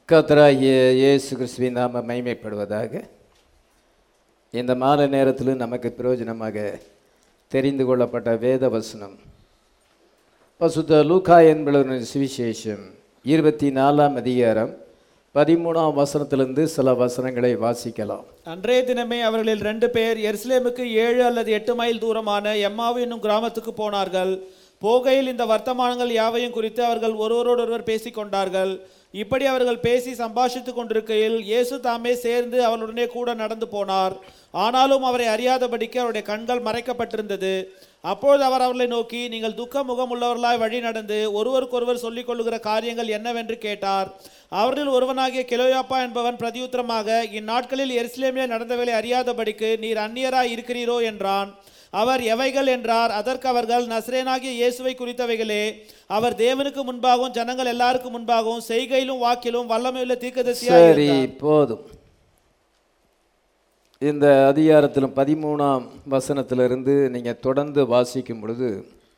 கர்த்தராகிய இயேசு கிறிஸ்துவின் நாம மைமைப்படுவதாக இந்த மாலை நேரத்தில் நமக்கு பிரயோஜனமாக தெரிந்து கொள்ளப்பட்ட வேத வசனம் பசுத்த லூக்கா என்பவரின் சுவிசேஷம் இருபத்தி நாலாம் அதிகாரம் பதிமூணாம் வசனத்திலிருந்து சில வசனங்களை வாசிக்கலாம் அன்றைய தினமே அவர்களில் ரெண்டு பேர் எருசலேமுக்கு ஏழு அல்லது எட்டு மைல் தூரமான எம்மாவு என்னும் கிராமத்துக்கு போனார்கள் போகையில் இந்த வர்த்தமானங்கள் யாவையும் குறித்து அவர்கள் ஒருவரோடொருவர் பேசிக் கொண்டார்கள் இப்படி அவர்கள் பேசி சம்பாஷித்துக் கொண்டிருக்கையில் இயேசு தாமே சேர்ந்து அவளுடனே கூட நடந்து போனார் ஆனாலும் அவரை அறியாதபடிக்கு அவருடைய கண்கள் மறைக்கப்பட்டிருந்தது அப்பொழுது அவர் அவர்களை நோக்கி நீங்கள் துக்க முகமுள்ளவர்களாய் வழி நடந்து ஒருவருக்கொருவர் சொல்லிக் கொள்ளுகிற காரியங்கள் என்னவென்று கேட்டார் அவரில் ஒருவனாகிய கெலோயாப்பா என்பவன் பிரதியுத்தரமாக இந்நாட்களில் எருசலேமிலே நடந்தவைகளை அறியாதபடிக்கு நீர் அந்நியராய் இருக்கிறீரோ என்றான் அவர் எவைகள் என்றார் அதற்கு அவர்கள் நஸ்ரேனாகிய இயேசுவை குறித்தவைகளே அவர் தேவனுக்கு முன்பாகவும் ஜனங்கள் எல்லாருக்கும் முன்பாகவும் செய்கையிலும் வாக்கிலும் வல்லமையுள்ள தீர்க்கதரிசியாய் சரி இருந்தார். போதும் இந்த அதிகாரத்திலும் பதிமூணாம் வசனத்திலிருந்து நீங்கள் தொடர்ந்து வாசிக்கும் பொழுது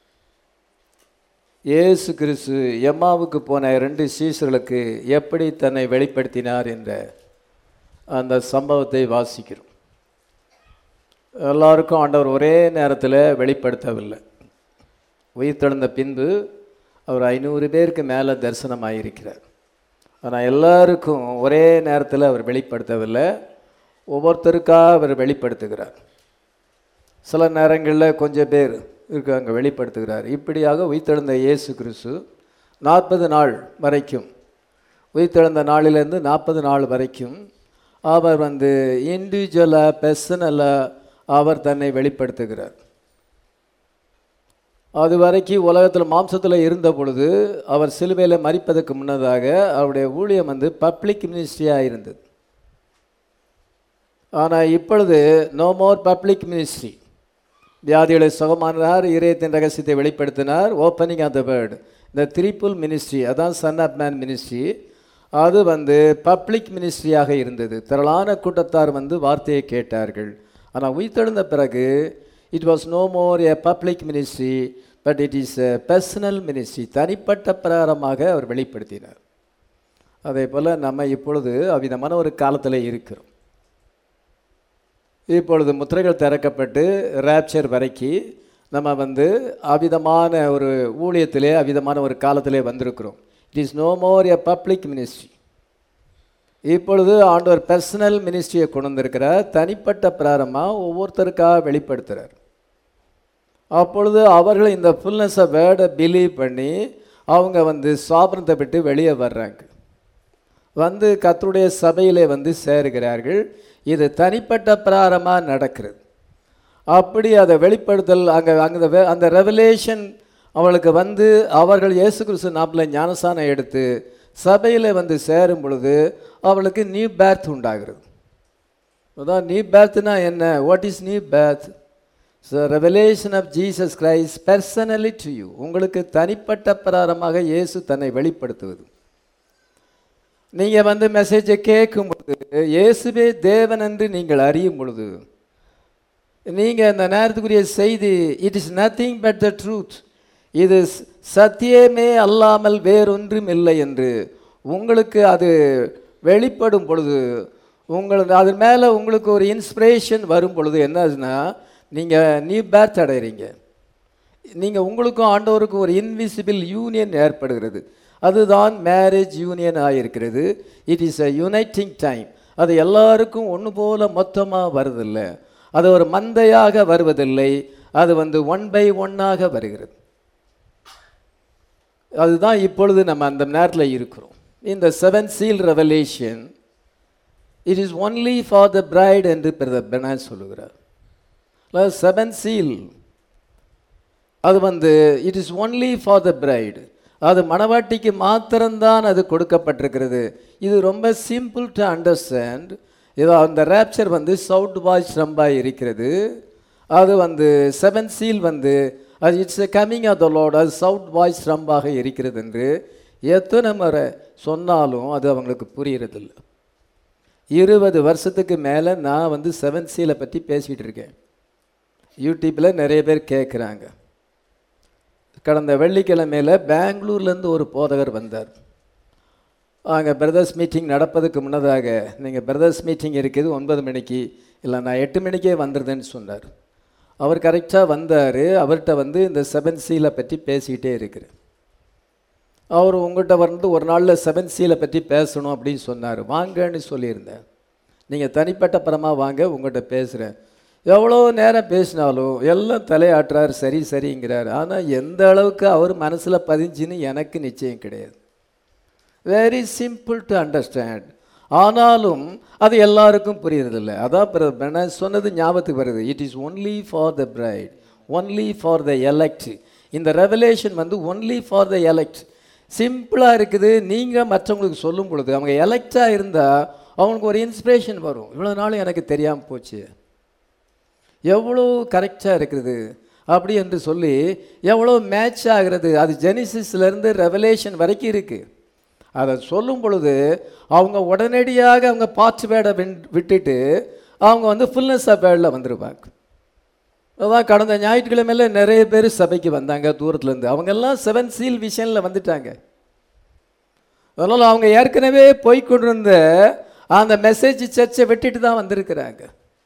இயேசு கிறிஸ்து எம்மாவுக்கு போன ரெண்டு சீசர்களுக்கு எப்படி தன்னை வெளிப்படுத்தினார் என்ற அந்த சம்பவத்தை வாசிக்கிறோம் எல்லாருக்கும் ஆண்டவர் ஒரே நேரத்தில் வெளிப்படுத்தவில்லை உயிர்த்தெழுந்த பின்பு அவர் ஐநூறு பேருக்கு மேலே தரிசனமாயிருக்கிறார் ஆனால் எல்லாருக்கும் ஒரே நேரத்தில் அவர் வெளிப்படுத்தவில்லை ஒவ்வொருத்தருக்காக அவர் வெளிப்படுத்துகிறார் சில நேரங்களில் கொஞ்சம் பேர் இருக்காங்க வெளிப்படுத்துகிறார் இப்படியாக உயிர்த்தெழுந்த இயேசு கிறிஸ்து நாற்பது நாள் வரைக்கும் உயிர்த்தெழுந்த நாளிலிருந்து நாற்பது நாள் வரைக்கும் அவர் வந்து இண்டிவிஜுவலாக பர்சனலாக அவர் தன்னை வெளிப்படுத்துகிறார் அது வரைக்கும் உலகத்தில் மாம்சத்தில் இருந்த பொழுது அவர் சிலுவையில் மறிப்பதற்கு முன்னதாக அவருடைய ஊழியம் வந்து பப்ளிக் மினிஸ்ட்ரியாக இருந்தது ஆனால் இப்பொழுது நோ மோர் பப்ளிக் மினிஸ்ட்ரி வியாதிகளை சுகமானார் இதயத்தின் ரகசியத்தை வெளிப்படுத்தினார் ஓப்பனிங் ஆஃப் த வேர்டு இந்த திரிப்புல் மினிஸ்ட்ரி அதான் சன் ஆஃப் மேன் மினிஸ்ட்ரி அது வந்து பப்ளிக் மினிஸ்ட்ரியாக இருந்தது திரளான கூட்டத்தார் வந்து வார்த்தையை கேட்டார்கள் ஆனால் உயிர்த்தெழுந்த பிறகு it was no more a public ministry but it is a personal ministry தனிப்பட்ட பிரகாரமாக அவர் வெளிப்படுத்தினார் அதே போல் நம்ம இப்பொழுது அவ்விதமான ஒரு காலத்தில் இருக்கிறோம் இப்பொழுது முத்திரைகள் திறக்கப்பட்டு ரேப்சர் வரைக்கும் நம்ம வந்து அவிதமான ஒரு ஊழியத்திலே அவிதமான ஒரு காலத்திலே வந்திருக்கிறோம் it is no more a public ministry இப்பொழுது ஆண்டவர் பர்சனல் மினிஸ்ட்ரியை கொண்டு வந்திருக்கிறார் தனிப்பட்ட பிராரமாக ஒவ்வொருத்தருக்காக வெளிப்படுத்துகிறார் அப்பொழுது அவர்கள் இந்த ஃபுல்னஸை வேர்டை பிலீவ் பண்ணி அவங்க வந்து சாபனத்தை விட்டு வெளியே வர்றாங்க வந்து கர்த்தருடைய சபையிலே வந்து சேருகிறார்கள் இது தனிப்பட்ட பிராரமாக நடக்கிறது அப்படி அதை வெளிப்படுத்தல் அங்கே அங்கே வே- அந்த ரெவலேஷன் அவளுக்கு வந்து அவர்கள் இயேசு கிறிஸ்து நாப்பில் ஞானசானம் எடுத்து சபையில் வந்து சேரும் பொழுது அவளுக்கு நியூ பேர்த் உண்டாகிறது அதான் நியூ பேர்த்னா என்ன what is new birth so revelation of Jesus Christ personally to you உங்களுக்கு தனிப்பட்ட பிரகாரமாக இயேசு தன்னை வெளிப்படுத்துவது நீங்கள் வந்து மெசேஜை கேட்கும் பொழுது இயேசுவே தேவன் என்று நீங்கள் அறியும் பொழுது நீங்கள் இந்த நேரத்துக்குரிய செய்தி it is nothing but the truth இது ஸ்- சத்தியமே அல்லாமல் வேறொன்றும் இல்லை என்று உங்களுக்கு அது வெளிப்படும் பொழுது உங்களுக்கு அது மேலே உங்களுக்கு ஒரு இன்ஸ்பிரேஷன் வரும் பொழுது என்னதுன்னா நீங்கள் நியூ பேர்த் அடைகிறீங்க நீங்கள் உங்களுக்கும் ஆண்டவருக்கும் ஒரு இன்விசிபிள் யூனியன் ஏற்படுகிறது அதுதான் மேரேஜ் யூனியன் ஆகியிருக்கிறது it is a uniting time அது எல்லாருக்கும் ஒன்று போல மொத்தமாக வருதில்லை அது ஒரு மந்தையாக வருவதில்லை அது வந்து ஒன் பை ஒன்னாக வருகிறது அதுதான் இப்பொழுது நம்ம அந்த நேரத்தில் இருக்கிறோம் இந்த seven seal revelation it is only for the bride என்று பிரதர் பெனான் சொல்லுகிறார் செவன் சீல் அது வந்து it is only for the bride அது மணவாட்டிக்கு மாத்திரம்தான் அது கொடுக்கப்பட்டிருக்கிறது இது ரொம்ப சிம்பிள் டு அண்டர்ஸ்டாண்ட் இதோ அந்த ரேப்சர் வந்து சவுட் வாய்ஸ் ரொம்ப இருக்கிறது அது வந்து செவன் சீல் வந்து அது it's a coming of the Lord அது சவுட் வாய்ஸ் ரம்பாக இருக்கிறது என்று எத்தனை முறை சொன்னாலும் அது அவங்களுக்கு புரியறதில்ல இருபது வருஷத்துக்கு மேலே நான் வந்து செவன் சீலை பற்றி பேசிகிட்டு இருக்கேன் யூடியூப்பில் நிறைய பேர் கேட்குறாங்க கடந்த வெள்ளிக்கிழமையில் பெங்களூர்லேருந்து ஒரு போதகர் வந்தார் அங்கே பிரதர்ஸ் மீட்டிங் நடப்பதுக்கு முன்னதாக நீங்கள் பிரதர்ஸ் மீட்டிங் இருக்குது ஒன்பது மணிக்கு இல்லை நான் எட்டு மணிக்கே வந்துடுதுன்னு சொன்னார் அவர் கரெக்டாக வந்தார் அவர்கிட்ட வந்து இந்த செவன் சீலை பற்றி பேசிக்கிட்டே இருக்கிறேன் அவர் உங்கள்கிட்ட வந்து ஒரு நாளில் செவன் சீலை பற்றி பேசணும் அப்படின்னு சொன்னார் வாங்கன்னு சொல்லியிருந்தேன் நீங்கள் தனிப்பட்ட பரமாக வாங்க உங்கள்கிட்ட பேசுகிறேன் எவ்வளோ நேரம் பேசினாலும் எல்லாம் தலையாட்டுறார் சரி சரிங்கிறார் ஆனால் எந்த அளவுக்கு அவர் மனசில் பதிஞ்சுன்னு எனக்கு நிச்சயம் கிடையாது வெரி சிம்பிள் டு அண்டர்ஸ்டாண்ட் ஆனாலும் அது எல்லாருக்கும் புரியறதில்ல அதான் பிர- நான் சொன்னது ஞாபகத்துக்கு வருது it is only for the bride only for the elect இந்த ரெவலேஷன் வந்து ஒன்லி ஃபார் த elect சிம்பிளாக இருக்குது நீங்கள் மற்றவங்களுக்கு சொல்லும் பொழுது அவங்க எலெக்டாக இருந்தால் அவங்களுக்கு ஒரு இன்ஸ்பிரேஷன் வரும் இவ்வளோ நாள் எனக்கு தெரியாமல் போச்சு எவ்வளோ கரெக்டாக இருக்குது அப்படி என்று சொல்லி எவ்வளோ மேட்ச் ஆகிறது அது ஜெனிசிஸ்லேருந்து ரெவலேஷன் வரைக்கும் இருக்குது அதை சொல்லும் பொழுது அவங்க உடனடியாக அவங்க பார்ட்ஸ் வேர்டை விட்டுட்டு அவங்க வந்து ஃபுல்னஸ் ஆஃப் வேர்டில் வந்துருப்பாங்க அதான் கடந்த ஞாயிற்றுக்கிழமையில நிறைய பேர் சபைக்கு வந்தாங்க தூரத்துலேருந்து அவங்கெல்லாம் செவன் சீல் விஷனில் வந்துட்டாங்க அதனால் அவங்க ஏற்கனவே போய் கொண்டிருந்த அந்த மெசேஜ் சர்ச்சை விட்டுட்டு தான் வந்திருக்கிறாங்க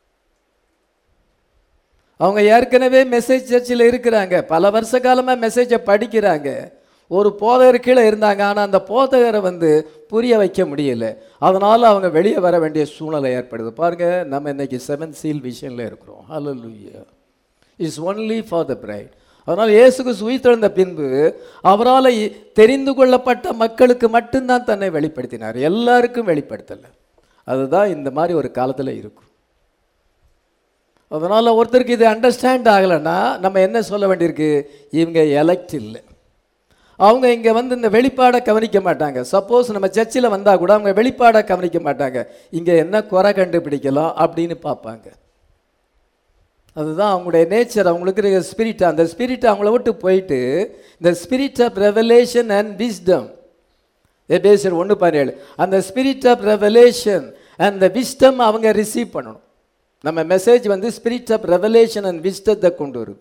அவங்க ஏற்கனவே மெசேஜ் சர்ச்சில் இருக்கிறாங்க பல வருஷ காலமாக மெசேஜை படிக்கிறாங்க ஒரு போதகர் கீழே இருந்தாங்க ஆனால் அந்த போதகரை வந்து புரிய வைக்க முடியல அதனால் அவங்க வெளியே வர வேண்டிய சூழ்நிலை ஏற்படுது பாருங்க நம்ம இன்னைக்கு செவன் சீல் விஷனில் இருக்கிறோம் hallelujah is only for the bride அதனால் இயேசுக்கு உயிர்த்தெழுந்த பின்பு அவரால் இ- தெரிந்து கொள்ளப்பட்ட மக்களுக்கு மட்டும்தான் தன்னை வெளிப்படுத்தினார் எல்லாருக்கும் வெளிப்படுத்தலை அதுதான் இந்த மாதிரி ஒரு காலத்தில் இருக்கும் அதனால் ஒருத்தருக்கு இது அண்டர்ஸ்டாண்ட் ஆகலைன்னா நம்ம என்ன சொல்ல வேண்டியிருக்கு இவங்க எலெக்ட் இல்லை அவங்க இங்கே வந்து இந்த வெளிப்பாடை கவனிக்க மாட்டாங்க சப்போஸ் நம்ம சர்ச்சில் வந்தால் கூட அவங்க வெளிப்பாடை கவனிக்க மாட்டாங்க இங்கே என்ன குறை கண்டுபிடிக்கலாம் அப்படின்னு பார்ப்பாங்க அதுதான் அவங்களுடைய நேச்சர் அவங்களுக்கு இருக்கிற ஸ்பிரிட் அந்த ஸ்பிரிட் அவங்கள விட்டு போயிட்டு இந்த spirit of revelation and wisdom எபேசர் ஒன்று பதினேழு அந்த spirit of revelation and the wisdom அவங்க ரிசீவ் பண்ணணும் நம்ம மெசேஜ் வந்து ஸ்பிரிட் ஆஃப் ரெவலேஷன் அண்ட் விஸ்டத்தை கொண்டு வருது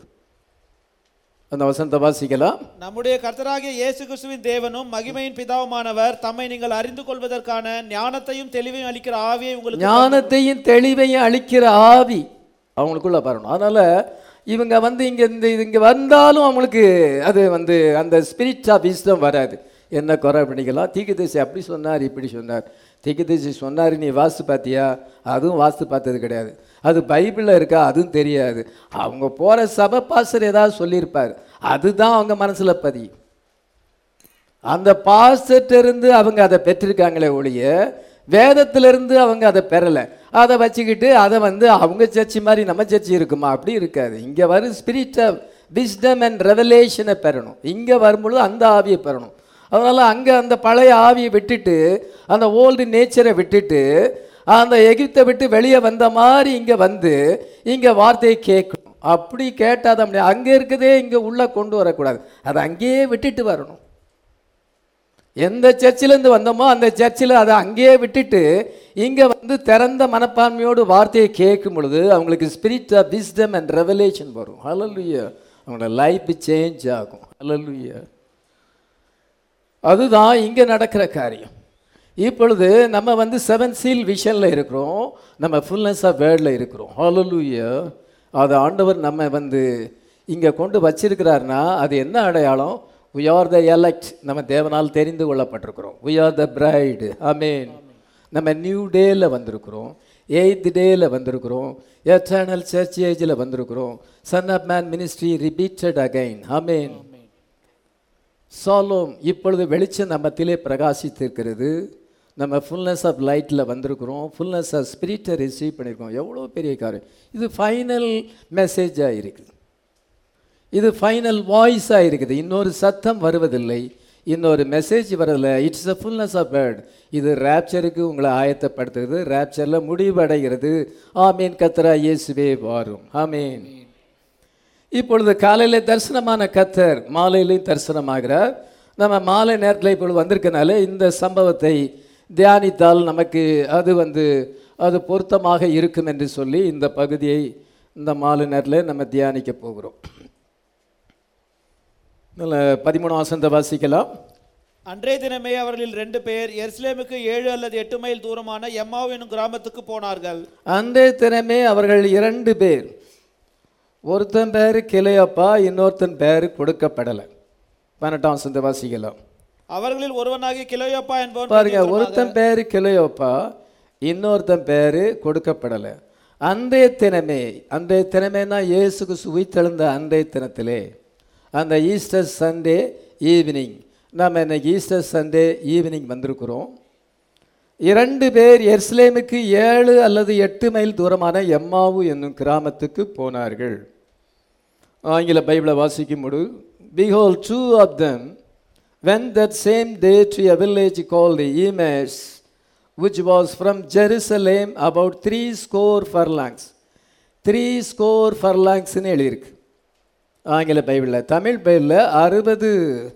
அந்த வசனத்தை வாசிக்கலாம் நம்முடைய கர்த்தராகிய இயேசு கிறிஸ்துவின் தேவனும் மகிமையின் பிதாவுமானவர் தம்மை நீங்கள் அறிந்து கொள்வதற்கான ஞானத்தையும் தெளிவையும் அளிக்கிற ஆவியை உங்களுக்கு ஞானத்தையும் தெளிவையும் அளிக்கிற ஆவி அவங்களுக்குள்ள வரணும் அதனால இவங்க வந்து இங்க இந்த இங்க வந்தாலும் அவங்களுக்கு அது வந்து அந்த ஸ்பிரிட் ஆஃப் விஸ்டம் வராது என்ன குறை பண்ணிக்கலாம் தீக்குதிசை அப்படி சொன்னார் இப்படி சொன்னார் தீக்குதிசை சொன்னார் நீ வாஸ்து பார்த்தியா அதுவும் வாஸ்து பார்த்தது கிடையாது அது பைபிளில் இருக்கா அதுவும் தெரியாது அவங்க போகிற சபை பாஸ்டர் ஏதாவது சொல்லியிருப்பார் அதுதான் அவங்க மனசில் பதியும் அந்த பாஸ்டர்ட்ட இருந்து அவங்க அதை பெற்றிருக்காங்களே ஒழிய வேதத்திலிருந்து அவங்க அதை பெறலை அதை வச்சுக்கிட்டு அதை வந்து அவங்க சர்ச்சி மாதிரி நம்ம சர்ச்சி இருக்குமா அப்படி இருக்காது இங்கே வரும் ஸ்பிரிட் ஆஃப் விஸ்டம் அண்ட் ரெவலேஷனை பெறணும் இங்கே வரும்பொழுது அந்த ஆவியை பெறணும் அதனால் அங்கே அந்த பழைய ஆவியை விட்டுட்டு அந்த ஓல்டு நேச்சரை விட்டுட்டு அந்த எகிப்தை விட்டு வெளியே வந்த மாதிரி இங்கே வந்து இங்கே வார்த்தையை கேட்கணும் அப்படி கேட்டால் தான் முடியாது அங்கே இருக்கதே இங்கே உள்ளே கொண்டு வரக்கூடாது அதை அங்கேயே விட்டுட்டு வரணும் எந்த சர்ச்சிலேருந்து வந்தோமோ அந்த சர்ச்சில் அதை அங்கேயே விட்டுட்டு இங்கே வந்து திறந்த மனப்பான்மையோடு வார்த்தையை கேட்கும் பொழுது அவங்களுக்கு spirit of wisdom and revelation வரும் ஹalleluya அவங்களோட லைஃப் சேஞ்ச் ஆகும் ஹalleluya அதுதான் இங்கே நடக்கிற காரியம் இப்பொழுது நம்ம வந்து செவன் சீல் விஷனில் இருக்கிறோம் நம்ம ஃபுல்னஸ் ஆஃப் வேர்டில் இருக்கிறோம் ஹalleluya அது ஆண்டவர் நம்ம வந்து இங்கே கொண்டு வச்சிருக்கிறாருன்னா அது என்ன அடையாளம் we are the elect நம்ம தேவனால் தெரிந்து கொள்ளப்பட்டிருக்கிறோம் we are the bride ஆமென் நம்ம நியூ டேல வந்திருக்கிறோம் எய்த் டேல வந்திருக்கிறோம் எட்டர்னல் சர்ச் ஏஜில் வந்திருக்கிறோம் son of man ministry repeated again ஆமென் சாலோம் இப்பொழுது வெளிச்சம் நம்மத்திலே பிரகாசித்திருக்கிறது நம்ம ஃபுல்னஸ் ஆஃப் லைட்டில் வந்திருக்கிறோம் ஃபுல்னஸ் ஆஃப் ஸ்பிரிட்டை ரிசீவ் பண்ணியிருக்கோம் எவ்வளோ பெரிய காரியம் இது ஃபைனல் மெசேஜாக இருக்குது இது ஃபைனல் வாய்ஸாக இருக்குது இன்னொரு சத்தம் வருவதில்லை இன்னொரு மெசேஜ் வரதில்லை it's a fullness of word இது ரேப்சருக்கு உங்களை ஆயத்தப்படுத்துகிறது ரேப்சரில் முடிவடைகிறது ஆமீன் கத்தரா இயேசுவே வாரும் ஆமீன் இப்பொழுது காலையில் தரிசனமான கத்தர் மாலையிலையும் தரிசனமாகிறார் நம்ம மாலை நேரத்தில் இப்பொழுது வந்திருக்கனால இந்த சம்பவத்தை தியானித்தால் நமக்கு அது வந்து அது பொருத்தமாக இருக்கும் என்று சொல்லி இந்த பகுதியை இந்த மாலை நேரத்தில் நம்ம தியானிக்க போகிறோம் நல்ல பதிமூணு வசந்த வாசிக்கலாம் அன்றைய தினமே அவர்களில் ரெண்டு பேர் எருசலேமுக்கு ஏழு அல்லது எட்டு மைல் தூரமான எம்மாவு என்னும் கிராமத்துக்கு போனார்கள் அன்றைய தினமே அவர்கள் இரண்டு பேர் ஒருத்தன் பேர் கிளையப்பா இன்னொருத்தன் பேர் கொடுக்கப்படலை பன்னெண்டாம் சந்த வாசிக்கலாம் அவர்களில் ஒருவனாகிய கிலோயோப்பா என்பவன் பாருங்க பிரதியுத்தரமாக, ஒருத்தன் பேர் கிளையோப்பா இன்னொருத்தன் பேர் கொடுக்கப்படலை அன்றைய தினமே அன்றைய தினமேனா இயேசுக்கு சுவித்தெழுந்த அன்றைய தினத்திலே அந்த ஈஸ்டர் சண்டே ஈவினிங் நாம் இன்னைக்கு ஈஸ்டர் சண்டே ஈவினிங் வந்திருக்கிறோம் இரண்டு பேர் எர்ஸ்லேமுக்கு ஏழு அல்லது எட்டு மைல் தூரமான எம்மாவு என்னும் கிராமத்துக்கு போனார்கள் ஆங்கில பைபிளை வாசிக்கும் பொழுது behold two of them went that same day to a village call the Emmaus which was from Jerusalem about three score furlongs three score ஃபர்லாங்ஸ்னு எழுதியிருக்கு ஆங்கில பைபிளில் தமிழ் பைபிளில் அறுபது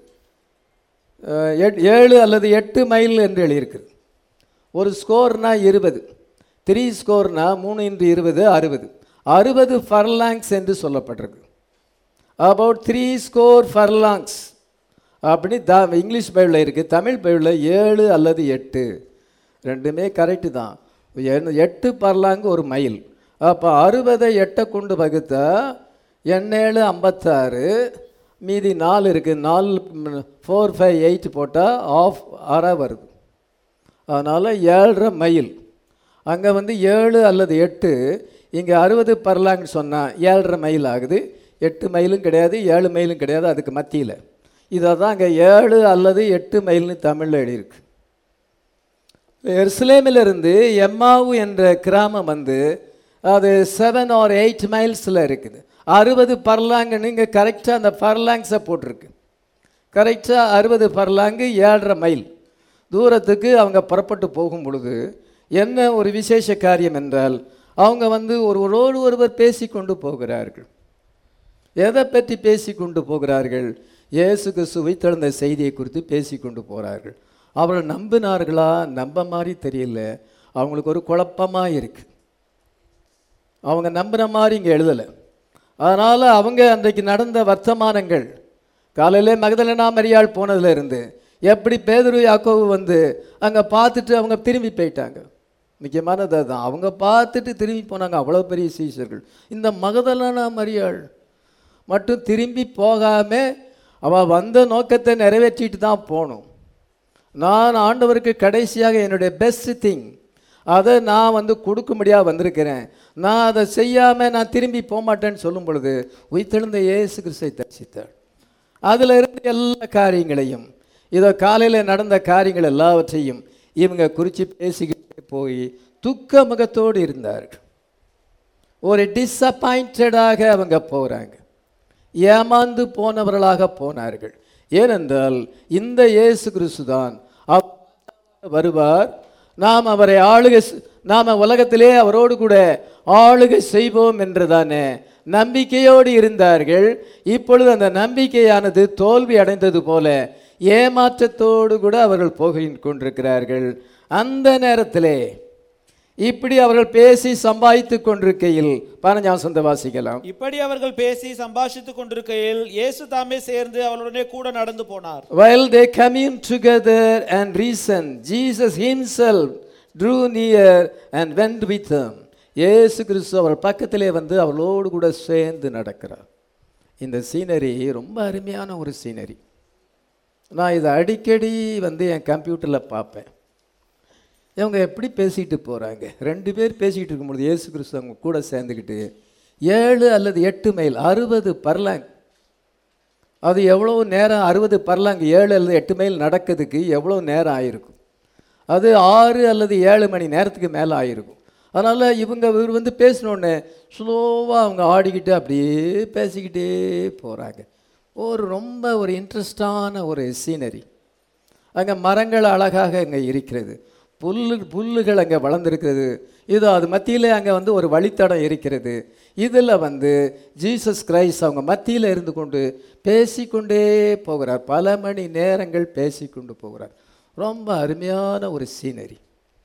அஹ், எட்- ஏழு அல்லது எட்டு மைல் என்று எழுதியிருக்கு ஒரு ஸ்கோர்னா இருபது த்ரீ ஸ்கோர்னா மூணு இன்று இருபது அறுபது அறுபது ஃபர்லாங்ஸ் என்று சொல்லப்பட்டிருக்கு அபவுட் த்ரீ ஸ்கோர் ஃபர்லாங்ஸ் அப்படி த இங்கிலீஷ் பைபிளில் இருக்குது தமிழ் பைபிளில் ஏழு அல்லது எட்டு ரெண்டுமே கரெக்டு தான் எண்- எட்டு பர்லாங்கு ஒரு மைல் அப்போ அறுபதை எட்டை கொண்டு வகுத்தா எண்ணேழு ஐம்பத்தாறு மீதி நாலு இருக்குது நாலு ஃபோர் ஃபைவ் எயிட் போட்டால் ஆஃப் அரை வருது அதனால் ஏழரை மைல் அங்கே வந்து ஏழு அல்லது எட்டு இங்கே அறுபது பர்லாங்னு சொன்னால் ஏழரை மைல் ஆகுது எட்டு மைலும் கிடையாது ஏழு மைலும் கிடையாது அதுக்கு மத்தியில் இதை தான் அங்கே ஏழு அல்லது எட்டு மைல்னு தமிழில் எழுதியிருக்கு எருசலேமிலிருந்து எம்மாவு என்ற கிராமம் வந்து அது செவன் ஆர் எயிட் மைல்ஸில் இருக்குது அறுபது பர்லாங்குன்னு இங்கே கரெக்டாக அந்த பர்லாங்ஸை போட்டிருக்கு கரெக்டாக அறுபது பர்லாங்கு ஏழரை மைல் தூரத்துக்கு அவங்க புறப்பட்டு போகும் பொழுது என்ன ஒரு விசேஷ காரியம் என்றால் அவங்க வந்து ஒருவரோடு ஒருவர் பேசிக்கொண்டு போகிறார்கள் எதை பற்றி பேசி கொண்டு போகிறார்கள் இயேசு கிறிஸ்து வைத்தெழுந்த செய்தியை குறித்து பேசி கொண்டு போகிறார்கள் அவர்கள் நம்பினார்களா நம்ப மாதிரி தெரியல அவங்களுக்கு ஒரு குழப்பமாக இருக்கு அவங்க நம்பின மாதிரி இங்கே எழுதலை அதனால் அவங்க அன்றைக்கு நடந்த வர்த்தமானங்கள் காலையிலே மகதலனா மரியாள் போனதுல இருந்து எப்படி பேதுரு யாக்கோவு வந்து அங்கே பார்த்துட்டு அவங்க திரும்பி போயிட்டாங்க முக்கியமானது அதுதான் அவங்க பார்த்துட்டு திரும்பி போனாங்க அவ்வளோ பெரிய சீசர்கள் இந்த மகதலனா மரியாள் மட்டும் திரும்பி போகாம அவள் வந்த நோக்கத்தை நிறைவேற்றிட்டு தான் போகணும் நான் ஆண்டவருக்கு கடைசியாக என்னுடைய பெஸ்ட் திங் அதை நான் வந்து கொடுக்கும்படியாக வந்திருக்கிறேன் நான் அதை செய்யாமல் நான் திரும்பி போக மாட்டேன்னு சொல்லும் பொழுது உயிர்த்தெழுந்த இயேசு கிறிஸ்தை தரிசித்தாள் அதில் இருந்த எல்லா காரியங்களையும் இதோ காலையில் நடந்த காரியங்கள் எல்லாவற்றையும் இவங்க குறித்து பேசிக்கிட்டு போய் துக்க முகத்தோடு இருந்தார்கள் ஒரு டிஸப்பாயிண்டடாக அவங்க போகிறாங்க ஏமாந்து போனவர்களாக போனார்கள் ஏனென்றால் இந்த இயேசு கிறிஸ்து தான் வருவார் நாம் அவரை ஆளுகை செ- நாம உலகத்திலே அவரோடு கூட ஆளுகை செய்வோம் என்றுதானே நம்பிக்கையோடு இருந்தார்கள் இப்பொழுது அந்த நம்பிக்கையானது தோல்வி அடைந்தது போல ஏமாற்றத்தோடு கூட அவர்கள் போகி கொண்டிருக்கிறார்கள் அந்த நேரத்திலே இப்படி அவர்கள் பேசி சம்பாதித்துக் கொண்டிருக்கையில் பதினஞ்சாம் சொந்த வாசிக்கலாம் இப்படி அவர்கள் பேசி சம்பாஷித்துக் கொண்டிருக்கையில் இயேசு தாமே சேர்ந்து அவளுடனே கூட நடந்து போனார் While they communed together and reasoned, Jesus himself drew near and went with them. இயேசு கிறிஸ்து அவர் பக்கத்திலே வந்து அவளோடு கூட சேர்ந்து நடக்கிறார் இந்த சீனரி ரொம்ப அருமையான ஒரு சீனரி நான் இதை அடிக்கடி வந்து என் கம்ப்யூட்டரில் பார்ப்பேன் இவங்க எப்படி பேசிட்டு போகிறாங்க ரெண்டு பேர் பேசிக்கிட்டு இருக்கும்பொழுது இயேசு கிறிஸ்து அவங்க கூட சேர்ந்துக்கிட்டு ஏழு அல்லது எட்டு மைல் அறுபது பர்லாங் அது எவ்வளோ நேரம் அறுபது பர்லாங்கு ஏழு அல்லது எட்டு மைல் நடக்கிறதுக்கு எவ்வளோ நேரம் ஆயிருக்கும் அது ஆறு அல்லது ஏழு மணி நேரத்துக்கு மேலே ஆயிருக்கும் அதனால் இவங்க இவர் வந்து பேசினோடனே ஸ்லோவாக அவங்க ஆடிக்கிட்டு அப்படியே பேசிக்கிட்டே போகிறாங்க ஒரு ரொம்ப ஒரு இன்ட்ரெஸ்டான ஒரு சீனரி அங்கே மரங்கள் அழகாக அங்கே இருக்கிறது புல்லு புல்லுகள் அங்கே வளர்ந்துருக்கிறது இதோ அது மத்தியில் அங்கே வந்து ஒரு வழித்தடம் இருக்கிறது இதில் வந்து ஜீசஸ் கிரைஸ்ட் அவங்க மத்தியில் இருந்து கொண்டு பேசிக்கொண்டே போகிறார் பல மணி நேரங்கள் பேசிக்கொண்டு போகிறார் ரொம்ப அருமையான ஒரு சீனரி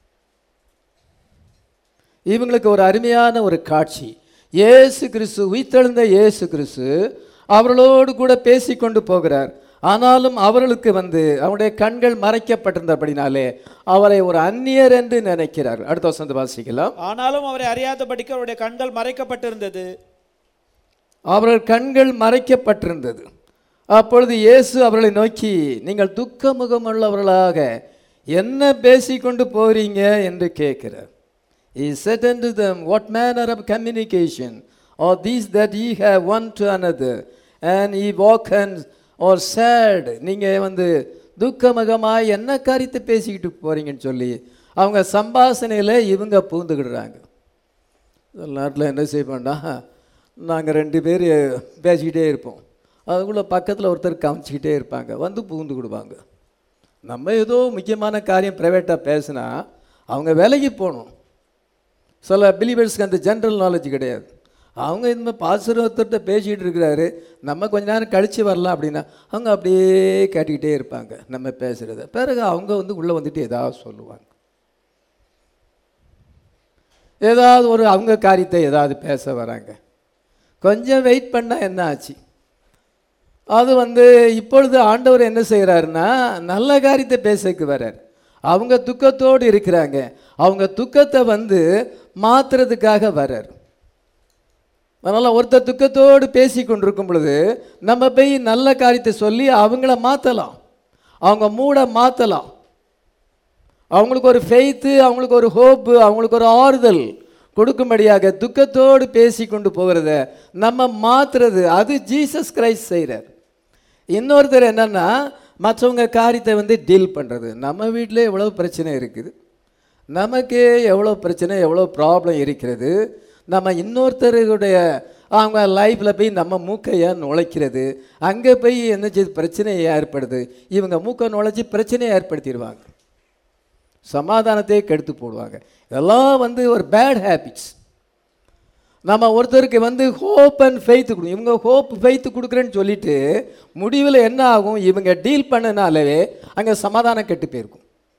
இவங்களுக்கு ஒரு அருமையான ஒரு காட்சி இயேசு கிறிஸ்து உயிர்த்தெழுந்த இயேசு கிறிஸ்து அவர்களோடு கூட பேசிக்கொண்டு போகிறார் ஆனாலும் அவர்களுக்கு வந்து அவருடைய கண்கள் மறைக்கப்பட்டிருந்தபடினாலே அவரை ஒரு அந்நியர் என்று நினைக்கிறார் அடுத்த வசந்த வாசிக்கலாம் ஆனாலும் அவரை அறியாதபடிக்கு அவருடைய கண்கள் மறைக்கப்பட்டிருந்தது அவர்கள் கண்கள் மறைக்கப்பட்டிருந்தது அப்பொழுது இயேசு அவர்களை நோக்கி நீங்கள் துக்க முகமுள்ளவர்களாக என்ன பேசிக்கொண்டு போறீங்க என்று கேட்கிறார் He said unto them, What manner of communication are these that ye have one to another? And ye walk and or sad. நீங்கள் வந்து துக்கமுகமாய் என்ன காரியத்தை பேசிக்கிட்டு போறீங்கன்னு சொல்லி அவங்க சம்பாஷணையில் இவங்க பூந்துக்கிடுறாங்க நாட்டில் என்ன செய்வோம்னா நாங்கள் ரெண்டு பேர் பேசிக்கிட்டே இருப்போம் அதுக்குள்ளே பக்கத்தில் ஒருத்தர் காமிச்சிக்கிட்டே இருப்பாங்க வந்து புகுந்து கொடுப்பாங்க நம்ம ஏதோ முக்கியமான காரியம் ப்ரைவேட்டாக பேசினா அவங்க வேலைக்கு போகணும் சில பிலீவர்ஸ்க்கு அந்த ஜென்ரல் நாலேஜ் கிடையாது அவங்க இந்த மாதிரி பாஸ்டர் ஒருத்தர்கிட்ட பேசிக்கிட்டு இருக்கிறாரு நம்ம கொஞ்ச நேரம் கழித்து வரலாம் அப்படின்னா அவங்க அப்படியே கேட்டுக்கிட்டே இருப்பாங்க நம்ம பேசுகிறத பிறகு அவங்க வந்து உள்ளே வந்துட்டு ஏதாவது சொல்லுவாங்க ஏதாவது ஒரு அவங்க காரியத்தை ஏதாவது பேச வராங்க கொஞ்சம் வெயிட் பண்ணால் என்ன ஆச்சு அது வந்து இப்பொழுது ஆண்டவர் என்ன செய்கிறாருன்னா நல்ல காரியத்தை பேசக்கு வர்றார் அவங்க துக்கத்தோடு இருக்கிறாங்க அவங்க துக்கத்தை வந்து மாத்துறதுக்காக வர்றார் அதனால் ஒருத்தர் துக்கத்தோடு பேசி கொண்டிருக்கும் பொழுது நம்ம போய் நல்ல காரியத்தை சொல்லி அவங்கள மாற்றலாம் அவங்க மூட மாற்றலாம் அவங்களுக்கு ஒரு ஃபெய்த்து அவங்களுக்கு ஒரு ஹோப்பு அவங்களுக்கு ஒரு ஆறுதல் கொடுக்கும்படியாக துக்கத்தோடு பேசி கொண்டு போகிறத நம்ம மாத்துறது அது ஜீசஸ் கிரைஸ்ட் செய்கிறார் இன்னொருத்தர் என்னன்னா மற்றவங்க காரியத்தை வந்து டீல் பண்ணுறது நம்ம வீட்டில் எவ்வளோ பிரச்சனை இருக்குது நமக்கே எவ்வளோ பிரச்சனை எவ்வளோ ப்ராப்ளம் இருக்கிறது நம்ம இன்னொருத்தருடைய அவங்க லைஃப்பில் போய் நம்ம மூக்கையை நுழைக்கிறது அங்கே போய் என்ன செய்யுது பிரச்சனையை ஏற்படுது இவங்க மூக்கை நுழைச்சி பிரச்சனையை ஏற்படுத்திடுவாங்க சமாதானத்தையே கெடுத்து போடுவாங்க இதெல்லாம் வந்து ஒரு பேட் ஹேபிட்ஸ் நம்ம ஒருத்தருக்கு வந்து ஹோப் அண்ட் ஃபெய்த் கொடுக்கும் இவங்க ஹோப் ஃபெய்த் கொடுக்குறேன்னு சொல்லிட்டு முடிவில் என்ன ஆகும் இவங்க டீல் பண்ணனாலே அங்கே சமாதானம் கெட்டு போயிருக்கும்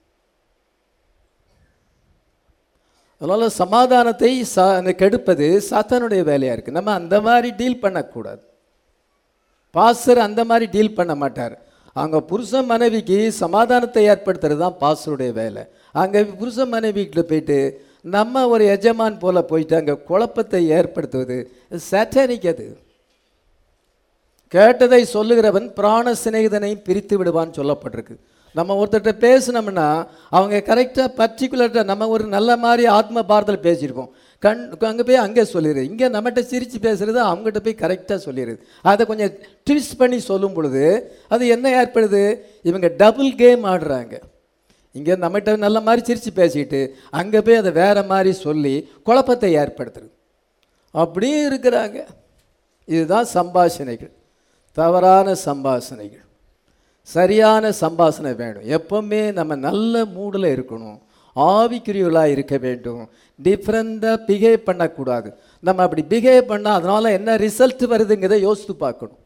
அதனால் சமாதானத்தை சா அந்த கெடுப்பது சாத்தானுடைய வேலையாக இருக்குது நம்ம அந்த மாதிரி டீல் பண்ணக்கூடாது பாஸ்டர் அந்த மாதிரி டீல் பண்ண மாட்டார் அங்கே புருஷன் மனைவிக்கு சமாதானத்தை ஏற்படுத்துறது தான் பாஸ்டருடைய வேலை அங்கே புருஷன் மனைவிக்கிட்ட போயிட்டு நம்ம ஒரு எஜமான் போல போயிட்டு அங்கே குழப்பத்தை ஏற்படுத்துவது சேட்டானிக் அது கேட்டதை சொல்லுகிறவன் பிராண சிநேகிதனை பிரித்து விடுவான்னு சொல்லப்பட்டிருக்கு நம்ம ஒருத்தர்கிட்ட பேசினோம்னா அவங்க கரெக்டாக பர்டிகுலர்டாக நம்ம ஒரு நல்ல மாதிரி ஆத்ம பாரத்தில் பேசியிருப்போம் கண் அங்கே போய் அங்கே சொல்லிடுது இங்கே நம்மகிட்ட சிரித்து பேசுகிறது அவங்ககிட்ட போய் கரெக்டாக சொல்லிடுது அதை கொஞ்சம் ட்விஸ்ட் பண்ணி சொல்லும் பொழுது அது என்ன ஏற்படுது இவங்க டபுள் கேம் ஆடுறாங்க இங்கே நம்மகிட்ட நல்ல மாதிரி சிரித்து பேசிக்கிட்டு அங்கே போய் அதை வேற மாதிரி சொல்லி குழப்பத்தை ஏற்படுத்துறது அப்படியே இருக்கிறாங்க இதுதான் சம்பாஷணைகள் தவறான சம்பாஷணைகள் சரியான சம்பாஷணை வேணும் எப்பவுமே நம்ம நல்ல மூடில் இருக்கணும் ஆவிக்குரியவளாக இருக்க வேண்டும் டிஃப்ரெண்ட்டாக பிஹேவ் பண்ணக்கூடாது நம்ம அப்படி பிஹேவ் பண்ணால் அதனால் என்ன ரிசல்ட் வருதுங்கிறத யோசித்து பார்க்கணும்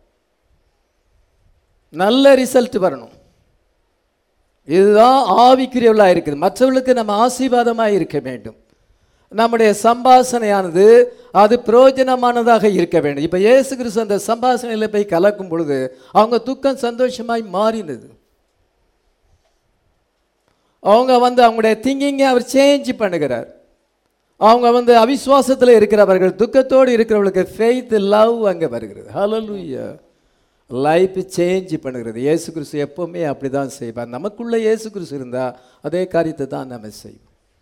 நல்ல ரிசல்ட் வரணும் இதுதான் ஆவிக்குரியவளாக இருக்குது மற்றவர்களுக்கு நம்ம ஆசீர்வாதமாக இருக்க வேண்டும் நம்முடைய சம்பாஷணையானது அது பிரயோஜனமானதாக இருக்க வேண்டும் இப்போ இயேசு கிறிஸ்து அந்த சம்பாஷணையில் போய் கலக்கும் பொழுது அவங்க துக்கம் சந்தோஷமாய் மாறினது அவங்க வந்து அவங்களுடைய திங்கிங்கை அவர் சேஞ்ச் பண்ணுகிறார் அவங்க வந்து அவிசுவாசத்தில் இருக்கிறவர்கள் துக்கத்தோடு இருக்கிறவர்களுக்கு ஃபெய்த் லவ் அங்கே வருகிறது ஹalleluya லைஃப் சேஞ்ச் பண்ணுகிறது இயேசு கிறிஸ்து எப்போவுமே அப்படி தான் செய்வார் நமக்குள்ளே இயேசு கிறிஸ்து இருந்தால் அதே காரியத்தை தான் நம்ம செய்வோம்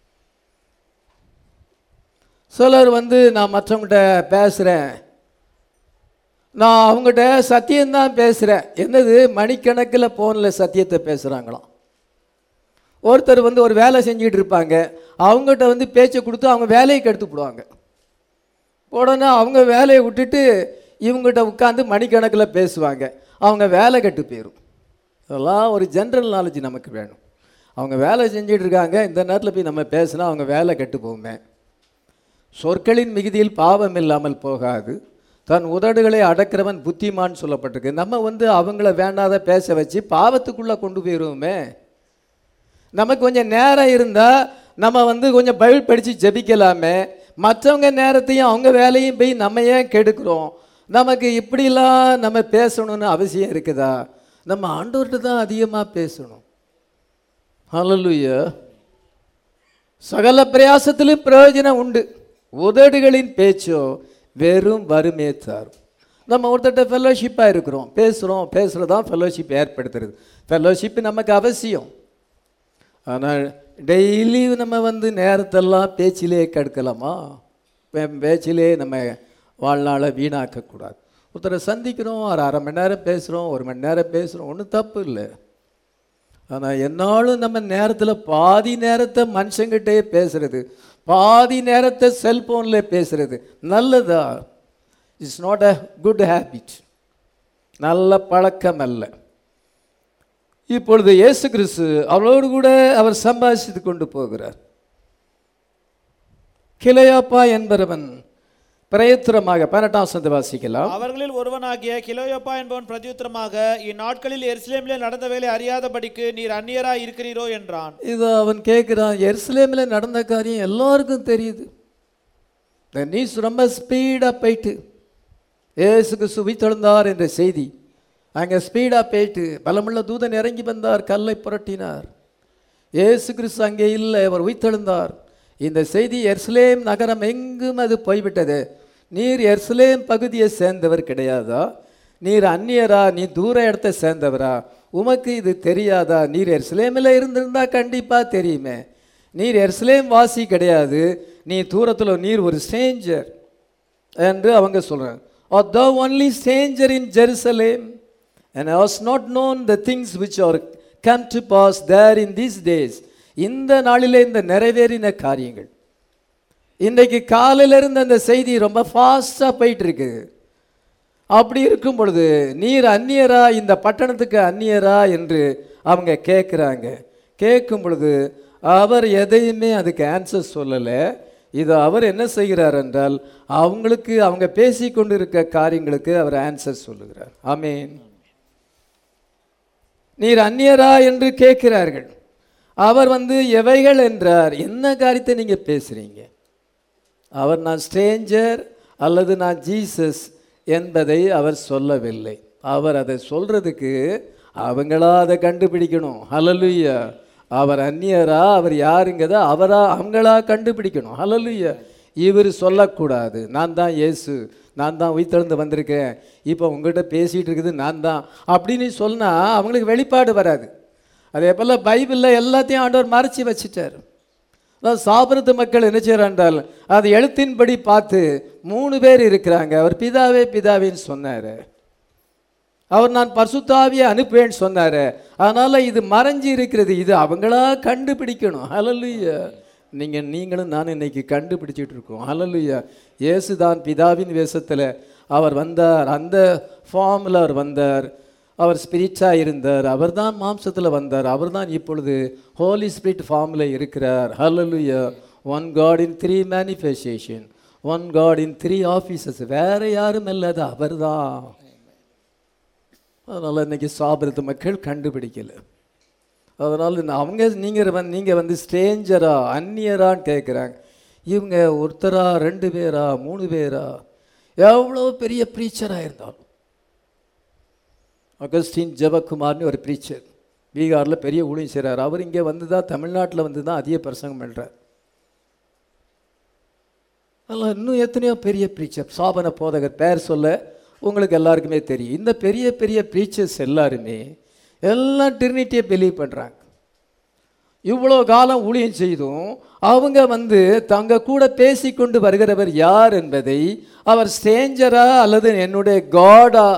சிலர் வந்து நான் மற்றவங்ககிட்ட பேசுகிறேன் நான் அவங்ககிட்ட சத்தியம்தான் பேசுகிறேன் என்னது மணிக்கணக்கில் ஃபோனில் சத்தியத்தை பேசுகிறாங்களாம் ஒருத்தர் வந்து ஒரு வேலை செஞ்சுக்கிட்டு இருப்பாங்க அவங்ககிட்ட வந்து பேச்சை கொடுத்து அவங்க வேலையை கெடுத்து போடுவாங்க உடனே அவங்க வேலையை விட்டுட்டு இவங்ககிட்ட உட்காந்து மணிக்கணக்கில் பேசுவாங்க அவங்க வேலை கெட்டு போயிடும் அதெல்லாம் ஒரு ஜென்ரல் நாலேஜ் நமக்கு வேணும் அவங்க வேலை செஞ்சுட்டு இருக்காங்க இந்த நேரத்தில் போய் நம்ம பேசினா அவங்க வேலை கெட்டு போகுமே சொற்களின் மிகுதியில் பாவம் இல்லாமல் போகாது தன் உதடுகளை அடக்கிறவன் புத்திமான் சொல்லப்பட்டிருக்கு நம்ம வந்து அவங்கள வேண்டாத பேச வச்சு பாவத்துக்குள்ளே கொண்டு போயிடுவோமே நமக்கு கொஞ்சம் நேரம் இருந்தால் நம்ம வந்து கொஞ்சம் பைபிள் படித்து ஜெபிக்கலாமே மற்றவங்க நேரத்தையும் அவங்க வேலையும் போய் நம்ம ஏன் கெடுக்கிறோம் நமக்கு இப்படிலாம் நம்ம பேசணும்னு அவசியம் இருக்குதா நம்ம ஆண்டவர்கிட்ட தான் அதிகமாக பேசணும் ஹalleluya சகல பிரயாசத்திலும் பிரயோஜனம் உண்டு உதடுகளின் பேச்சோ வெறும் வறுமையை தாரும் நம்ம ஒருத்தட்ட ஃபெல்லோஷிப்பாக இருக்கிறோம் பேசுகிறோம் பேசுகிறது தான் ஃபெல்லோஷிப் ஏற்படுத்துறது ஃபெல்லோஷிப் நமக்கு அவசியம் ஆனால் டெய்லி நம்ம வந்து நேரத்தெல்லாம் பேச்சிலே கெடுக்கலாமா பே- பேச்சிலே நம்ம வாழ்நாளை வீணாக்கக்கூடாது ஒருத்தரை சந்திக்கிறோம் ஒரு அரை மணி நேரம் பேசுகிறோம் ஒரு மணி நேரம் பேசுகிறோம் ஒன்றும் தப்பு இல்லை ஆனால் என்னாலும் நம்ம நேரத்தில் பாதி நேரத்தை மனுஷங்கிட்டே பேசுறது பாதி நேரத்தை செல்ஃபோனில் பேசுறது நல்லதா it's not a good habit நல்ல பழக்கம் அல்ல இப்பொழுது இயேசு கிறிஸ்து அவளோடு கூட அவர் சம்பாதித்து கொண்டு போகிறார் கிளையாப்பா என்பவன் பிரயத்திரமாக பதினெட்டாம் சந்த வாசிக்கலாம் அவர்களில் ஒருவனாகிய கிலோயோப்பா என்பவன் பிரதியுத்தரமாக இந்நாட்களில் எருசலேமிலே நடந்த வேலை அறியாதபடிக்கு நீர் அந்நியராய் இருக்கிறீரோ என்றான் இது அவன் கேட்குறான் எருசலேமில் நடந்த காரியம் எல்லாருக்கும் தெரியுது இந்த நியூஸ் ரொம்ப ஸ்பீடாக போயிட்டு ஏசுக்கு சுவித்தெழுந்தார் என்ற செய்தி அங்கே ஸ்பீடாக போயிட்டு பலமுள்ள தூதன் இறங்கி வந்தார் கல்லை புரட்டினார் இயேசு கிறிஸ்து அங்கே இல்லை அவர் உயிர்த்தெழுந்தார் இந்த செய்தி எர்ஸ்லேம் நகரம் எங்கும் அது போய்விட்டது நீர் எர்ஸ்லேம் பகுதியை சேர்ந்தவர் கிடையாதா நீர் அந்நியரா நீ தூர இடத்தை சேர்ந்தவரா உமக்கு இது தெரியாதா நீர் எர்ஸ்லேமில் இருந்திருந்தா கண்டிப்பாக தெரியுமே நீர் எர்ஸ்லேம் வாசி கிடையாது நீ தூரத்தில் நீர் ஒரு ஸ்ட்ரேஞ்சர் என்று அவங்க சொல்கிறாங்க are the only stranger in Jerusalem and I was not known the things which are come to pass there in these days இந்த நாளிலே இந்த நிறைவேறின காரியங்கள் இன்றைக்கு காலையில இருந்து அந்த செய்தி ரொம்ப ஃபாஸ்ட்டாக போயிட்டு இருக்கு அப்படி இருக்கும் பொழுது நீர் அந்நியரா இந்த பட்டணத்துக்கு அந்நியரா என்று அவங்க கேட்குறாங்க கேட்கும் பொழுது அவர் எதையுமே அதுக்கு ஆன்சர் சொல்லலை இது அவர் என்ன செய்கிறார் என்றால் அவங்களுக்கு அவங்க பேசி கொண்டு இருக்க காரியங்களுக்கு அவர் ஆன்சர் சொல்லுகிறார் ஆமீன் நீர் அந்நியரா என்று கேட்கிறார்கள் அவர் வந்து எவைகள் என்றார் என்ன காரியத்தை நீங்கள் பேசுகிறீங்க அவர் நான் ஸ்ட்ரேஞ்சர் அல்லது நான் ஜீசஸ் என்பதை அவர் சொல்லவில்லை அவர் அதை சொல்றதுக்கு அவங்களா அதை கண்டுபிடிக்கணும் ஹலலுயா அவர் அந்நியரா அவர் யாருங்கத அவரா அவங்களா கண்டுபிடிக்கணும் ஹலலுயா இவர் சொல்லக்கூடாது நான் தான் இயேசு நான் தான் உயிர்த்தெழுந்து வந்திருக்கேன் இப்போ உங்கள்கிட்ட பேசிகிட்டு இருக்குது நான் தான் அப்படின்னு சொன்னால் அவங்களுக்கு வெளிப்பாடு வராது அதே போல் பைபிளில் எல்லாத்தையும் ஆண்டவர் மறைச்சி வச்சிட்டார் அதான் சாப்பிட்றது மக்கள் என்ன செய்கிறாண்டால் அது எழுத்தின்படி பார்த்து மூணு பேர் இருக்கிறாங்க அவர் பிதாவே பிதாவேன்னு சொன்னார் அவர் நான் பரிசுத்தாவியை அனுப்புவேன்னு சொன்னார் அதனால் இது மறைஞ்சி இருக்கிறது இது அவங்களா கண்டுபிடிக்கணும் ஹalleluya நீங்கள் நீங்களும் நான் இன்னைக்கு கண்டுபிடிச்சிட்டு இருக்கோம் ஹalleluya இயேசு தான் பிதாவின் வேஷத்தில் அவர் வந்தார் அந்த ஃபார்மில் அவர் வந்தார் அவர் ஸ்பிரிச்சாக இருந்தார் அவர் தான் மாம்சத்தில் வந்தார் அவர் தான் இப்பொழுது ஹோலி ஸ்பிரிட் ஃபார்மில் இருக்கிறார் hallelujah one God in three manifestation one God in three offices வேறு யாரும் இல்லாத அவர் தான் அதனால் இன்னைக்கு சாப்பிட்றது மக்கள் கண்டுபிடிக்கல அதனால் இந்த அவங்க நீங்கள் வந்து நீங்கள் வந்து ஸ்ட்ரேஞ்சரா அந்நியரான்னு கேட்குறாங்க இவங்க ஒருத்தரா ரெண்டு பேரா மூணு பேரா எவ்வளோ பெரிய ப்ரீச்சராக இருந்தாலும் அகஸ்டின் ஜெபக்குமார்னு ஒரு ப்ரீச்சர் பீகாரில் பெரிய ஊழியம் செய்கிறார் அவர் இங்கே வந்து தான் தமிழ்நாட்டில் வந்து தான் அதிக பிரசங்கம் பண்ணுறார் அதெல்லாம் இன்னும் எத்தனையோ பெரிய ப்ரீச்சர் சாபன போதகர் பேர் சொல்ல உங்களுக்கு எல்லாருக்குமே தெரியும் இந்த பெரிய பெரிய ப்ரீச்சர்ஸ் எல்லாருமே எல்லாம் டிரினிட்டியை பிலீவ் பண்ணுறாங்க இவ்வளோ காலம் ஊழியம் செய்தும் அவங்க வந்து தங்க கூட பேசிக்கொண்டு வருகிறவர் யார் என்பதை அவர் ஸ்டேஞ்சரா அல்லது என்னுடைய காடா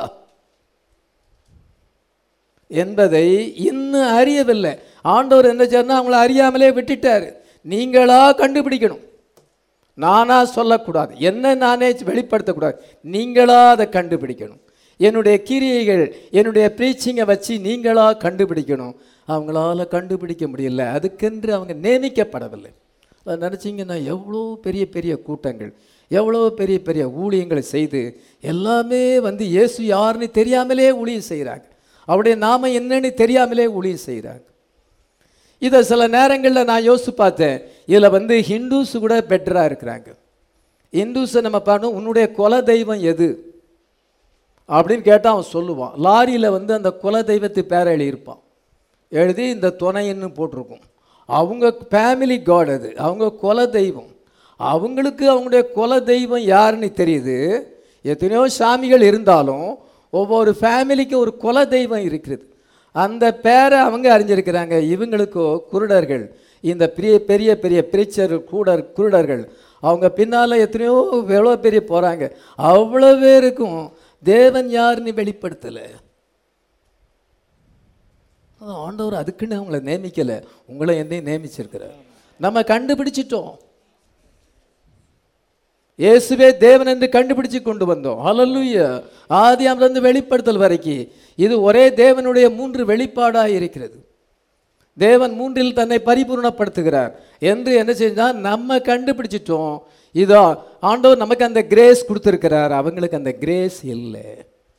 என்பதை இன்னும் அறியவில்லை ஆண்டவர் என்ன சொன்னா அவங்கள அறியாமலே விட்டுட்டார் நீங்களா கண்டுபிடிக்கணும் நானா சொல்லக்கூடாது என்ன நானே வெளிப்படுத்தக்கூடாது நீங்களா அதை கண்டுபிடிக்கணும் என்னுடைய கிரியைகள் என்னுடைய ப்ரீச்சிங்கை வச்சு நீங்களா கண்டுபிடிக்கணும் அவங்களால கண்டுபிடிக்க முடியல அதுக்கென்று அவங்க நியமிக்கப்படவில்லை அதை நினச்சிங்கன்னா எவ்வளோ பெரிய பெரிய கூட்டங்கள் எவ்வளோ பெரிய பெரிய ஊழியங்களை செய்து எல்லாமே வந்து இயேசு யாருன்னு தெரியாமலே ஊழியம் செய்கிறாங்க அவருடைய நாம என்னன்னு தெரியாமலே ஊழியம் செய்கிறாங்க இதை சில நேரங்களில் நான் யோசித்து பார்த்தேன் இதில் வந்து ஹிந்துஸ் கூட பெட்டராக இருக்கிறாங்க இந்துஸை நம்ம பார்க்கணும் உன்னுடைய குல தெய்வம் எது அப்படின்னு கேட்டால் அவன் சொல்லுவான் லாரியில் வந்து அந்த குல தெய்வத்து பேரை எழுதியிருப்பான் எழுதி இந்த துணைன்னு போட்டிருக்கும் அவங்க ஃபேமிலி காட் அது அவங்க குல தெய்வம் அவங்களுக்கு அவங்களுடைய குல தெய்வம் யாருன்னு தெரியுது எத்தனையோ சாமிகள் இருந்தாலும் ஒவ்வொரு ஃபேமிலிக்கும் ஒரு குல தெய்வம் இருக்கிறது அந்த பேரை அவங்க அறிஞ்சிருக்கிறாங்க இவங்களுக்கோ குருடர்கள் இந்த பெரிய பெரிய பெரிய பிரீச்சர் கூடர் குருடர்கள் அவங்க பின்னால் எத்தனையோ எவ்வளோ பெரிய போகிறாங்க அவ்வளோ பேருக்கும் தேவன் யாருன்னு வெளிப்படுத்தலை அது ஆண்டவர் அதுக்குன்னு அவங்கள நியமிக்கலை உங்களை என்னையும் நியமிச்சிருக்கிறார் நம்ம கண்டுபிடிச்சிட்டோம் இயேசுவே தேவன் என்று கண்டுபிடிச்சு கொண்டு வந்தோம் ஹalleluya ஆதியாமிலிருந்து வெளிப்படுத்தல் வரைக்கும் இது ஒரே தேவனுடைய மூன்று வெளிப்பாடாக இருக்கிறது தேவன் மூன்றில் தன்னை பரிபூர்ணப்படுத்துகிறார் என்று என்ன செஞ்சால் நம்ம கண்டுபிடிச்சிட்டோம் இதோ ஆண்டவர் நமக்கு அந்த கிரேஸ் கொடுத்துருக்கிறார் அவங்களுக்கு அந்த கிரேஸ் இல்லை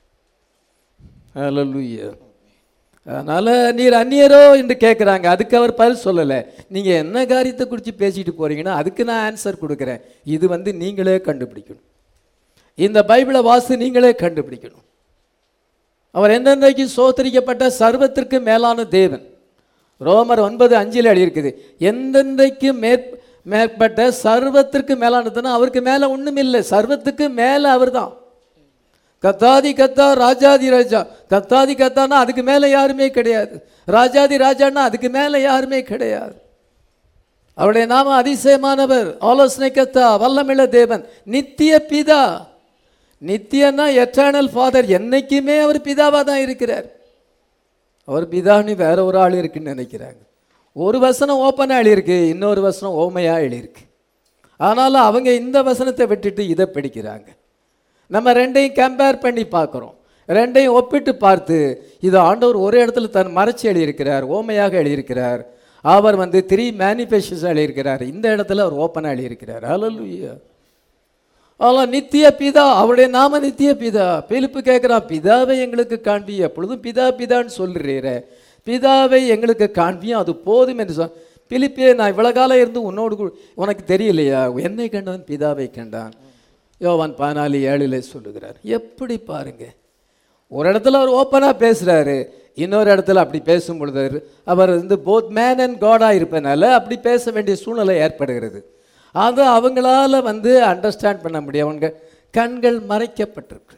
ஹalleluya அதனால் நீர் அந்நியரோ என்று கேட்குறாங்க அதுக்கு அவர் பதில் சொல்லலை நீங்கள் என்ன காரியத்தை குறித்து பேசிட்டு போறீங்கன்னா அதுக்கு நான் ஆன்சர் கொடுக்குறேன் இது வந்து நீங்களே கண்டுபிடிக்கணும் இந்த பைபிளை வாசி நீங்களே கண்டுபிடிக்கணும் அவர் எந்தெந்தைக்கு சோத்தரிக்கப்பட்ட சர்வத்திற்கு மேலான தேவன் ரோமர் ஒன்பது அஞ்சில் எழுதியிருக்குது எந்தெந்தைக்கு மேற் மேற்பட்ட சர்வத்திற்கு மேலானதுன்னா அவருக்கு மேலே ஒன்றும் இல்லை சர்வத்துக்கு மேலே அவர் தான் கத்தாதி கத்தா ராஜாதி ராஜா கத்தாதி கத்தானா அதுக்கு மேலே யாருமே கிடையாது ராஜாதி ராஜான்னா அதுக்கு மேலே யாருமே கிடையாது அவருடைய நாம அதிசயமானவர் ஆலோசனை கத்தா வல்லமிழ தேவன் நித்திய பிதா நித்தியன்னா எட்டர்னல் ஃபாதர் என்னைக்குமே அவர் பிதாவாக தான் இருக்கிறார் அவர் பிதான்னு வேற ஒரு ஆள் இருக்குன்னு நினைக்கிறாங்க ஒரு வசனம் ஓப்பனாக எழுதியிருக்கு இன்னொரு வசனம் ஓமையாக எழுதியிருக்கு ஆனாலும் அவங்க இந்த வசனத்தை விட்டுட்டு இதை படிக்கிறாங்க நம்ம ரெண்டையும் கம்பேர் பண்ணி பார்க்குறோம் ரெண்டையும் ஒப்பிட்டு பார்த்து இது ஆண்டவர் ஒரு இடத்துல தன் மறைச்சி எழுதியிருக்கிறார் ஓமையாக எழுதியிருக்கிறார் அவர் வந்து த்ரீ மேனிஃபெஸ்டோஸ் எழுதியிருக்கிறார் இந்த இடத்துல அவர் ஓப்பனாக எழுதியிருக்கிறார் ஹalleluya ஆனால் நித்திய பிதா அவருடைய நாம நித்திய பிதா பிலிப்பு கேட்குறான் பிதாவை எங்களுக்கு காண்பி எப்பொழுதும் பிதா பிதான்னு சொல்லுறீரே பிதாவை எங்களுக்கு காண்பியும் அது போதும் என்று சொல் பிலிப்பே நான் இவ்வளோ காலம் இருந்து உன்னோடு கூட உனக்கு தெரியலையா என்னை கண்டவன் பிதாவை கண்டான் யோவான் பதினாலு ஏழில் சொல்லுகிறார் எப்படி பாருங்க ஒரு இடத்துல அவர் ஓப்பனாக பேசுகிறாரு இன்னொரு இடத்துல அப்படி பேசும் பொழுது அவர் வந்து போத் மேன் அண்ட் காடாக இருப்பதனால அப்படி பேச வேண்டிய சூழ்நிலை ஏற்படுகிறது அது அவங்களால வந்து அண்டர்ஸ்டாண்ட் பண்ண முடியும் அவங்க கண்கள் மறைக்கப்பட்டிருக்கு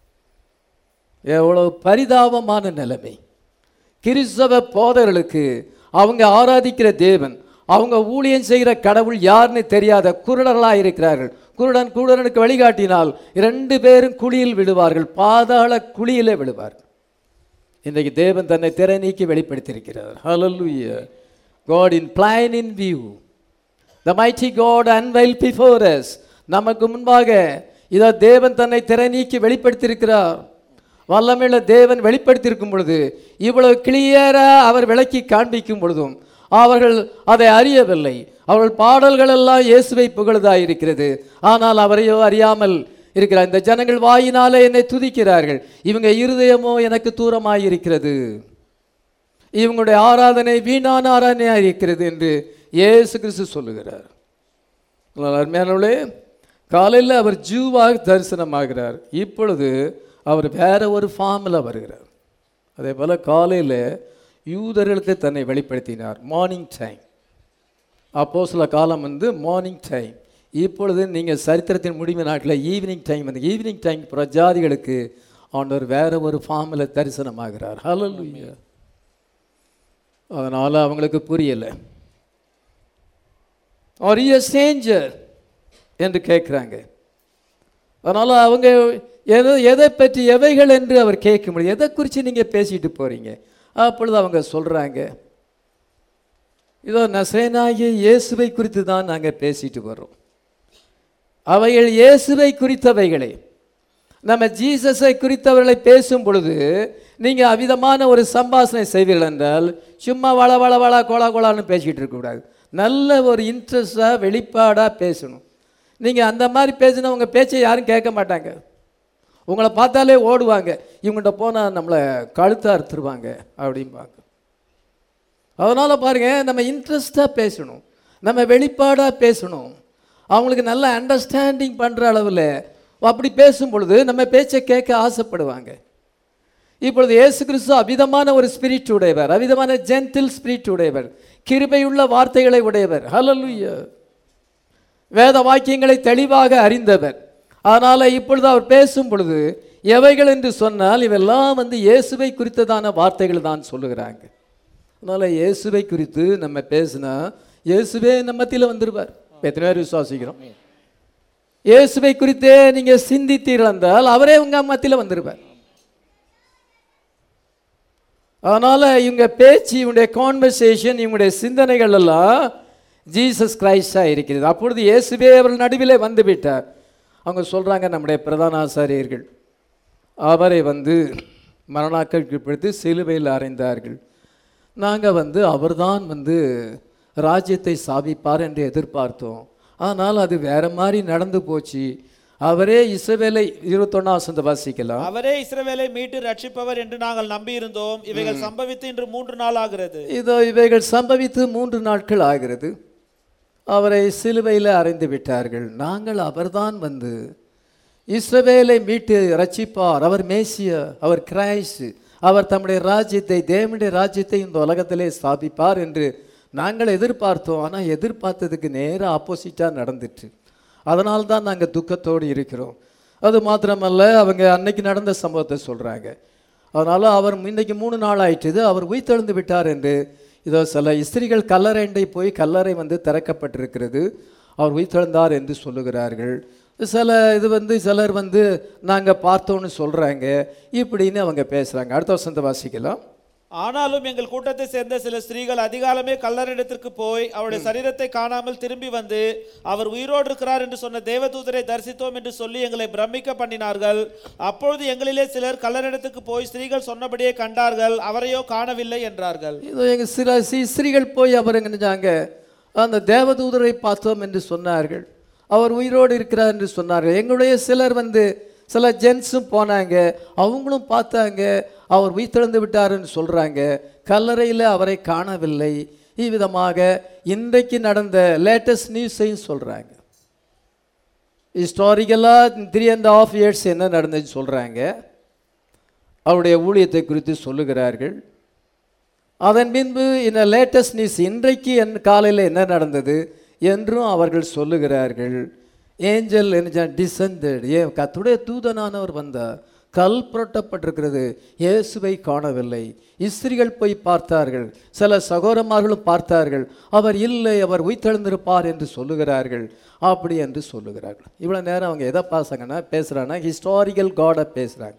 எவ்வளவு பரிதாபமான நிலைமை கிறிஸ்தவ போதர்களுக்கு அவங்க ஆராதிக்கிற தேவன் அவங்க ஊழியம் செய்கிற கடவுள் யாருன்னு தெரியாத குருடர்களாக இருக்கிறார்கள் குருடன் குருடனுக்கு வழிகாட்டினால் இரண்டு பேரும் குழியில் விடுவார்கள் பாதாள குழியிலே விடுவார்கள் இன்றைக்கு தேவன் தன்னை திரை நீக்கி வெளிப்படுத்தியிருக்கிறார் ஹalleluya God in plan in view the mighty God unveiled before us நமக்கு முன்பாக இதோ தேவன் தன்னை திரை நீக்கி வெளிப்படுத்தியிருக்கிறார் வல்லமையுள்ள தேவன் வெளிப்படுத்தியிருக்கும் பொழுது இவ்வளவு கிளியரா அவர் விளக்கி காண்பிக்கும் பொழுதும் அவர்கள் அதை அறியவில்லை அவர்கள் பாடல்கள் எல்லாம் இயேசுவை புகழ்தாய் இருக்கிறது ஆனால் அவரையோ அறியாமல் இருக்கிறார் இந்த ஜனங்கள் வாயினாலே என்னை துதிக்கிறார்கள் இவங்க இருதயமோ எனக்கு தூரமாய் இருக்கிறது இவங்களுடைய ஆராதனை வீணான ஆராதனையாக இருக்கிறது என்று இயேசு கிறிஸ்து சொல்லுகிறார் அதனால் அருமையானவர்களே காலையில் அவர் ஜூவாக தரிசனமாகிறார் இப்பொழுது அவர் வேற ஒரு ஃபார்மில் வருகிறார் அதே போல் காலையில் யூதர்களுக்கு தன்னை வெளிப்படுத்தினார் மார்னிங் டைம் அப்போ சில காலம் வந்து மார்னிங் டைம் இப்பொழுது நீங்கள் சரித்திரத்தின் முடிவு நாட்டில் ஈவினிங் டைம் வந்து ஈவினிங் டைம் பிரஜாதிகளுக்கு ஆண்டவர் வேற ஒரு ஃபார்மில் தரிசனமாகிறார் ஹalleluya அதனால் அவங்களுக்கு புரியலை ஆர் இ ஸ்டேஞ்சர் என்று கேட்குறாங்க அதனால் அவங்க எதை எதை பற்றி எவைகள் என்று அவர் கேட்க முடியும் எதை குறித்து நீங்கள் பேசிட்டு போகிறீங்க அப்பொழுது அவங்க சொல்கிறாங்க இதோ நசேனாகிய இயேசுவை குறித்து தான் நாங்கள் பேசிட்டு வர்றோம் அவைகள் இயேசுவை குறித்தவைகளே நம்ம ஜீசஸை குறித்தவர்களை பேசும் பொழுது நீங்கள் அவிதமான ஒரு சம்பாஷணை செய்வீர்கள் என்றால் சும்மா வள வள வள கோலா கோலான்னு பேசிக்கிட்டு இருக்கக்கூடாது நல்ல ஒரு இன்ட்ரெஸ்டாக வெளிப்பாடாக பேசணும் நீங்கள் அந்த மாதிரி பேசினா உங்கள் பேச்சை யாரும் கேட்க மாட்டாங்க உங்களை பார்த்தாலே ஓடுவாங்க இவங்கள்ட்ட போனால் நம்மளை கழுத்தை அறுத்துருவாங்க அப்படிம்பாங்க அதனால் பாருங்கள் நம்ம இன்ட்ரெஸ்டாக பேசணும் நம்ம வெளிப்பாடாக பேசணும் அவங்களுக்கு நல்ல அண்டர்ஸ்டாண்டிங் பண்ணுற அளவில் அப்படி பேசும் பொழுது நம்ம பேச்சை கேட்க ஆசைப்படுவாங்க இப்பொழுது இயேசு கிறிஸ்து அவிதமான ஒரு ஸ்பிரிட் உடையவர் அவிதமான ஜென்டில் ஸ்பிரிட் உடையவர் கிருபையுள்ள வார்த்தைகளை உடையவர் ஹalleluya வேத வாக்கியங்களை தெளிவாக அறிந்தவர் அதனால் இப்பொழுது அவர் பேசும் பொழுது எவைகள் என்று சொன்னால் இவெல்லாம் வந்து இயேசுவை குறித்ததான வார்த்தைகள் தான் சொல்லுகிறாங்க அதனால் இயேசுவை குறித்து நம்ம பேசினா இயேசுவே நம்ம மத்தியில் வந்துருவார் எத்தனை பேர் விசுவாசிக்கிறோம் இயேசுவை குறித்தே நீங்கள் சிந்தித்தீர்கள் என்றால் அவரே உங்கள் மத்தியில் வந்துருவார் அதனால் இவங்க பேச்சு இவங்களுடைய கான்வர்சேஷன் இவங்களுடைய சிந்தனைகள் எல்லாம் ஜீசஸ் கிரைஸ்டாக இருக்கிறது அப்பொழுது இயேசுவே அவர்கள் நடுவிலே வந்து விட்டார் அவங்க சொல்கிறாங்க நம்முடைய பிரதான ஆசாரியர்கள் அவரை வந்து மரணாக்களுக்கு பிடித்து சிலுவையில் அறைந்தார்கள் நாங்கள் வந்து அவர்தான் வந்து ராஜ்யத்தை சாதிப்பார் என்று எதிர்பார்த்தோம் ஆனால் அது வேற மாதிரி நடந்து போச்சு அவரே இஸ்ரவேலை இருபத்தொன்னாம் வசந்த வாசிக்கலாம் அவரே இஸ்ரவேலை மீட்டு ரட்சிப்பவர் என்று நாங்கள் நம்பியிருந்தோம் இவைகள் சம்பவித்து இன்று மூன்று நாள் ஆகிறது இதோ இவைகள் சம்பவித்து மூன்று நாட்கள் ஆகிறது அவரை சிலுவையில் அறைந்து விட்டார்கள் நாங்கள் அவர்தான் வந்து இஸ்ரவேலை மீட்டு ரட்சிப்பார் அவர் மேசிய அவர் கிரைஸ்ட் அவர் தம்முடைய ராஜ்யத்தை தேவனுடைய ராஜ்யத்தை இந்த உலகத்திலே ஸ்தாபிப்பார் என்று நாங்கள் எதிர்பார்த்தோம் ஆனால் எதிர்பார்த்ததுக்கு நேராக ஆப்போசிட்டாக நடந்துட்டு அதனால தான் நாங்கள் துக்கத்தோடு இருக்கிறோம் அது மாத்திரமல்ல அவங்க அன்னைக்கு நடந்த சம்பவத்தை சொல்கிறாங்க அதனால் அவர் இன்னைக்கு மூணு நாள் ஆயிட்டுது அவர் உயிர்த்தெழுந்து விட்டார் என்று இதோ சில இஸ்திரிகள் கல்லறைண்டை போய் கல்லறை வந்து திறக்கப்பட்டிருக்கிறது அவர் உயிர்த்தெழுந்தார் என்று சொல்லுகிறார்கள் சில இது வந்து சிலர் வந்து நாங்கள் பார்த்தோன்னு சொல்கிறாங்க இப்படின்னு அவங்க பேசுகிறாங்க அடுத்த வசந்த வாசிக்கலாம் ஆனாலும் எங்கள் கூட்டத்தை சேர்ந்த சில ஸ்திரீகள் அதிகாலமே கல்லறிடத்திற்கு போய் அவருடைய சரீரத்தை காணாமல் திரும்பி வந்து அவர் உயிரோடு இருக்கிறார் என்று சொன்ன தேவதூதரை தரிசித்தோம் என்று சொல்லி எங்களை பிரமிக்க பண்ணினார்கள் அப்பொழுது எங்களிலே சிலர் கல்லறிடத்துக்கு போய் ஸ்திரீகள் சொன்னபடியே கண்டார்கள் அவரையோ காணவில்லை என்றார்கள் இதோ எங்கள் சில சி- ஸ்திரீகள் போய் அவர் என்ன செஞ்சாங்க அந்த தேவதூதரை பார்த்தோம் என்று சொன்னார்கள் அவர் உயிரோடு இருக்கிறார் என்று சொன்னார்கள் எங்களுடைய சிலர் வந்து சில ஜென்ஸும் போனாங்க அவங்களும் பார்த்தாங்க அவர் உயிர்த்தெழுந்து விட்டாருன்னு சொல்கிறாங்க கல்லறையில் அவரை காணவில்லை இவ்விதமாக இன்றைக்கு நடந்த லேட்டஸ்ட் நியூஸையும் சொல்கிறாங்க ஹிஸ்டாரிக்கலாக த்ரீ அண்ட் ஆஃப் இயர்ஸ் என்ன நடந்துச்சு சொல்கிறாங்க அவருடைய ஊழியத்தை குறித்து சொல்லுகிறார்கள் அதன் பின்பு இந்த லேட்டஸ்ட் நியூஸ் இன்றைக்கு என் காலையில் என்ன நடந்தது என்றும் அவர்கள் சொல்லுகிறார்கள் ஏஞ்சல் என்ன டிசண்டட் ஏன் கத்துடைய தூதனானவர் வந்தார் கல் புரட்டப்பட்டிருக்கிறது இயேசுவை காணவில்லை இஸ்திரிகள் போய் பார்த்தார்கள் சில சகோதரமார்களும் பார்த்தார்கள் அவர் இல்லை அவர் உயிர்த்தெழுந்திருப்பார் என்று சொல்லுகிறார்கள் அப்படி என்று சொல்லுகிறார்கள் இவ்வளோ நேரம் அவங்க எதை பாசாங்கன்னா பேசுகிறாங்கன்னா ஹிஸ்டாரிக்கல் காடை பேசுகிறாங்க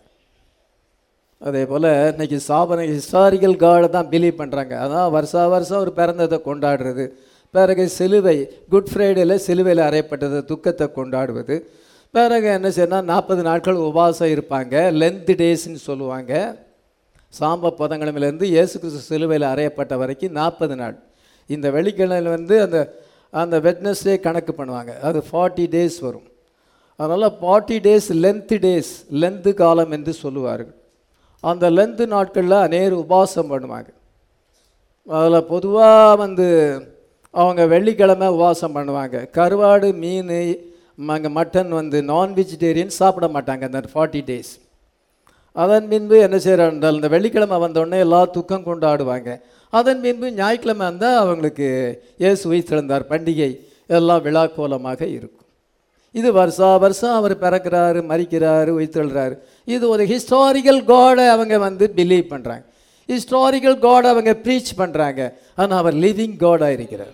அதே போல் இன்னைக்கு சாபனை ஹிஸ்டாரிக்கல் காடை தான் பிலீவ் பண்ணுறாங்க அதான் வருஷா வருஷம் ஒரு பிறந்ததை கொண்டாடுறது பிறகு சிலுவை குட் ஃப்ரைடேல சிலுவையில் அறையப்பட்டது துக்கத்தை கொண்டாடுவது பிறகு என்ன செய்யணும் நாற்பது நாட்கள் உபவாசம் இருப்பாங்க லென்த் டேஸ்ன்னு சொல்லுவாங்க சாம்ப புதன்கிழமையிலேருந்து இயேசு கிறிஸ்து சிலுவையில் அறையப்பட்ட வரைக்கும் நாற்பது நாள் இந்த வெள்ளிக்கிழமையில் வந்து அந்த அந்த வெட்னஸ்டே கணக்கு பண்ணுவாங்க அது ஃபார்ட்டி டேஸ் வரும் அதனால் forty days length days length காலம் என்று சொல்லுவார்கள் அந்த லென்த்து நாட்களில் அநேர் உபவாசம் பண்ணுவாங்க அதில் பொதுவாக வந்து அவங்க வெள்ளிக்கிழமை உபவாசம் பண்ணுவாங்க கருவாடு மீன் அங்கே மட்டன் வந்து நான் வெஜிடேரியன் சாப்பிட மாட்டாங்க அந்த ஃபார்ட்டி டேஸ் அதன் பின்பு என்ன செய்கிறாங்க இந்த வெள்ளிக்கிழமை வந்தோடனே எல்லா துக்கம் கொண்டாடுவாங்க அதன் பின்பு ஞாயிற்றுக்கிழமை வந்தால் அவங்களுக்கு இயேசு உயிர்த்தெழுந்தார் பண்டிகை எல்லாம் விழாக்கோலமாக இருக்கும் இது வருஷா வருஷம் அவர் பிறக்கிறாரு மறிக்கிறாரு உயிர்த்தெழுறாரு இது ஒரு ஹிஸ்டாரிக்கல் காடை அவங்க வந்து பிலீவ் பண்ணுறாங்க ஹிஸ்டாரிக்கல் காட் அவங்க ப்ரீச் பண்ணுறாங்க ஆனால் அவர் லிவிங் காடாக இருக்கிறார்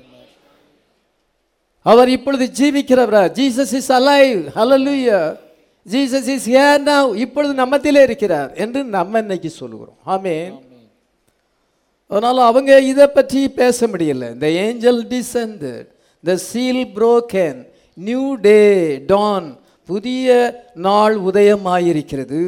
அவர் இப்பொழுது ஜீவிக்கிறவரா Jesus is alive hallelujah Jesus is here now இப்பொழுது நம்மத்திலே இருக்கிறார் என்று நம்ம இன்னைக்கு சொல்லுகிறோம் ஆமென் அதனால் அவங்க இதை பற்றி பேச முடியல இந்த angel descended the seal broken new day dawn புதிய நாள் உதயமாயிருக்கிறது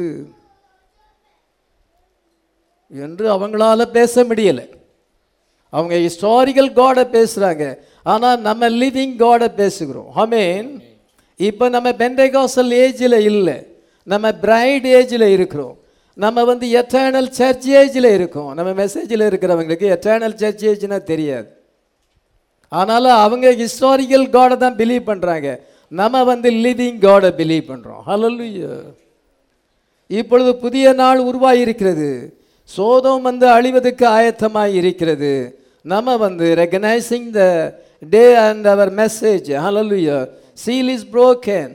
என்று அவங்களால பேச முடியலை அவங்க ஹிஸ்டாரிக்கல் காடை பேசுகிறாங்க ஆனால் நம்ம லிவிங் காடை பேசுகிறோம் ஆமேன் இப்போ நம்ம பெண்டகாசல் ஏஜில் இல்லை நம்ம பிரைட் ஏஜில் இருக்கிறோம் நம்ம வந்து எட்டர்னல் சர்ச் ஏஜில் இருக்கோம் நம்ம மெசேஜில் இருக்கிறவங்களுக்கு எட்டர்னல் சர்ச் ஏஜ்னா தெரியாது ஆனாலும் அவங்க ஹிஸ்டாரிக்கல் காடை தான் பிலீவ் பண்ணுறாங்க நம்ம வந்து லிவிங் காடை பிலீவ் பண்ணுறோம் ஹalleluya இப்பொழுது புதிய நாள் உருவாகியிருக்கிறது சோதம் வந்து அழிவதற்கு ஆயத்தமாய் இருக்கிறது நம்ம வந்து ரெகனைசிங் த டே அண்ட் அவர் message hallelujah seal is broken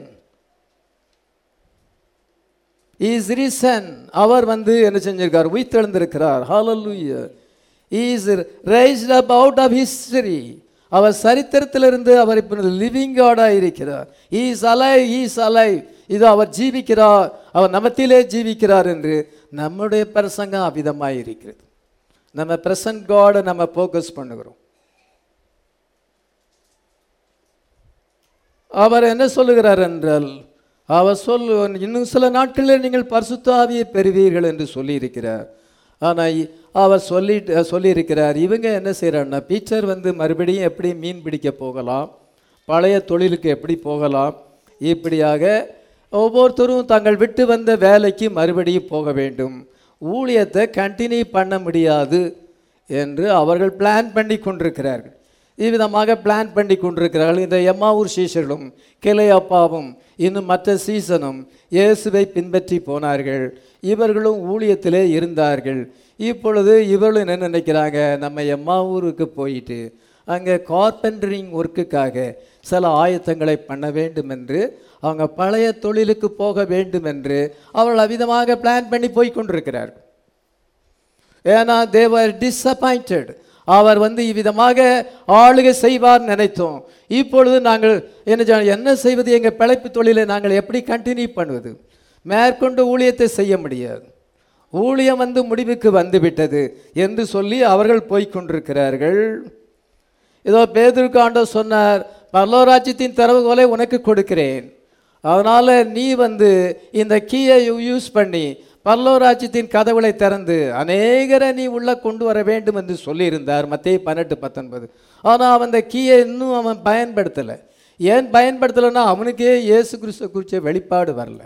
is risen அவர் வந்து என்ன செஞ்சிருக்கார் உயிர்த்தெழுந்திருக்கிறார் hallelujah is raised up out of history அவர் சரித்திரத்திலிருந்து அவர் இப்போ லிவிங் காடாக இருக்கிறார் இஸ் அலைவ் இஸ் அலைவ் இது அவர் ஜீவிக்கிறார் அவர் நமத்திலே ஜீவிக்கிறார் என்று நம்முடைய பிரசங்கம் அவ்விதமாக இருக்கிறது நம்ம பிரசன்ட் காடை நம்ம ஃபோக்கஸ் பண்ணுகிறோம் அவர் என்ன சொல்லுகிறார் என்றால் அவர் சொல் இன்னும் சில நாட்களில் நீங்கள் பரிசுத்த ஆவியை பெறுவீர்கள் என்று சொல்லியிருக்கிறார் ஆனால் அவர் சொல்லி சொல்லியிருக்கிறார் இவங்க என்ன செய்கிறாங்கன்னா டீச்சர் வந்து மறுபடியும் எப்படி மீன் பிடிக்க போகலாம் பழைய தொழிலுக்கு எப்படி போகலாம் இப்படியாக ஒவ்வொருத்தரும் தங்கள் விட்டு வந்த வேலைக்கு மறுபடியும் போக வேண்டும் ஊழியத்தை கண்டினியூ பண்ண முடியாது என்று அவர்கள் பிளான் பண்ணி கொண்டிருக்கிறார்கள் இவ்விதமாக பிளான் பண்ணி கொண்டிருக்கிறார்கள் இந்த எம்மாவூர் சீஷர்களும் கிளை அப்பாவும் இன்னும் மற்ற சீசனும் இயேசுவை பின்பற்றி போனார்கள் இவர்களும் ஊழியத்திலே இருந்தார்கள் இப்பொழுது இவர்களும் என்ன நினைக்கிறாங்க நம்ம எம்மாவூருக்கு போயிட்டு அங்கே கார்பெண்டரிங் ஒர்க்குக்காக சில ஆயத்தங்களை பண்ண வேண்டும் என்று அவங்க பழைய தொழிலுக்கு போக வேண்டும் என்று அவர்கள் அவ்விதமாக பிளான் பண்ணி போய் கொண்டிருக்கிறார்கள் ஏன்னா தேவர் டிஸப்பாயிண்டட் அவர் வந்து இவ்விதமாக ஆளுகை செய்வார் நினைத்தோம் இப்பொழுது நாங்கள் என்ன செய்ய- என்ன செய்வது எங்கள் பிழைப்பு தொழிலை நாங்கள் எப்படி கண்டினியூ பண்ணுவது மேற்கொண்டு ஊழியத்தை செய்ய முடியாது ஊழியம் வந்து முடிவுக்கு வந்துவிட்டது என்று சொல்லி அவர்கள் போய்க் கொண்டிருக்கிறார்கள் இதோ பேதுருக்கு ஆண்டவர் சொன்னார் பரலோராஜ்யத்தின் திறவுகோலை உனக்கு கொடுக்கிறேன் அதனால் நீ வந்து இந்த கீயை யூஸ் பண்ணி பரலோராஜ்யத்தின் கதவுகளை திறந்து அநேகரை நீ உள்ளே கொண்டு வர வேண்டும் என்று சொல்லியிருந்தார் மத்திய பன்னெண்டு பத்தொன்பது ஆனால் அவன் அந்த கீயை இன்னும் அவன் பயன்படுத்தலை ஏன் பயன்படுத்தலைன்னா அவனுக்கே இயேசு கிறிஸ்து குறித்த வெளிப்பாடு வரல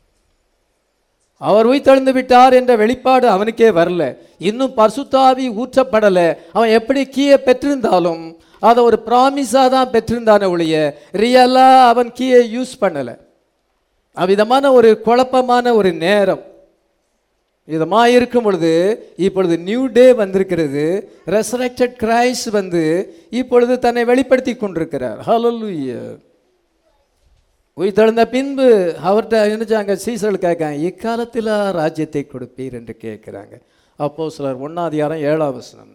அவர் உயிர்த்தெழுந்து விட்டார் என்ற வெளிப்பாடு அவனுக்கே வரல இன்னும் பரிசுத்தாவி ஊற்றப்படலை அவன் எப்படி கீயை பெற்றிருந்தாலும் அதை ஒரு ப்ராமிஸாக தான் பெற்றிருந்தானே ஒழிய ரியலாக அவன் கீயை யூஸ் பண்ணலை அவ்விதமான ஒரு குழப்பமான ஒரு நேரம் இதமாக இருக்கும் பொழுது இப்பொழுது நியூ டே வந்திருக்கிறது ரெசரக்டட் கிரைஸ்ட் வந்து இப்பொழுது தன்னை வெளிப்படுத்தி கொண்டிருக்கிறார் ஹalleluya உயிர்த்தெழுந்த பின்பு அவர்கிட்ட நினைச்சாங்க சீசர்கள் கேட்காங்க இக்காலத்தில் ராஜ்யத்தை கொடுப்பீர் என்று கேட்குறாங்க அப்போ சிலர் ஒன்னாதிகாரம் ஏழாம் வசனம்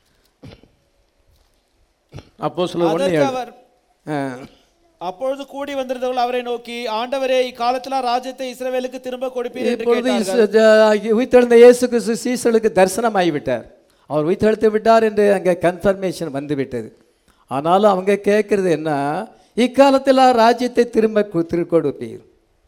அப்போ சிலர் ஒன்று அதற்கு ஏழு அவர் ஆ. அப்பொழுது கூடி வந்திருந்தவர்கள் அவரை நோக்கி ஆண்டவரே இக்காலத்தில் ராஜ்யத்தை இஸ்ரவேலுக்கு திரும்ப கொடுப்பீர் என்று இப்பொழுது கேட்டார்கள் இஸ்- ஜ- உயிர்த்தெழுந்த இயேசு கிறிஸ்து சீசலுக்கு தரிசனமாகி விட்டார் அவர் உயிர்த்தெழுத்து விட்டார் என்று அங்கே கன்ஃபர்மேஷன் வந்து விட்டது ஆனாலும் அவங்க கேட்குறது என்ன இக்காலத்தில் ராஜ்யத்தை திரும்ப கு- திரு கொடுப்பீர்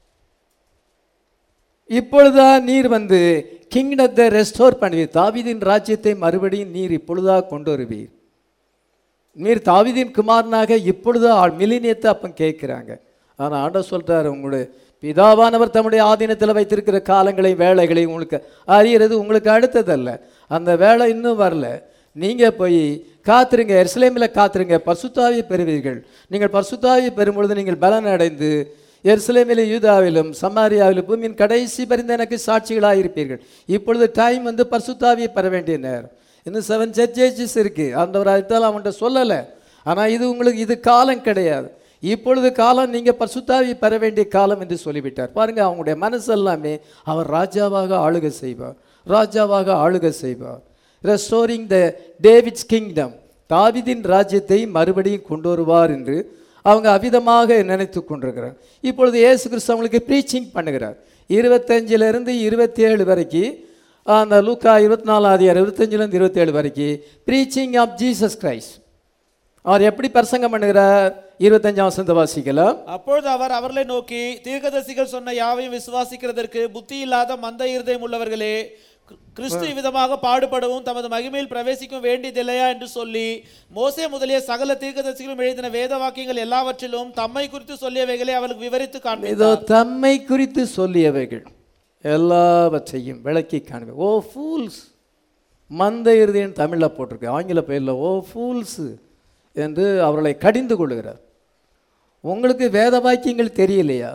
இப்பொழுதா நீர் வந்து கிங்டத்தை ரெஸ்டோர் பண்ணுவீர் தாவீதின் ராஜ்யத்தை மறுபடியும் நீர் இப்பொழுதா கொண்டு வருவீர் நீர் தாவீதின் குமாரனாக இப்பொழுது மிலினியத்தை அப்போ கேட்குறாங்க ஆனால் ஆண்டவர் சொல்றாரு உங்களுடைய பிதாவானவர் தம்முடைய ஆதீனத்தில் வைத்திருக்கிற காலங்களையும் வேலைகளையும் உங்களுக்கு அறியறது உங்களுக்கு அடுத்ததல்ல அந்த வேலை இன்னும் வரல நீங்கள் போய் காத்துருங்க எருசலேமில் காத்துருங்க பரிசுத்தாவியை பெறுவீர்கள் நீங்கள் பரிசுத்தாவியை பெறும்பொழுது நீங்கள் பலன் அடைந்து எருசலேமிலும் யூதாவிலும் சமாரியாவிலும் பூமியின் கடைசி பரிந்து எனக்கு சாட்சிகளாக இருப்பீர்கள் இப்பொழுது டைம் வந்து பரிசுத்தாவியை பெற வேண்டிய நேரம் இன்னும் செவன் சர்ச்சேஜஸ் இருக்குது ஆண்டவர் அடுத்தால் அவன்கிட்ட சொல்லலை ஆனால் இது உங்களுக்கு இது காலம் கிடையாது இப்பொழுது காலம் நீங்கள் பரிசுத்தாவியை பெற வேண்டிய காலம் என்று சொல்லிவிட்டார் பாருங்க அவங்களுடைய மனசு எல்லாமே அவர் ராஜாவாக ஆளுகை செய்வார் ராஜாவாக ஆளுகை செய்வார் ரெஸ்டோரிங் த டேவிட்ஸ் கிங்டம் தாவிதின் ராஜ்யத்தை மறுபடியும் கொண்டு வருவார் என்று அவங்க அவிதமாக நினைத்து கொண்டிருக்கிறார் இப்பொழுது இயேசு கிறிஸ்து அவங்களுக்கு ப்ரீச்சிங் பண்ணுகிறார் இருபத்தஞ்சிலிருந்து இருபத்தி ஏழு வரைக்கும் அந்த லூக்கா இருபத்தி நாலாவது இருபத்தஞ்சிலேருந்து இருபத்தேழு வரைக்கும் ப்ரீச்சிங் ஆஃப் ஜீசஸ் கிரைஸ்ட் அவர் எப்படி பிரசங்கம் பண்ணுகிறார் இருபத்தஞ்சாம் வசந்த வாசிக்கலாம் அப்பொழுது அவர் அவர்களை நோக்கி தீர்க்கதரிசிகள் சொன்ன யாவையும் விசுவாசிக்கிறதற்கு புத்தி இல்லாத மந்த இருதயம் உள்ளவர்களே கிறிஸ்து- கிறிஸ்து விதமாக பாடுபடவும் தமது மகிமையில் பிரவேசிக்கும் வேண்டியதில்லையா என்று சொல்லி மோசே முதலிய சகல தீர்க்கதரிசிகளும் எழுதின வேத வாக்கியங்கள் எல்லாவற்றிலும் தம்மை குறித்து சொல்லியவைகளை அவர்களுக்கு விவரித்து காண்பித்தார் இதோ தம்மை குறித்து சொல்லியவைகள் எல்லாவற்றையும் விளக்கி காண்பி ஓ ஃபூல்ஸ் மந்த இறுதியின் தமிழில் போட்டிருக்கு ஆங்கில பெயரில் ஓ ஃபூல்ஸ் என்று அவர்களை கடிந்து கொள்கிறார் உங்களுக்கு வேத வாக்கியங்கள் தெரியலையா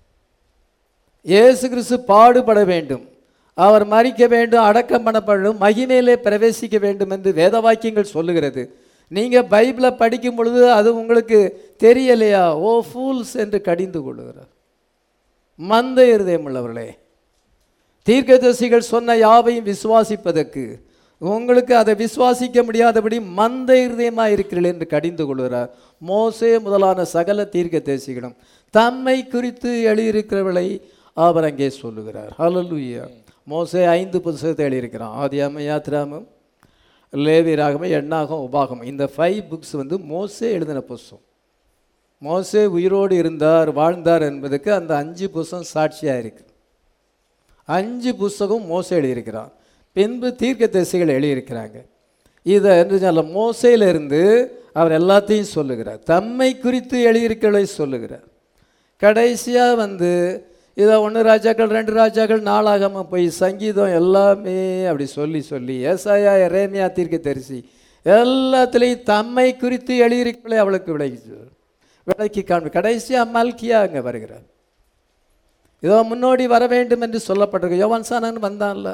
இயேசு கிறிஸ்து பாடுபட வேண்டும் அவர் மறிக்க வேண்டும் அடக்கம் பண்ணப்படும் மகிமையிலே பிரவேசிக்க வேண்டும் என்று வேத வாக்கியங்கள் சொல்லுகிறது நீங்கள் பைபிளை படிக்கும் பொழுது அது உங்களுக்கு தெரியலையா ஓ ஃபூல்ஸ் என்று கடிந்து கொள்ளுகிறார் மந்த இருதயம் உள்ளவர்களே தீர்க்கதரிசிகள் சொன்ன யாவையும் விசுவாசிப்பதற்கு உங்களுக்கு அதை விசுவாசிக்க முடியாதபடி மந்த இருதயமாக இருக்கிறீர்கள் என்று கடிந்து கொள்கிறார் மோசே முதலான சகல தீர்க்கதரிசிகளும் தம்மை குறித்து எழுதியிருக்கிறவளை அவர் அங்கே சொல்லுகிறார் ஹalleluya மோசே ஐந்து புத்தகத்தை எழுதியிருக்கிறான் ஆதியாம யாத்ராமம் லேவி ராகமம் எண்ணாகம் உபாகம் இந்த ஃபைவ் புக்ஸ் வந்து மோசே எழுதின புஸ்தகம் மோசே உயிரோடு இருந்தார் வாழ்ந்தார் என்பதுக்கு அந்த அஞ்சு புஸ்தகம் சாட்சியாக இருக்கு அஞ்சு புஸ்தகம் மோசே எழுதியிருக்கிறான் பின்பு தீர்க்க தரிசிகள் எழுதியிருக்கிறாங்க இதை என்று சொல்ல மோசையிலிருந்து அவர் எல்லாத்தையும் சொல்லுகிறார் தம்மை குறித்து எழுதியிருக்கிறதை சொல்லுகிறார் கடைசியாக வந்து இதை ஒன்று ராஜாக்கள் ரெண்டு ராஜாக்கள் நாளாகாமல் போய் சங்கீதம் எல்லாமே அப்படி சொல்லி சொல்லி ஏசாயா எரேமியா தீர்க்க தரிசி எல்லாத்துலேயும் தம்மை குறித்து எழுதியிருக்கிறதை அவளுக்கு விளக்கி விளக்கி காண்பி கடைசியாக மல்கியா அங்கே வருகிறார் இதோ முன்னோடி வர வேண்டும் என்று சொல்லப்பட்டிருக்கு யோவான் சானன் வந்தான்ல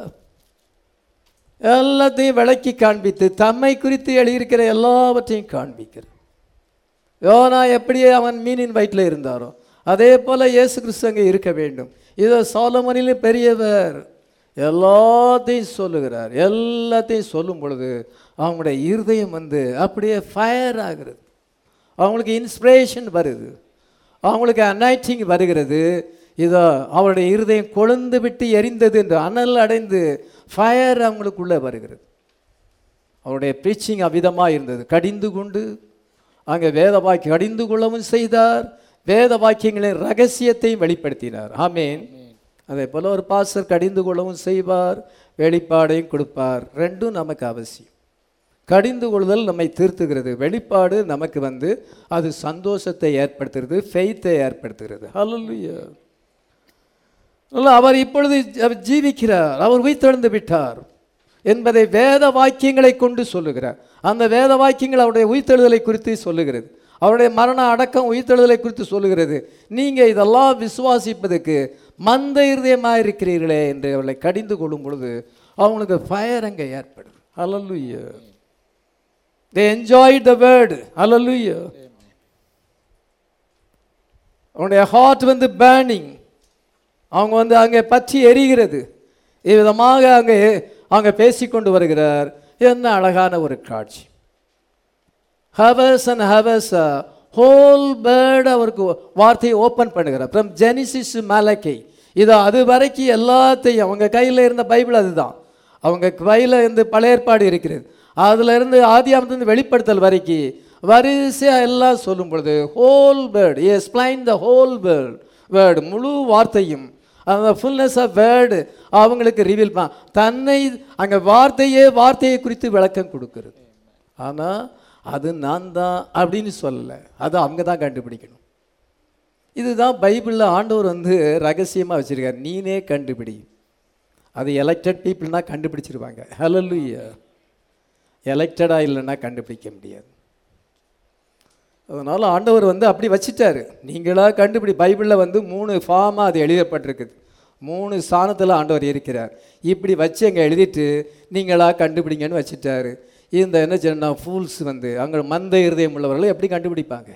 எல்லாத்தையும் விளக்கி காண்பித்து தம்மை குறித்து எழுதியிருக்கிற எல்லாவற்றையும் காண்பிக்கிறார் யோனா எப்படியே அவன் மீனின் வயிற்றில் இருந்தாரோ அதே போல இயேசு கிறிஸ்து அங்கே இருக்க வேண்டும் இதோ சோலமனிலும் பெரியவர் எல்லாத்தையும் சொல்லுகிறார் எல்லாத்தையும் சொல்லும் பொழுது அவங்களுடைய இருதயம் வந்து அப்படியே ஃபயர் ஆகிறது அவங்களுக்கு இன்ஸ்பிரேஷன் வருது அவங்களுக்கு அனைட்டிங் வருகிறது இதோ அவருடைய இருதயம் கொழுந்து விட்டு எரிந்தது என்று அனல் அடைந்து ஃபயர் அவங்களுக்குள்ளே வருகிறது அவருடைய ப்ரீச்சிங் அவ்விதமாக இருந்தது கடிந்து கொண்டு அங்கே வேத வாக்கியம் கடிந்து கொள்ளவும் செய்தார் வேத வாக்கியங்களின் ரகசியத்தையும் வெளிப்படுத்தினார் ஆமேன் அதே போல் ஒரு பாஸ்டர் கடிந்து கொள்ளவும் செய்வார் வெளிப்பாடையும் கொடுப்பார் ரெண்டும் நமக்கு அவசியம் கடிந்து கொள்ளுதல் நம்மை தீர்த்துகிறது வெளிப்பாடு நமக்கு வந்து அது சந்தோஷத்தை ஏற்படுத்துகிறது ஃபெய்த்தை ஏற்படுத்துகிறது ஹalleluya அல்ல, அவர் இப்பொழுது அவர் ஜீவிக்கிறார் அவர் உயிர்த்தெழுந்து விட்டார் என்பதை வேத வாக்கியங்களை கொண்டு சொல்லுகிறார் அந்த வேத வாக்கியங்கள் அவருடைய உயிர்த்தெழுதலை குறித்து சொல்லுகிறது அவருடைய மரண அடக்கம் உயிர்த்தெழுதலை குறித்து சொல்லுகிறது நீங்கள் இதெல்லாம் விசுவாசிப்பதற்கு மந்த இருதயமாக இருக்கிறீர்களே என்று அவளை கடிந்து கொள்ளும் பொழுது அவங்களுக்கு ஃபயர் அங்கே ஏற்படுது hallelujah they enjoyed the word hallelujah அவனுடைய ஹார்ட் வந்து பேர்னிங் அவங்க வந்து அங்கே பற்றி எரிகிறது இவ்விதமாக அங்கே அங்கே பேசிக்கொண்டு வருகிறார் என்ன அழகான ஒரு காட்சி hours and hours whole word அவருக்கு வார்த்தையை ஓப்பன் பண்ணுகிறார் ஃப்ரம் ஜெனிசிஸ் மலக்கை இது அது வரைக்கும் எல்லாத்தையும் அவங்க கையில் இருந்த பைபிள் அதுதான் அவங்க கையில் இருந்து பழைய ஏற்பாடு இருக்கிறது அதுல இருந்து ஆதியாமத்திலிருந்து வெளிப்படுத்தல் வரைக்கும் வரிசையாக எல்லாம் சொல்லும் பொழுது whole word explain the whole word word முழு வார்த்தையும் அந்த ஃபுல்னஸ் ஆஃப் வேர்டு அவங்களுக்கு ரிவீல் பா தன்னை அங்கே வார்த்தையே வார்த்தையை குறித்து விளக்கம் கொடுக்கிறது ஆனால் அது நான் தான் அப்படின்னு சொல்லலை அது அவங்க தான் கண்டுபிடிக்கணும் இதுதான் பைபிளில் ஆண்டவர் வந்து ரகசியமாக வச்சுருக்கார் நீனே கண்டுபிடி அது எலெக்டட் பீப்புள்னா கண்டுபிடிச்சிருவாங்க ஹலலுயா எலெக்டடாக இல்லைன்னா கண்டுபிடிக்க முடியாது அதனால் ஆண்டவர் வந்து அப்படி வச்சிட்டாரு நீங்களாக கண்டுபிடி பைபிளில் வந்து மூணு ஃபார்மாக அது எழுதப்பட்டிருக்குது மூணு ஸ்தானத்தில் ஆண்டவர் இருக்கிறார் இப்படி வச்சு அங்கே எழுதிட்டு நீங்களாக கண்டுபிடிங்கன்னு வச்சிட்டாரு இந்த என்ன சொன்னா ஃபூல்ஸ் வந்து அங்கே மந்த இருதயம் உள்ளவர்களை எப்படி கண்டுபிடிப்பாங்க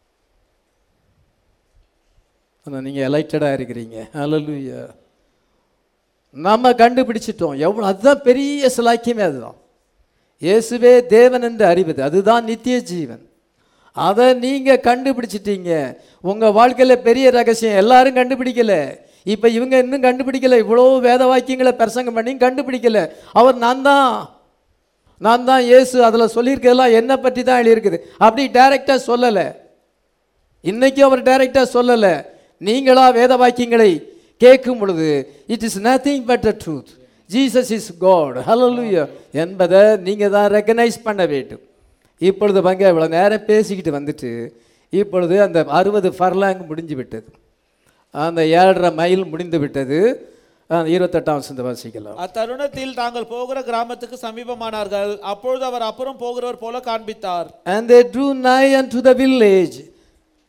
ஆனால் நீங்கள் எலெக்டடாக இருக்கிறீங்க ஹalleluya நம்ம கண்டுபிடிச்சிட்டோம் எவ்வளோ அதுதான் பெரிய சிலாக்கியமே அதுதான் இயேசுவே தேவன் என்று அறிவது அதுதான் நித்திய ஜீவன் அதை நீங்கள் கண்டுபிடிச்சிட்டீங்க உங்கள் வாழ்க்கையில் பெரிய ரகசியம் எல்லாரும் கண்டுபிடிக்கல இப்போ இவங்க இன்னும் கண்டுபிடிக்கல இவ்வளோ வேத வாக்கியங்களை பிரசங்கம் பண்ணி கண்டுபிடிக்கல அவர் நான் தான் நான் தான் இயேசு அதில் சொல்லியிருக்கதெல்லாம் என்னை பற்றி தான் எழுதியிருக்குது அப்படி டைரெக்டாக சொல்லலை இன்னைக்கு அவர் டைரெக்டாக சொல்லலை நீங்களா வேத வாக்கியங்களை கேட்கும் பொழுது it is nothing but the truth Jesus is God hallelujah என்பதை நீங்கள் தான் ரெக்கனைஸ் பண்ண வேண்டும் இப்பொழுது பங்க இவ்வளோ நேரம் பேசிக்கிட்டு வந்துட்டு இப்பொழுது அந்த அறுபது ஃபர்லாங் முடிஞ்சு விட்டது அந்த ஏழரை மைல் முடிந்து விட்டது அந்த இருபத்தெட்டாம் வசந்த வாசிக்கலாம் அத்தருணத்தில் தாங்கள் போகிற கிராமத்துக்கு சமீபமானார்கள் அப்பொழுது அவர் அப்புறம் போகிறவர் போல காண்பித்தார் And they drew nigh unto the village.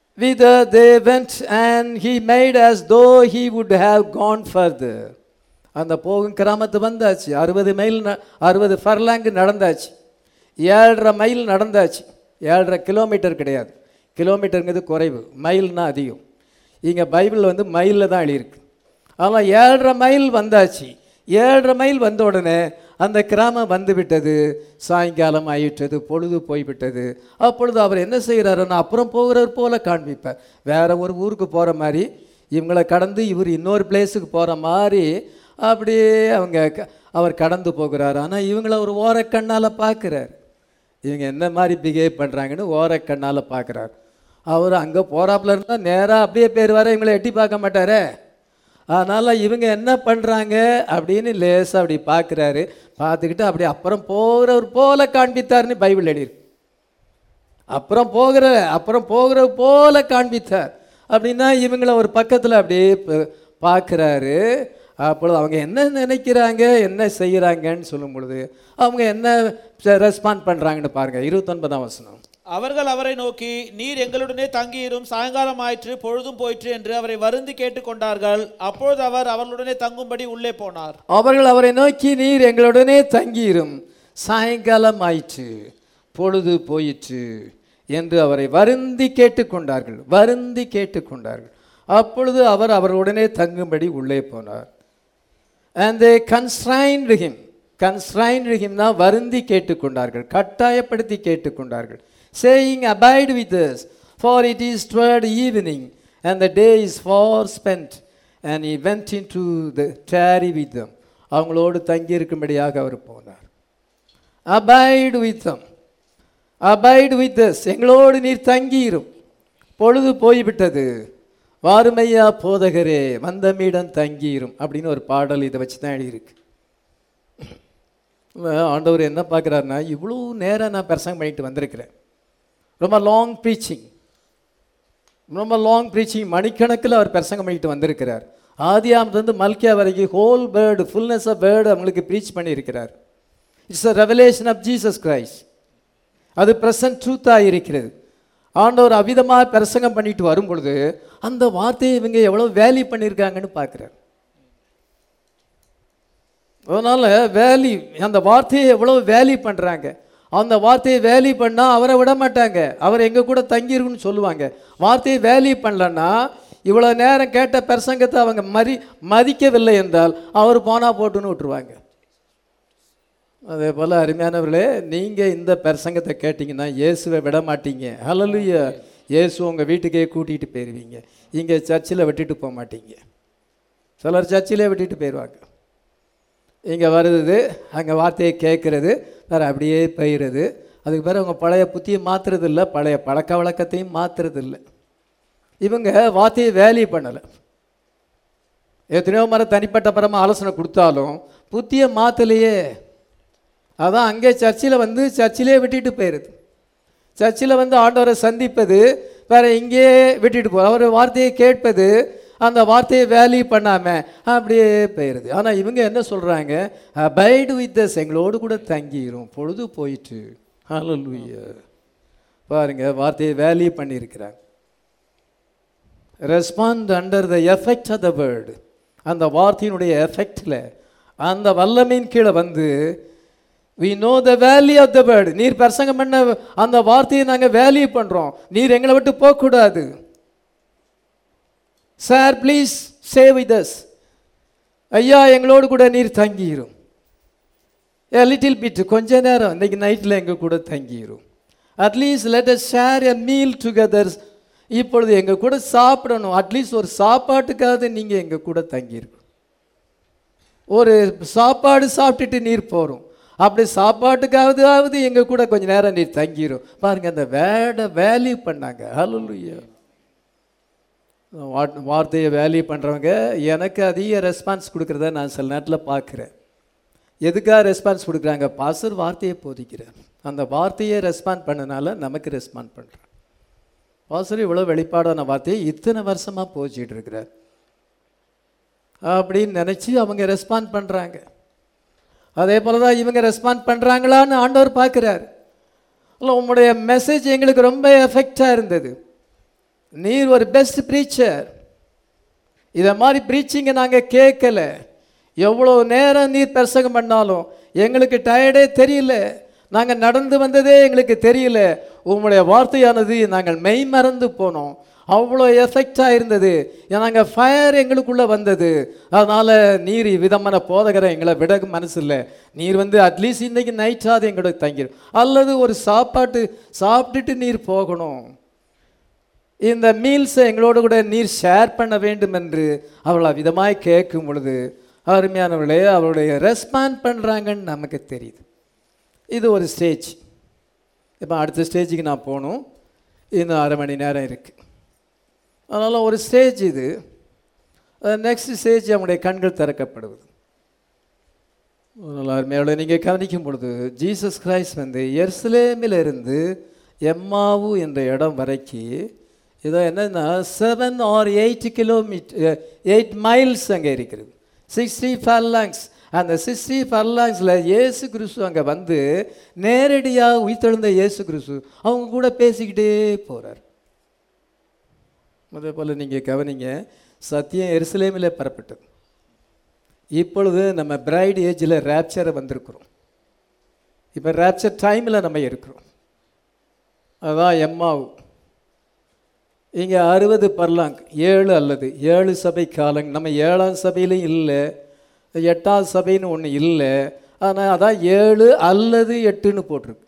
whither they went and he made as though he would have gone further அந்த போகும் கிராமத்து வந்தாச்சு அறுபது மைல் அறுபது ஃபர்லாங்கு நடந்தாச்சு ஏழரை மைல் நடந்தாச்சு ஏழரை கிலோமீட்டர் கிடையாது கிலோமீட்டருங்கிறது குறைவு மைல்னா அதிகம் இங்கே பைபிள் வந்து மைலில் தான் எழுதியிருக்கு ஆனால் ஏழரை மைல் வந்தாச்சு ஏழரை மைல் வந்த உடனே அந்த கிராமம் வந்து விட்டது சாயங்காலம் ஆயிட்டது பொழுது போய்விட்டது அப்பொழுது அவர் என்ன செய்கிறாருன்னா அப்புறம் போகிறவர் போல காண்பிப்பார் வேற ஒரு ஊருக்கு போகிற மாதிரி இவங்களை கடந்து இவர் இன்னொரு பிளேஸுக்கு போகிற மாதிரி அப்படியே அவங்க க- அவர் கடந்து போகிறார் ஆனால் இவங்கள ஒரு ஓரக்கண்ணால் பார்க்குறார் இவங்க என்ன மாதிரி பிஹேவ் பண்ணுறாங்கன்னு ஓரக்கண்ணால் பார்க்குறார் அவர் அங்கே போகிறாப்புல இருந்தால் நேராக அப்படியே பேர் வர இவங்களை எட்டி பார்க்க மாட்டாரே அதனால் இவங்க என்ன பண்ணுறாங்க அப்படின்னு லேசாக அப்படி பார்க்குறாரு பார்த்துக்கிட்டு அப்படி அப்புறம் போகிறவர் போல காண்பித்தார்னு பைபிள் எழுதியிருக்கு அப்புறம் போகிற அப்புறம் போகிற போல காண்பித்தார் அப்படின்னா இவங்கள ஒரு பக்கத்தில் அப்படியே ப- பார்க்குறாரு அப்பொழுது அவங்க என்ன நினைக்கிறாங்க என்ன செய்கிறாங்கன்னு சொல்லும் பொழுது அவங்க என்ன ரெஸ்பாண்ட் பண்ணுறாங்கன்னு பாருங்கள் இருபத்தொன்பதாம் வசனம் அவர்கள் அவரை நோக்கி நீர் எங்களுடனே தங்கியிரும் சாயங்காலம் ஆயிற்று பொழுதும் போயிற்று என்று அவரை வருந்தி கேட்டுக்கொண்டார்கள் அப்பொழுது அவர் அவர்களுடனே தங்கும்படி உள்ளே போனார் அவர்கள் அவரை நோக்கி நீர் எங்களுடனே தங்கியிரும் சாயங்காலம் ஆயிற்று பொழுது போயிற்று என்று அவரை வருந்தி கேட்டுக்கொண்டார்கள் வருந்தி கேட்டுக்கொண்டார்கள் அப்பொழுது அவர் அவர்களுடனே தங்கும்படி உள்ளே போனார் and they constrained him constrained himனா வருந்தி கேட்டுக்கொண்டார்கள் கட்டாயப்படுத்தி கேட்டுக்கொண்டார்கள் saying abide with us for it is toward evening and the day is far spent and he went into the tarry with them அவங்களோடு தங்கியிருக்கும்படியாக அவர் போனார் abide with them abide with us எங்களோடு நீர் தங்கியிரும் பொழுது போய்விட்டது வாருமையா போதகரே வந்தமிடம் தங்கியிரும் அப்படின்னு ஒரு பாடல் இதை வச்சு தான் எழுதியிருக்கு ஆண்டவர் என்ன பார்க்குறாருன்னா இவ்வளோ நேரம் நான் பிரசங்கம் பண்ணிட்டு வந்திருக்கிறேன் ரொம்ப லாங் ப்ரீச்சிங் ரொம்ப லாங் ப்ரீச்சிங் மணிக்கணக்கில் அவர் பிரசங்கம் பண்ணிட்டு வந்திருக்கிறார் ஆதியாமத்துலேருந்து மல்கியா வரைக்கும் whole word fullness of word அவங்களுக்கு ப்ரீச் பண்ணியிருக்கிறார் it's a revelation of Jesus Christ அது ப்ரெசன்ட் ட்ரூத்தாக இருக்கிறது ஆண்டவர் அவிதமாக பிரசங்கம் பண்ணிட்டு வரும் பொழுது அந்த வார்த்தையை இவங்க எவ்வளோ வேல்யூ பண்ணியிருக்காங்கன்னு பார்க்குறார் அதனால் வேல்யூ அந்த வார்த்தையை எவ்வளோ வேல்யூ பண்ணுறாங்க அந்த வார்த்தையை வேல்யூ பண்ணால் அவரை விட மாட்டாங்க அவர் எங்கள் கூட தங்கியிருக்குன்னு சொல்லுவாங்க வார்த்தையை வேல்யூ பண்ணலன்னா இவ்வளோ நேரம் கேட்ட பிரசங்கத்தை அவங்க மதி மதிக்கவில்லை என்றால் அவர் போனால் போட்டுன்னு விட்டுருவாங்க அதே போல் அருமையானவர்களே நீங்கள் இந்த பிரசங்கத்தை கேட்டிங்கன்னா இயேசுவை விட மாட்டீங்க ஹalleluya இயேசு உங்கள் வீட்டுக்கே கூட்டிகிட்டு போயிடுவீங்க இங்கே சர்ச்சில் விட்டுட்டு போக மாட்டீங்க சிலர் சர்ச்சிலே விட்டுட்டு போயிடுவாங்க இங்கே வருது அங்கே வார்த்தையை கேட்குறது வேறு அப்படியே போயிடுறது அதுக்கு பிறகு அவங்க பழைய புத்தியை மாற்றுறது இல்லை பழைய பழக்க வழக்கத்தையும் மாற்றுறது இல்லை இவங்க வார்த்தையை வேல்யூ பண்ணலை எத்தனையோ முறை தனிப்பட்ட பரமாக ஆலோசனை கொடுத்தாலும் புத்தியை மாற்றலையே அதான் அங்கே சர்ச்சில் வந்து சர்ச்சிலே விட்டுட்டு போயிடுது சர்ச்சில் வந்து ஆண்டவரை சந்திப்பது வேற இங்கேயே விட்டுட்டு போ அவர் வார்த்தையை கேட்பது அந்த வார்த்தையை வேல்யூ பண்ணாமல் அப்படியே போயிடுது ஆனால் இவங்க என்ன சொல்கிறாங்க அபைடு வித் அஸ் எங்களோடு கூட தங்கிரும் பொழுது போயிட்டு ஹalleluya பாருங்க வார்த்தையை வேல்யூ பண்ணியிருக்கிறாங்க respond under the effect of the word அந்த வார்த்தையினுடைய எஃபெக்டில் அந்த வல்லமையின் கீழே வந்து we know the value of the word நீர் பிரசங்கம் பண்ண அந்த வார்த்தையை நாங்கள் வேல்யூ பண்ணுறோம் நீர் எங்களை விட்டு போகக்கூடாது sir please save with us ஐயா எங்களோடு கூட நீர் தங்கிரும் ஏ லிட்டில் பிட் கொஞ்ச நேரம் இன்னைக்கு நைட்டில் எங்கள் கூட தங்கிரும் at least let us share a meal together இப்பொழுது எங்கள் கூட சாப்பிடணும் அட்லீஸ்ட் ஒரு சாப்பாட்டுக்காவது நீங்கள் எங்கள் கூட தங்கியிருக்கணும் ஒரு சாப்பாடு சாப்பிட்டுட்டு நீர் போகிறோம் அப்படி சாப்பாட்டுக்காவதாவது எங்கள் கூட கொஞ்ச நேரம் நீர் தங்கிரும் பாருங்க அந்த வேட வேல்யூ பண்ணாங்க ஹalleluya வாட் வார்த்தையை வேல்யூ பண்ணுறவங்க எனக்கு அதிக ரெஸ்பான்ஸ் கொடுக்குறத நான் சில நேரத்தில் பார்க்குறேன் எதுக்காக ரெஸ்பான்ஸ் கொடுக்குறாங்க பாசர் வார்த்தையை போதிக்கிறார் அந்த வார்த்தையை ரெஸ்பாண்ட் பண்ணனால நமக்கு ரெஸ்பாண்ட் பண்ணுறார் பாசர் இவ்வளோ வெளிப்பாடான வார்த்தையை இத்தனை வருஷமாக போச்சிட்டு இருக்கிறார் அப்படின்னு நினச்சி அவங்க ரெஸ்பாண்ட் பண்ணுறாங்க அதே போல தான் இவங்க ரெஸ்பாண்ட் பண்ணுறாங்களான்னு ஆண்டவர் பார்க்குறார் இல்லை உங்களுடைய மெசேஜ் எங்களுக்கு ரொம்ப எஃபெக்டாக இருந்தது நீர் ஒரு பெஸ்ட் ப்ரீச்சர் இதை மாதிரி ப்ரீச்சிங்கை நாங்கள் கேட்கல எவ்வளோ நேரம் நீர் பிரசங்கம் பண்ணாலும் எங்களுக்கு டயர்டே தெரியல நாங்கள் நடந்து வந்ததே எங்களுக்கு தெரியல உங்களுடைய வார்த்தையானது நாங்கள் மெய் மறந்து போனோம் அவ்வளோ எஃபெக்டாக இருந்தது நாங்கள் ஃபயர் எங்களுக்குள்ளே வந்தது அதனால் நீர் விதமான போதகரை எங்களை விட மனசு இல்லை நீர் வந்து அட்லீஸ்ட் இன்றைக்கி நைட்டாவது எங்களோட தங்கிடும் அல்லது ஒரு சாப்பாட்டு சாப்பிட்டுட்டு நீர் போகணும் இந்த மீல்ஸை எங்களோடு கூட நீர் ஷேர் பண்ண வேண்டும் என்று அவள் விதமாய் கேட்கும் பொழுது அருமையானவர்களே அவளுடைய ரெஸ்பாண்ட் பண்ணுறாங்கன்னு நமக்கு தெரியுது இது ஒரு ஸ்டேஜ் இப்போ அடுத்த ஸ்டேஜுக்கு நான் போகணும் இன்னும் அரை மணி நேரம் இருக்குது அதனால் ஒரு ஸ்டேஜ் இது நெக்ஸ்ட் ஸ்டேஜ் அவங்களுடைய கண்கள் திறக்கப்படுவது அதனால் அருமையாவில் நீங்கள் கவனிக்கும் பொழுது ஜீசஸ் கிரைஸ்ட் வந்து எர்ஸ்லேமிலிருந்து எம்மாவு என்ற இடம் வரைக்கும் இதோ என்னன்னா seven or eight kilometre eight miles அங்கே இருக்கிறது சிக்ஸ்டி ஃபர்லாங்ஸ் அந்த சிக்ஸ்டி ஃபர்லாங்ஸில் இயேசு கிறிஸ்து அங்கே வந்து நேரடியாக உயிர்த்தெழுந்த இயேசு கிறிஸ்து அவங்க கூட பேசிக்கிட்டே போகிறார் அதே போல் நீங்கள் கவனிங்க சத்தியம் எருசலேமில் பெறப்பட்டது இப்பொழுது நம்ம பிரைட் ஏஜில் ரேப்சரை வந்திருக்கிறோம் இப்போ ரேப்சர் டைமில் நம்ம இருக்கிறோம் அதான் எம்மாவு இங்கே அறுபது பர்லாங் ஏழு அல்லது ஏழு சபை காலங் நம்ம ஏழாம் சபையிலும் இல்லை எட்டாம் சபைன்னு ஒன்று இல்லை ஆனால் அதான் ஏழு அல்லது எட்டுன்னு போட்டிருக்கு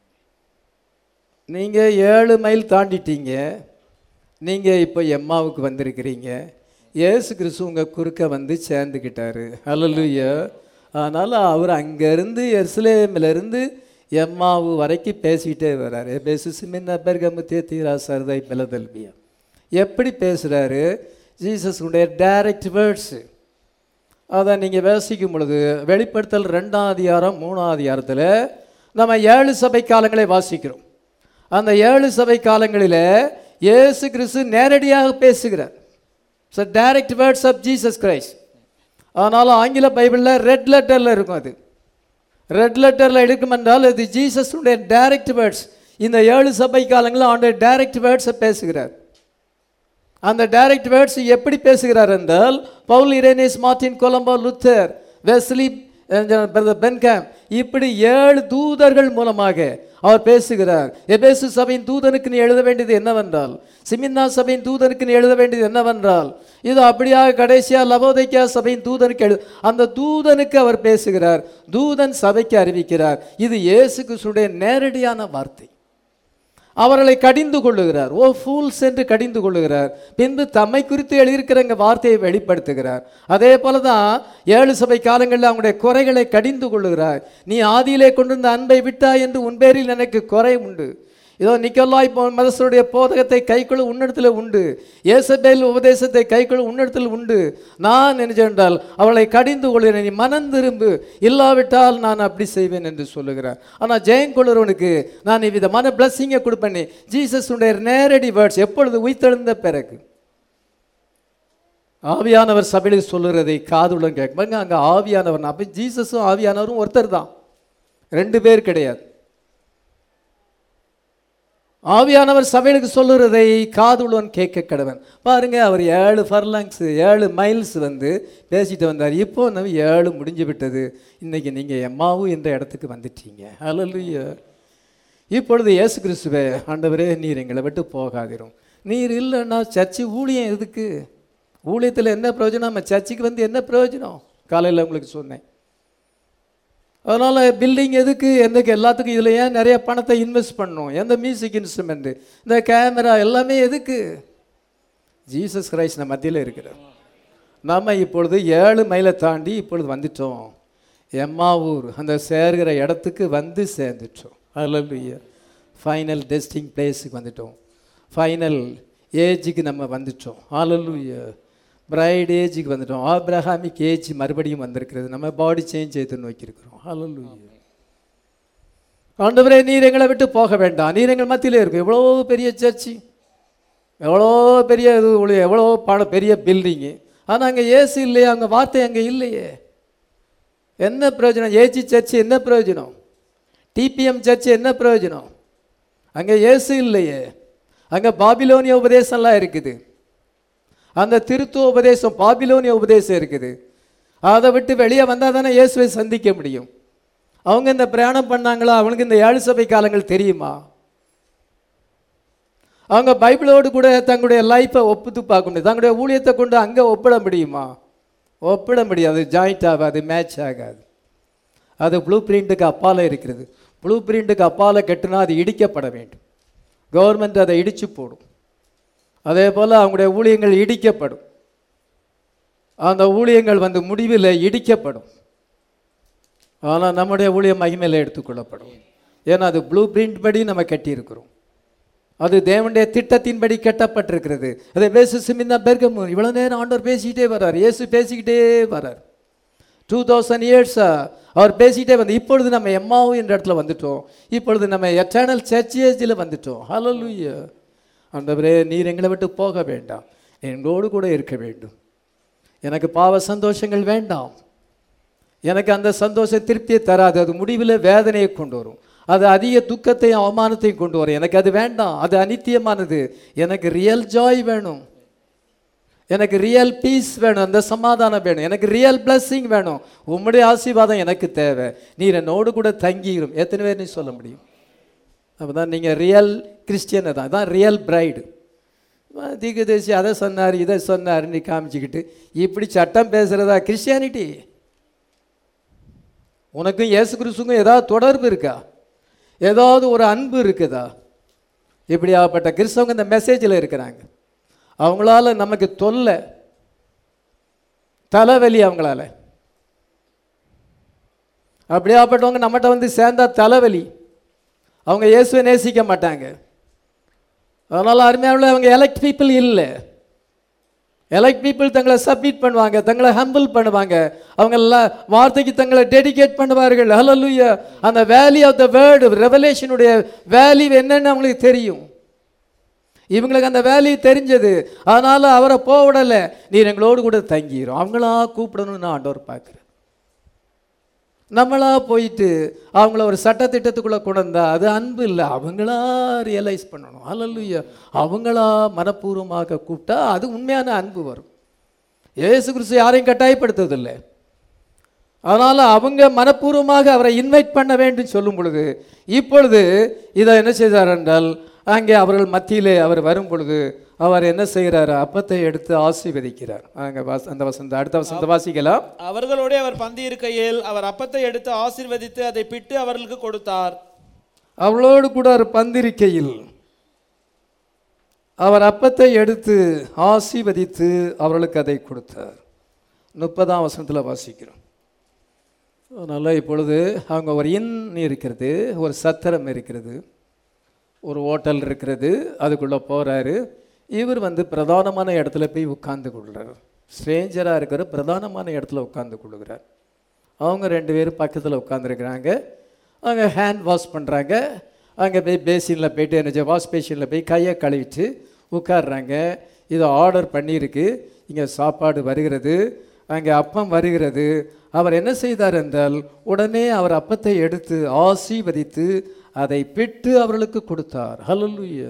நீங்கள் ஏழு மைல் தாண்டிட்டீங்க நீங்கள் இப்போ எம்மாவுக்கு வந்திருக்கிறீங்க ஏசு கிறிஸ்து உங்கள் குறுக்க வந்து சேர்ந்துக்கிட்டாரு அல்லலுயா அதனால் அவர் அங்கேருந்து எருசலேமிலிருந்து எம்மாவு வரைக்கும் பேசிக்கிட்டே வர்றாரு பேசு சிமின்ன பெர்கமுத்திய தீரா சரதை பிலதல்பியா எப்படி பேசுகிறாரு ஜீசஸுடைய டைரக்ட் வேர்ட்ஸு அதை நீங்கள் வாசிக்கும் பொழுது வெளிப்படுத்தல் ரெண்டாம் அதிகாரம் மூணாம் அதிகாரத்தில் நம்ம ஏழு சபை காலங்களை வாசிக்கிறோம் அந்த ஏழு சபை காலங்களில் இயேசு கிறிஸ்து நேரடியாக பேசுகிறார் so direct words of Jesus Christ ஆனாலும் ஆங்கில பைபிளில் ரெட் லெட்டரில் இருக்கும் அது ரெட் லெட்டரில் எடுக்கும் என்றால் இது ஜீசஸுடைய டைரக்ட் வேர்ட்ஸ் இந்த ஏழு சபை காலங்களில் அவனுடைய டைரக்ட் வேர்ட்ஸை பேசுகிறார் அந்த டைரக்ட் வேர்ட்ஸ் எப்படி பேசுகிறார் என்றால் Paul Irenaeus Martin Columba Luther Wesley brother Branham இப்படி ஏழு தூதர்கள் மூலமாக அவர் பேசுகிறார் எபேசு சபையின் தூதனுக்கு நீ எழுத வேண்டியது என்னவென்றால் சிமின்னா சபையின் தூதனுக்கு நீ எழுத வேண்டியது என்னவென்றால் இது அப்படியாக கடைசியாக லவோதைக்கா சபையின் தூதனுக்கு எழு அந்த தூதனுக்கு அவர் பேசுகிறார் தூதன் சபைக்கு அறிவிக்கிறார் இது இயேசு கிறிஸ்துடைய நேரடியான வார்த்தை அவர்களை கடிந்து கொள்ளுகிறார் ஓ ஃபூல்ஸ் என்று கடிந்து கொள்ளுகிறார் பின்பு தம்மை குறித்து எழுதியிருக்கிற வார்த்தையை வெளிப்படுத்துகிறார் அதே போல தான் ஏழு சபை காலங்களில் அவங்களுடைய குறைகளை கடிந்து கொள்ளுகிறார் நீ ஆதியிலே கொண்டிருந்த அன்பை விட்டாய் என்று உன் பேரில் எனக்கு குறை உண்டு இதோ நிக்கோலாய் மதசருடைய போதகத்தை கைக்குழு உன்னிடத்தில் உண்டு ஏசபேல் உபதேசத்தை கைக்குழு உன்னிடத்தில் உண்டு நான் என்றால் அவளை கடிந்து கொள்கிறேன் நீ மனம் திரும்பு இல்லாவிட்டால் நான் அப்படி செய்வேன் என்று சொல்லுகிறார் ஆனால் ஜெயங்கொள்ளுறவனுக்கு நான் இவ்விதமான பிளஸ்ஸிங்கை கொடுப்பேன் ஜீசஸுடைய நேரடி வேர்ட்ஸ் எப்பொழுது உயிர்த்தெழுந்த பிறகு ஆவியானவர் சபையில் சொல்லுறதை காதுடன் கேட்பாங்க அங்கே ஆவியானவர் அப்போ ஜீசஸும் ஆவியானவரும் ஒருத்தர் தான் ரெண்டு பேர் கிடையாது ஆவியானவர் சபைகளுக்கு சொல்லுறதை காதுள்ளவன் கேட்க கடவன் பாருங்க அவர் ஏழு ஃபர்லாங்ஸ் ஏழு மைல்ஸ் வந்து பேசிட்டு வந்தார் இப்போ நம்ம ஏழு முடிஞ்சு விட்டது இன்னைக்கு நீங்கள் எம்மாவு என்ற இடத்துக்கு வந்துட்டீங்க அல்லையா இப்பொழுது இயேசு கிறிஸ்துவே ஆண்டவரே நீர் எங்களை விட்டு போகாதிரும் நீர் இல்லைன்னா சர்ச்சு ஊழியம் எதுக்கு ஊழியத்தில் என்ன பிரயோஜனம் நம்ம சர்ச்சுக்கு வந்து என்ன பிரயோஜனம் காலையில் உங்களுக்கு சொன்னேன் அதனால் பில்டிங் எதுக்கு எந்தக்கு எல்லாத்துக்கும் இதில் ஏன் நிறைய பணத்தை இன்வெஸ்ட் பண்ணணும் எந்த மியூசிக் இன்ஸ்ட்ருமெண்ட்டு இந்த கேமரா எல்லாமே எதுக்கு ஜீசஸ் கிரைஸ்ட் நம்ம மத்தியில் இருக்கிறார் நம்ம இப்பொழுது ஏழு மைலை தாண்டி இப்பொழுது வந்துட்டோம் எம்மாவூர் அந்த சேர்கிற இடத்துக்கு வந்து சேர்ந்துட்டோம் அல்லையா ஃபைனல் டெஸ்டிங் பிளேஸுக்கு வந்துட்டோம் ஃபைனல் ஏஜுக்கு நம்ம வந்துட்டோம் ஆலலுயா பிரைட் ஏஜுக்கு வந்துட்டோம் ஆப்ரஹாமிக் ஏஜ் மறுபடியும் வந்திருக்கிறது நம்ம பாடி சேஞ்ச் செய்து நோக்கியிருக்கிறோம் ஹalleluya ஆண்டவரே நீர் எங்களை விட்டு போக வேண்டாம் நீர் எங்கள் மத்தியிலே இருக்கும் எவ்வளோ பெரிய சர்ச்சு எவ்வளோ பெரிய இது உள்ள- எவ்வளோ பண பெரிய பில்டிங்கு ஆனால் அங்கே ஏசி இல்லையே அங்கே வார்த்தை அங்கே இல்லையே என்ன பிரயோஜனம் ஏஜி சர்ச்சு என்ன பிரயோஜனம் டிபிஎம் சர்ச்சு என்ன பிரயோஜனம் அங்கே ஏசு இல்லையே அங்கே பாபிலோனிய உபதேசம்லாம் இருக்குது அந்த திருத்துவ உபதேசம் பாபிலோனிய உபதேசம் இருக்குது அதை விட்டு வெளியே வந்தால் தானே இயேசுவை சந்திக்க முடியும் அவங்க இந்த பிரயாணம் பண்ணாங்களா அவனுக்கு இந்த ஏழு சபை காலங்கள் தெரியுமா அவங்க பைபிளோடு கூட தங்களுடைய லைஃப்பை ஒப்புத்து பார்க்க முடியும் தங்களுடைய ஊழியத்தை கொண்டு அங்கே ஒப்பிட முடியுமா ஒப்பிட முடியாது ஜாயிண்ட் ஆகாது மேட்ச் ஆகாது அது ப்ளூ பிரிண்ட்டுக்கு அப்பால் இருக்கிறது ப்ளூ பிரிண்ட்டுக்கு அப்பால் கட்டுனா அது இடிக்கப்பட வேண்டும் கவர்மெண்ட் அதை இடிச்சு போடும் அதே போல் அவங்களுடைய ஊழியங்கள் இடிக்கப்படும் அந்த ஊழியங்கள் வந்து முடிவில் இடிக்கப்படும் ஆனால் நம்முடைய ஊழியம் மகிமையில் எடுத்துக்கொள்ளப்படும் ஏன்னா அது ப்ளூ பிரிண்ட் படி நம்ம கட்டியிருக்கிறோம் அது தேவனுடைய திட்டத்தின்படி கட்டப்பட்டிருக்கிறது அதை பேசு சிமிந்தா பெர்கமு இவ்வளோ நேரம் ஆண்டவர் பேசிக்கிட்டே வர்றார் இயேசு பேசிக்கிட்டே வர்றார் டூ தௌசண்ட் இயர்ஸா அவர் பேசிக்கிட்டே வந்து இப்பொழுது நம்ம எம்மாவு என்ற இடத்துல வந்துட்டோம் இப்பொழுது நம்ம எட்டர்னல் சர்ச்சேஜில் வந்துட்டோம் ஹalleluya ஆண்டவரே நீர் எங்களை விட்டு போக வேண்டாம் எங்களோடு கூட இருக்க வேண்டும் எனக்கு பாவ சந்தோஷங்கள் வேண்டாம் எனக்கு அந்த சந்தோஷ திருப்தியை தராது அது முடிவில் வேதனையை கொண்டு வரும் அது அதிக துக்கத்தையும் அவமானத்தையும் கொண்டு வரும் எனக்கு அது வேண்டாம் அது அனித்தியமானது எனக்கு ரியல் ஜாய் வேணும் எனக்கு ரியல் பீஸ் வேணும் அந்த சமாதானம் வேணும் எனக்கு ரியல் blessing வேணும் உம்முடைய ஆசீர்வாதம் எனக்கு தேவை நீர் என்னோடு கூட தங்கிடும் எத்தனை பேர் நீ சொல்ல முடியும் அப்போ தான் நீங்கள் ரியல் கிறிஸ்டியனை தான் இதான் ரியல் பிரைடு தீர்க்கதரிசி அதை சொன்னார் இதை சொன்னாருன்னு காமிச்சிக்கிட்டு இப்படி சட்டம் பேசுகிறதா கிறிஸ்டியானிட்டி உனக்கும் இயேசு கிறிஸ்துக்கும் ஏதாவது தொடர்பு இருக்கா ஏதாவது ஒரு அன்பு இருக்குதா இப்படியாப்பட்ட கிறிஸ்தவங்க இந்த மெசேஜில் இருக்கிறாங்க அவங்களால நமக்கு தொல்லை தலைவலி அவங்களால அப்படியாப்பட்டவங்க நம்மகிட்ட வந்து சேர்ந்தா தலைவலி அவங்க இயேசுவை நேசிக்க மாட்டாங்க அதனால் அருமையாவில் அவங்க எலக்ட் பீப்புள் இல்லை எலக்ட் பீப்புள் தங்களை சப்மிட் பண்ணுவாங்க தங்களை ஹம்பிள் பண்ணுவாங்க அவங்க எல்லாம் வார்த்தைக்கு தங்களை டெடிகேட் பண்ணுவார்கள் ஹalleluya அந்த வேல்யூ ஆஃப் த வேர்டு ரெவலேஷனுடைய வேல்யூ என்னன்னு அவங்களுக்கு தெரியும் இவங்களுக்கு அந்த வேல்யூ தெரிஞ்சது அதனால அவரை போக விடலை நீர் எங்களோடு கூட தங்கிரும் அவங்களா கூப்பிடணும்னு நான் ஆண்டவர் பார்க்குறேன் நம்மளா போயிட்டு அவங்கள ஒரு சட்டத்திட்டத்துக்குள்ளே கொண்டு வந்தா அது அன்பு இல்லை அவங்களா ரியலைஸ் பண்ணணும் அல்லல்லுயா அவங்களா மனப்பூர்வமாக கூப்பிட்டா அது உண்மையான அன்பு வரும் இயேசு கிறிஸ்து யாரையும் கட்டாயப்படுத்துவதில்லை அதனால் அவங்க மனப்பூர்வமாக அவரை இன்வைட் பண்ண வேண்டும் சொல்லும் பொழுது இப்பொழுது இதை என்ன செய்தார் என்றால் அங்கே அவர்கள் மத்தியிலே அவர் வரும் பொழுது அவர் என்ன செய்கிறார் அப்பத்தை எடுத்து ஆசீர்வதிக்கிறார் அங்கே வாச அந்த வசந்த அடுத்த வசந்த வாசிக்கலாம் அவர்களோடே அவர் பந்தி இருக்கையில் அவர் அப்பத்தை எடுத்து ஆசீர்வதித்து அதை பிட்டு அவர்களுக்கு கொடுத்தார் அவளோடு கூட ஒரு பந்திரிக்கையில் அவர் அப்பத்தை எடுத்து ஆசீர்வதித்து அவர்களுக்கு அதை கொடுத்தார் முப்பதாம் வசனத்தில் வாசிக்கிறோம் அதனால் இப்பொழுது அவங்க ஒரு இன் இருக்கிறது ஒரு சத்திரம் இருக்கிறது ஒரு ஹோட்டல் இருக்கிறது அதுக்குள்ளே போகிறாரு இவர் வந்து பிரதானமான இடத்துல போய் உட்கார்ந்து கொள்கிறார் ஸ்ட்ரேஞ்சராக இருக்கிற பிரதானமான இடத்துல உட்கார்ந்து கொள்கிறார் அவங்க ரெண்டு பேரும் பக்கத்தில் உட்காந்துருக்குறாங்க அங்கே ஹேண்ட் வாஷ் பண்ணுறாங்க அங்கே போய் பேசினில் போயிட்டு என்ன வாஷ் பேஷனில் போய் கையை கழுவிட்டு உட்காடுறாங்க இதை ஆர்டர் பண்ணியிருக்கு இங்கே சாப்பாடு வருகிறது அங்கே அப்பம் வருகிறது அவர் என்ன செய்தார் என்றால் உடனே அவர் அப்பத்தை எடுத்து ஆசீர்வதித்து அதை பிட்டு அவர்களுக்கு கொடுத்தார் ஹalleluya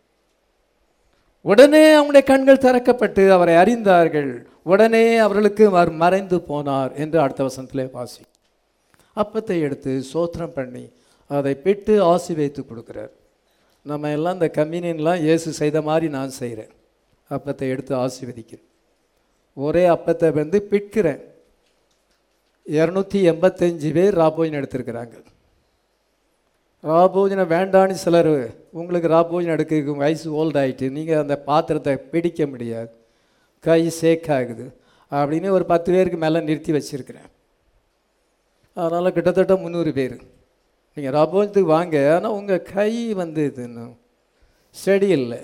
உடனே அவங்களுடைய கண்கள் திறக்கப்பட்டு அவரை அறிந்தார்கள் உடனே அவர்களுக்கு அவர் மறைந்து போனார் என்று அடுத்த வசனத்திலே வாசி அப்பத்தை எடுத்து சோத்திரம் பண்ணி அதை பிட்டு ஆசி வைத்து கொடுக்குறார் நம்ம எல்லாம் இந்த கம்யூனியன்லாம் இயேசு செய்த மாதிரி நான் செய்கிறேன் அப்பத்தை எடுத்து ஆசீர்வதிக்கிறேன் ஒரே அப்பத்தை வந்து பிட்கிறேன் இரநூத்தி எண்பத்தஞ்சு பேர் ராபோஜன் எடுத்திருக்கிறாங்க ராபோஜனம் வேண்டான்னு சிலர் உங்களுக்கு ராபோஜனம் எடுக்க வயசு ஓல்ட் ஆகிட்டு நீங்கள் அந்த பாத்திரத்தை பிடிக்க முடியாது கை சேக் ஆகுது அப்படின்னு ஒரு பத்து பேருக்கு மேலே நிறுத்தி வச்சுருக்கிறேன் அதனால் கிட்டத்தட்ட முந்நூறு பேர் நீங்கள் ராபோஜனத்துக்கு வாங்க ஆனால் உங்கள் கை வந்து இது இன்னும் ஸ்டடி இல்லை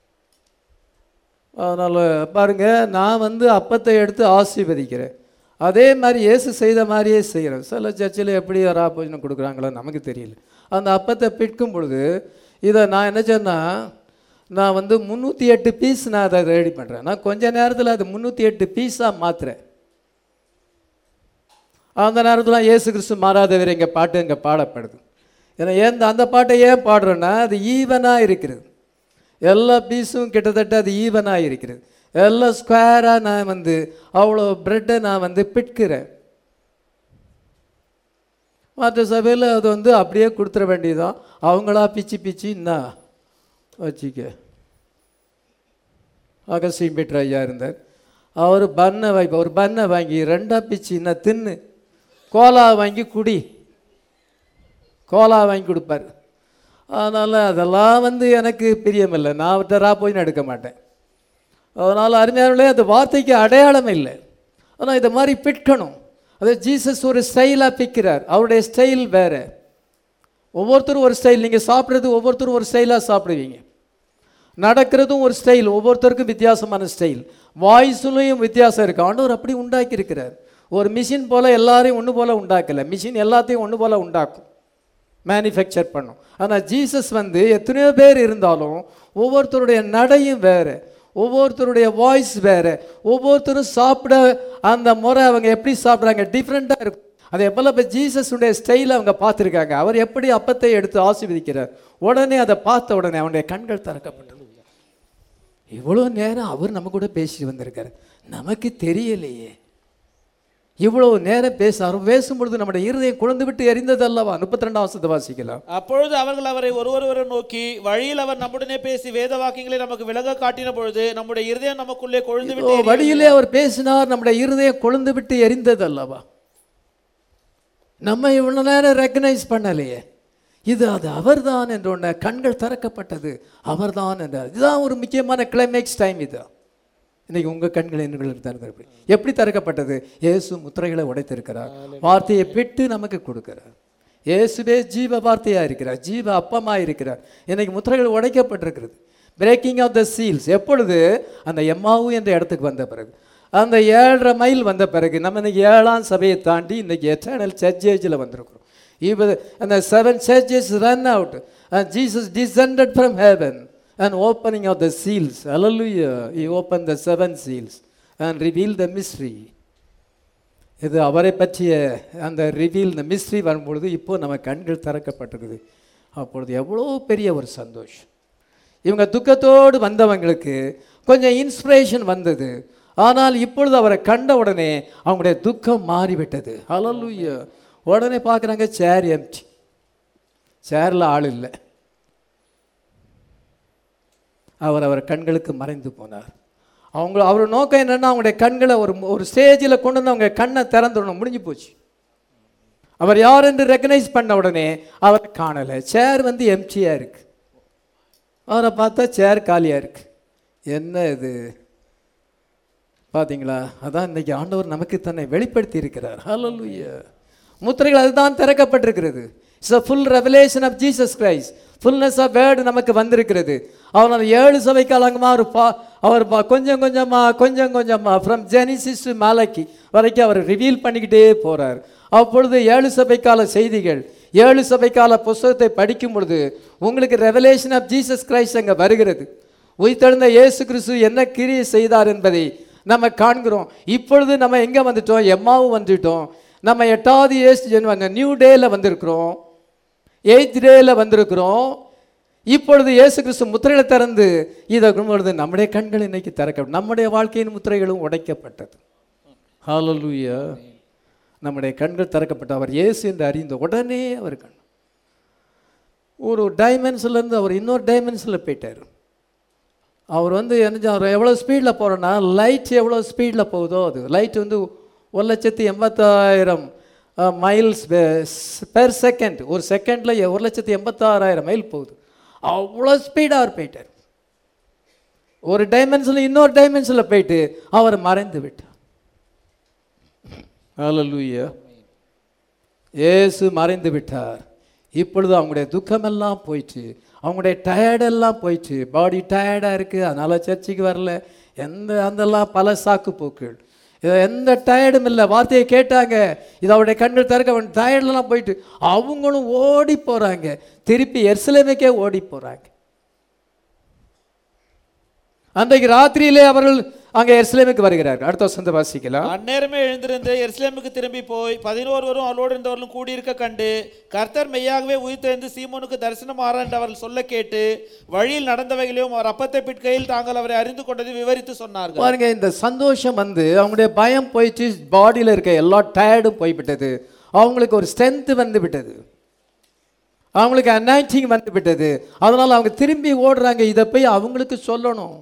அதனால் பாருங்கள் நான் வந்து அப்பத்தை எடுத்து ஆசீர்வதிக்கிறேன் அதே மாதிரி இயேசு செய்த மாதிரியே செய்கிறேன் சில சர்ச்சில் எப்படி ராபோஜனம் கொடுக்குறாங்களோ நமக்கு தெரியல அந்த அப்பத்தை பிற்கும் பொழுது இதை நான் என்ன சொன்னால் நான் வந்து முந்நூற்றி எட்டு பீஸ் நான் அதை ரெடி பண்ணுறேன் நான் கொஞ்ச நேரத்தில் அது முந்நூற்றி எட்டு பீஸாக மாற்றுறேன் அந்த நேரத்தில் இயேசு கிறிஸ்து மாறாதவர் எங்கள் பாட்டு இங்கே பாடப்படுது ஏன்னா ஏன் அந்த பாட்டை ஏன் பாடுறோன்னா அது ஈவனாக இருக்கிறது எல்லா பீஸும் கிட்டத்தட்ட அது ஈவனாக இருக்கிறது எல்லாம் ஸ்கொயராக நான் வந்து அவ்வளோ ப்ரெட்டை நான் வந்து பிட்கிறேன் மற்ற சபையில் அது வந்து அப்படியே கொடுத்துட வேண்டியதுதான் அவங்களா பிச்சு பிச்சு என்ன வச்சிக்க அகஸ்டின் பெற்ற ஐயா இருந்தார் அவர் பண்ணை வாங்கி ஒரு பண்ணை வாங்கி ரெண்டாக பிச்சு என்ன தின்னு கோலா வாங்கி குடி கோலா வாங்கி கொடுப்பார் அதனால் அதெல்லாம் வந்து எனக்கு பிரியமில்லை நான் அவர்கிட்ட போய் நான் எடுக்க மாட்டேன் அதனால் அருமையானே அந்த வார்த்தைக்கு அடையாளம் இல்லை ஆனால் இதை மாதிரி பிற்கணும் அது ஜீசஸ் ஒரு ஸ்டைலாக பிக்கிறார் அவருடைய ஸ்டைல் வேறு ஒவ்வொருத்தரும் ஒரு ஸ்டைல் நீங்கள் சாப்பிட்றது ஒவ்வொருத்தரும் ஒரு ஸ்டைலாக சாப்பிடுவீங்க நடக்கிறதும் ஒரு ஸ்டைல் ஒவ்வொருத்தருக்கும் வித்தியாசமான ஸ்டைல் வாய்ஸ்லையும் வித்தியாசம் இருக்குது ஆண்டவர் அப்படி உண்டாக்கி இருக்கிறார் ஒரு மிஷின் போல் எல்லாரையும் ஒன்று போல் உண்டாக்கலை மிஷின் எல்லாத்தையும் ஒன்று போல் உண்டாக்கும் மேனுஃபேக்சர் பண்ணும் ஆனால் ஜீசஸ் வந்து எத்தனையோ பேர் இருந்தாலும் ஒவ்வொருத்தருடைய நடையும் வேறு ஒவ்வொருத்தருடைய வாய்ஸ் வேறு ஒவ்வொருத்தரும் சாப்பிட அந்த முறை அவங்க எப்படி சாப்பிட்றாங்க டிஃப்ரெண்ட்டாக இருக்கும் அதே போல் இப்போ ஜீசஸுடைய ஸ்டைலை அவங்க பார்த்துருக்காங்க அவர் எப்படி அப்பத்தை எடுத்து ஆசீர்வதிக்கிறார் உடனே அதை பார்த்த உடனே அவனுடைய கண்கள் திறக்கப்பட்டது இவ்வளோ நேரம் அவர் நம்ம கூட பேசி வந்திருக்காரு நமக்கு தெரியலையே இவ்வளவு நேரம் பேச அவர் பேசும்பொழுது நம்முடைய இருதயம் குழந்து விட்டு எரிந்தது அல்லவா முப்பத்தி ரெண்டாம் வருஷத்தை வாசிக்கலாம் அப்பொழுது அவர்கள் அவரை ஒருவொருவரை நோக்கி வழியில் அவர் நம்முடனே பேசி வேத வாக்கியங்களை நமக்கு விலக காட்டின பொழுது நம்முடைய இருதயம் நமக்குள்ளே கொழுந்து ஓ, விட்டு எரிய- வழியிலே அவர் பேசினார் நம்முடைய இருதயம் கொழுந்து விட்டு எரிந்தது அல்லவா நம்ம இவ்வளவு நேரம் ரெக்கனைஸ் பண்ணலையே இது அது அவர்தான் என்ற ஒன்று கண்கள் திறக்கப்பட்டது அவர்தான் என்றார் இதுதான் ஒரு முக்கியமான கிளைமேக்ஸ் டைம் இது இன்னைக்கு உங்கள் கண்கள் எண்களுக்கு திறந்திருக்கு எப்படி திறக்கப்பட்டது இயேசு முத்திரைகளை உடைத்திருக்கிறார் வார்த்தையை பெற்று நமக்கு கொடுக்கிறார் இயேசுவே ஜீவ வார்த்தையாக இருக்கிறார் ஜீவ அப்பமாக இருக்கிறார் இன்னைக்கு முத்திரைகள் உடைக்கப்பட்டிருக்கிறது பிரேக்கிங் ஆஃப் த சீல்ஸ் எப்பொழுது அந்த எம்மாவு என்ற இடத்துக்கு வந்த பிறகு அந்த ஏழரை மைல் வந்த பிறகு நம்ம இன்னைக்கு ஏழாம் சபையை தாண்டி இன்னைக்கு எட்டர்னல் சர்ச்சேஜில் வந்திருக்கிறோம் இப்போ அந்த seven churches run out Jesus descended from heaven and opening of the seals. Hallelujah. He opened the seven seals and revealed the mystery. இது அவரை பற்றிய அந்த ரிவீல் இந்த மிஸ்ட்ரி வரும்பொழுது இப்போ நம்ம கண்கள் திறக்கப்பட்டிருக்குது அப்பொழுது எவ்வளோ பெரிய ஒரு சந்தோஷம் இவங்க துக்கத்தோடு வந்தவங்களுக்கு கொஞ்சம் இன்ஸ்பிரேஷன் வந்தது ஆனால் இப்பொழுது அவரை கண்ட உடனே அவங்களுடைய துக்கம் மாறிவிட்டது ஹalleluya உடனே பார்க்குறாங்க சேர் எம்டி சேரில் ஆள் இல்லை அவர் அவர் கண்களுக்கு மறைந்து போனார் அவங்க அவர் நோக்கம் என்னன்னா அவங்களுடைய கண்களை ஒரு ஒரு ஸ்டேஜில் கொண்டு வந்து அவங்க கண்ணை திறந்துடணும் முடிஞ்சு போச்சு அவர் யார் என்று ரெக்கனைஸ் பண்ண உடனே அவர் காணலை சேர் வந்து எம்டியாக இருக்கு அவரை பார்த்தா சேர் காலியாக இருக்கு என்ன இது பார்த்தீங்களா அதான் இன்னைக்கு ஆண்டவர் நமக்கு தன்னை வெளிப்படுத்தி இருக்கிறார் ஹalleluya முத்திரைகள் அதுதான் திறக்கப்பட்டிருக்கிறது it's a full revelation of Jesus Christ fullness of word நமக்கு வந்திருக்கிறது அவர் அந்த ஏழு சபை காலங்கமாக அவர் பா அவர் பா கொஞ்சம் கொஞ்சமாக கொஞ்சம் கொஞ்சமாக ஃப்ரம் ஜெனிசிஸ் டு மாலக்கி வரைக்கும் அவர் ரிவீல் பண்ணிக்கிட்டே போகிறார் அப்பொழுது ஏழு சபை கால செய்திகள் ஏழு சபை கால புஸ்தகத்தை படிக்கும் பொழுது உங்களுக்கு ரெவலேஷன் ஆஃப் ஜீசஸ் கிரைஸ்ட் அங்கே வருகிறது உயிர்த்தெழுந்த இயேசு கிறிஸ்து என்ன கிரியை செய்தார் என்பதை நம்ம காண்கிறோம் இப்பொழுது நம்ம எங்கே வந்துட்டோம் எம்மாவும் வந்துட்டோம் நம்ம எட்டாவது ஏசு ஜென்ம அந்த நியூ டேயில் வந்திருக்கிறோம் எயித் டேயில் வந்திருக்கிறோம் இப்பொழுது இயேசு கிறிஸ்து முத்திரைகளை திறந்து இதை பொழுது நம்முடைய கண்கள் இன்னைக்கு திறக்க நம்முடைய வாழ்க்கையின் முத்திரைகளும் உடைக்கப்பட்டது ஹalleluya நம்முடைய கண்கள் திறக்கப்பட்ட அவர் இயேசு என்று அறிந்த உடனே அவர் கண் ஒரு டைமென்ஷன்லேருந்து அவர் இன்னொரு டைமென்ஷனில் போயிட்டார் அவர் வந்து என்ன அவர் எவ்வளோ ஸ்பீடில் போகிறோன்னா லைட் எவ்வளோ ஸ்பீடில் போகுதோ அது லைட் வந்து ஒரு லட்சத்தி எண்பத்தாயிரம் மைல்ஸ் பெர் செகண்ட் ஒரு செகண்டில் ஒரு லட்சத்தி எண்பத்தாறாயிரம் மைல் போகுது அவ்வளோ ஸ்பீடாக அவர் போயிட்டார் ஒரு டைமென்ஷனில் இன்னொரு டைமென்ஷனில் போயிட்டு அவர் மறைந்து விட்டார் ஹalleluya இயேசு மறைந்து விட்டார் இப்பொழுது அவங்களுடைய துக்கமெல்லாம் போயிட்டு அவங்களுடைய டயர்டெல்லாம் போயிட்டு பாடி டயர்டாக இருக்குது அதனால் சர்ச்சுக்கு வரல எந்த அந்தெல்லாம் பல சாக்கு போக்குகள் இது எந்த டயர்டும் இல்லை வார்த்தையை கேட்டாங்க இது அவருடைய கண்கள் திறக்க டயர்டெல்லாம் போயிட்டு அவங்களும் ஓடி போகிறாங்க திருப்பி எர்சலேமுக்கே ஓடி போகிறாங்க அன்றைக்கு ராத்திரியிலே அவர்கள் அங்கே எருசலேமுக்கு வருகிறார்கள் அடுத்த வசந்த வாசிக்கலாம் அந்நேரமே எழுந்திருந்து எருசலேமுக்கு திரும்பி போய் பதினோருவரும் அவளோடு இருந்தவர்களும் கூடியிருக்க கண்டு கர்த்தர் மெய்யாகவே உயிர்த்தெழுந்து சீமோனுக்கு தரிசனமாறார் என்று அவர்கள் சொல்ல கேட்டு வழியில் நடந்தவைகளையும் அவர் அப்பத்தை பிட்கையில் தாங்கள் அவரை அறிந்து கொண்டதை விவரித்து சொன்னார்கள் பாருங்க இந்த சந்தோஷம் வந்து அவங்களுடைய பயம் போயிடுச்சு பாடியில் இருக்க எல்லா டயர்டும் போய்விட்டது அவங்களுக்கு ஒரு ஸ்ட்ரென்த் வந்து விட்டது அவங்களுக்கு அனாய்டிங் வந்து விட்டது அதனால் அவங்க திரும்பி ஓடுறாங்க இதை போய் அவங்களுக்கு சொல்லணும்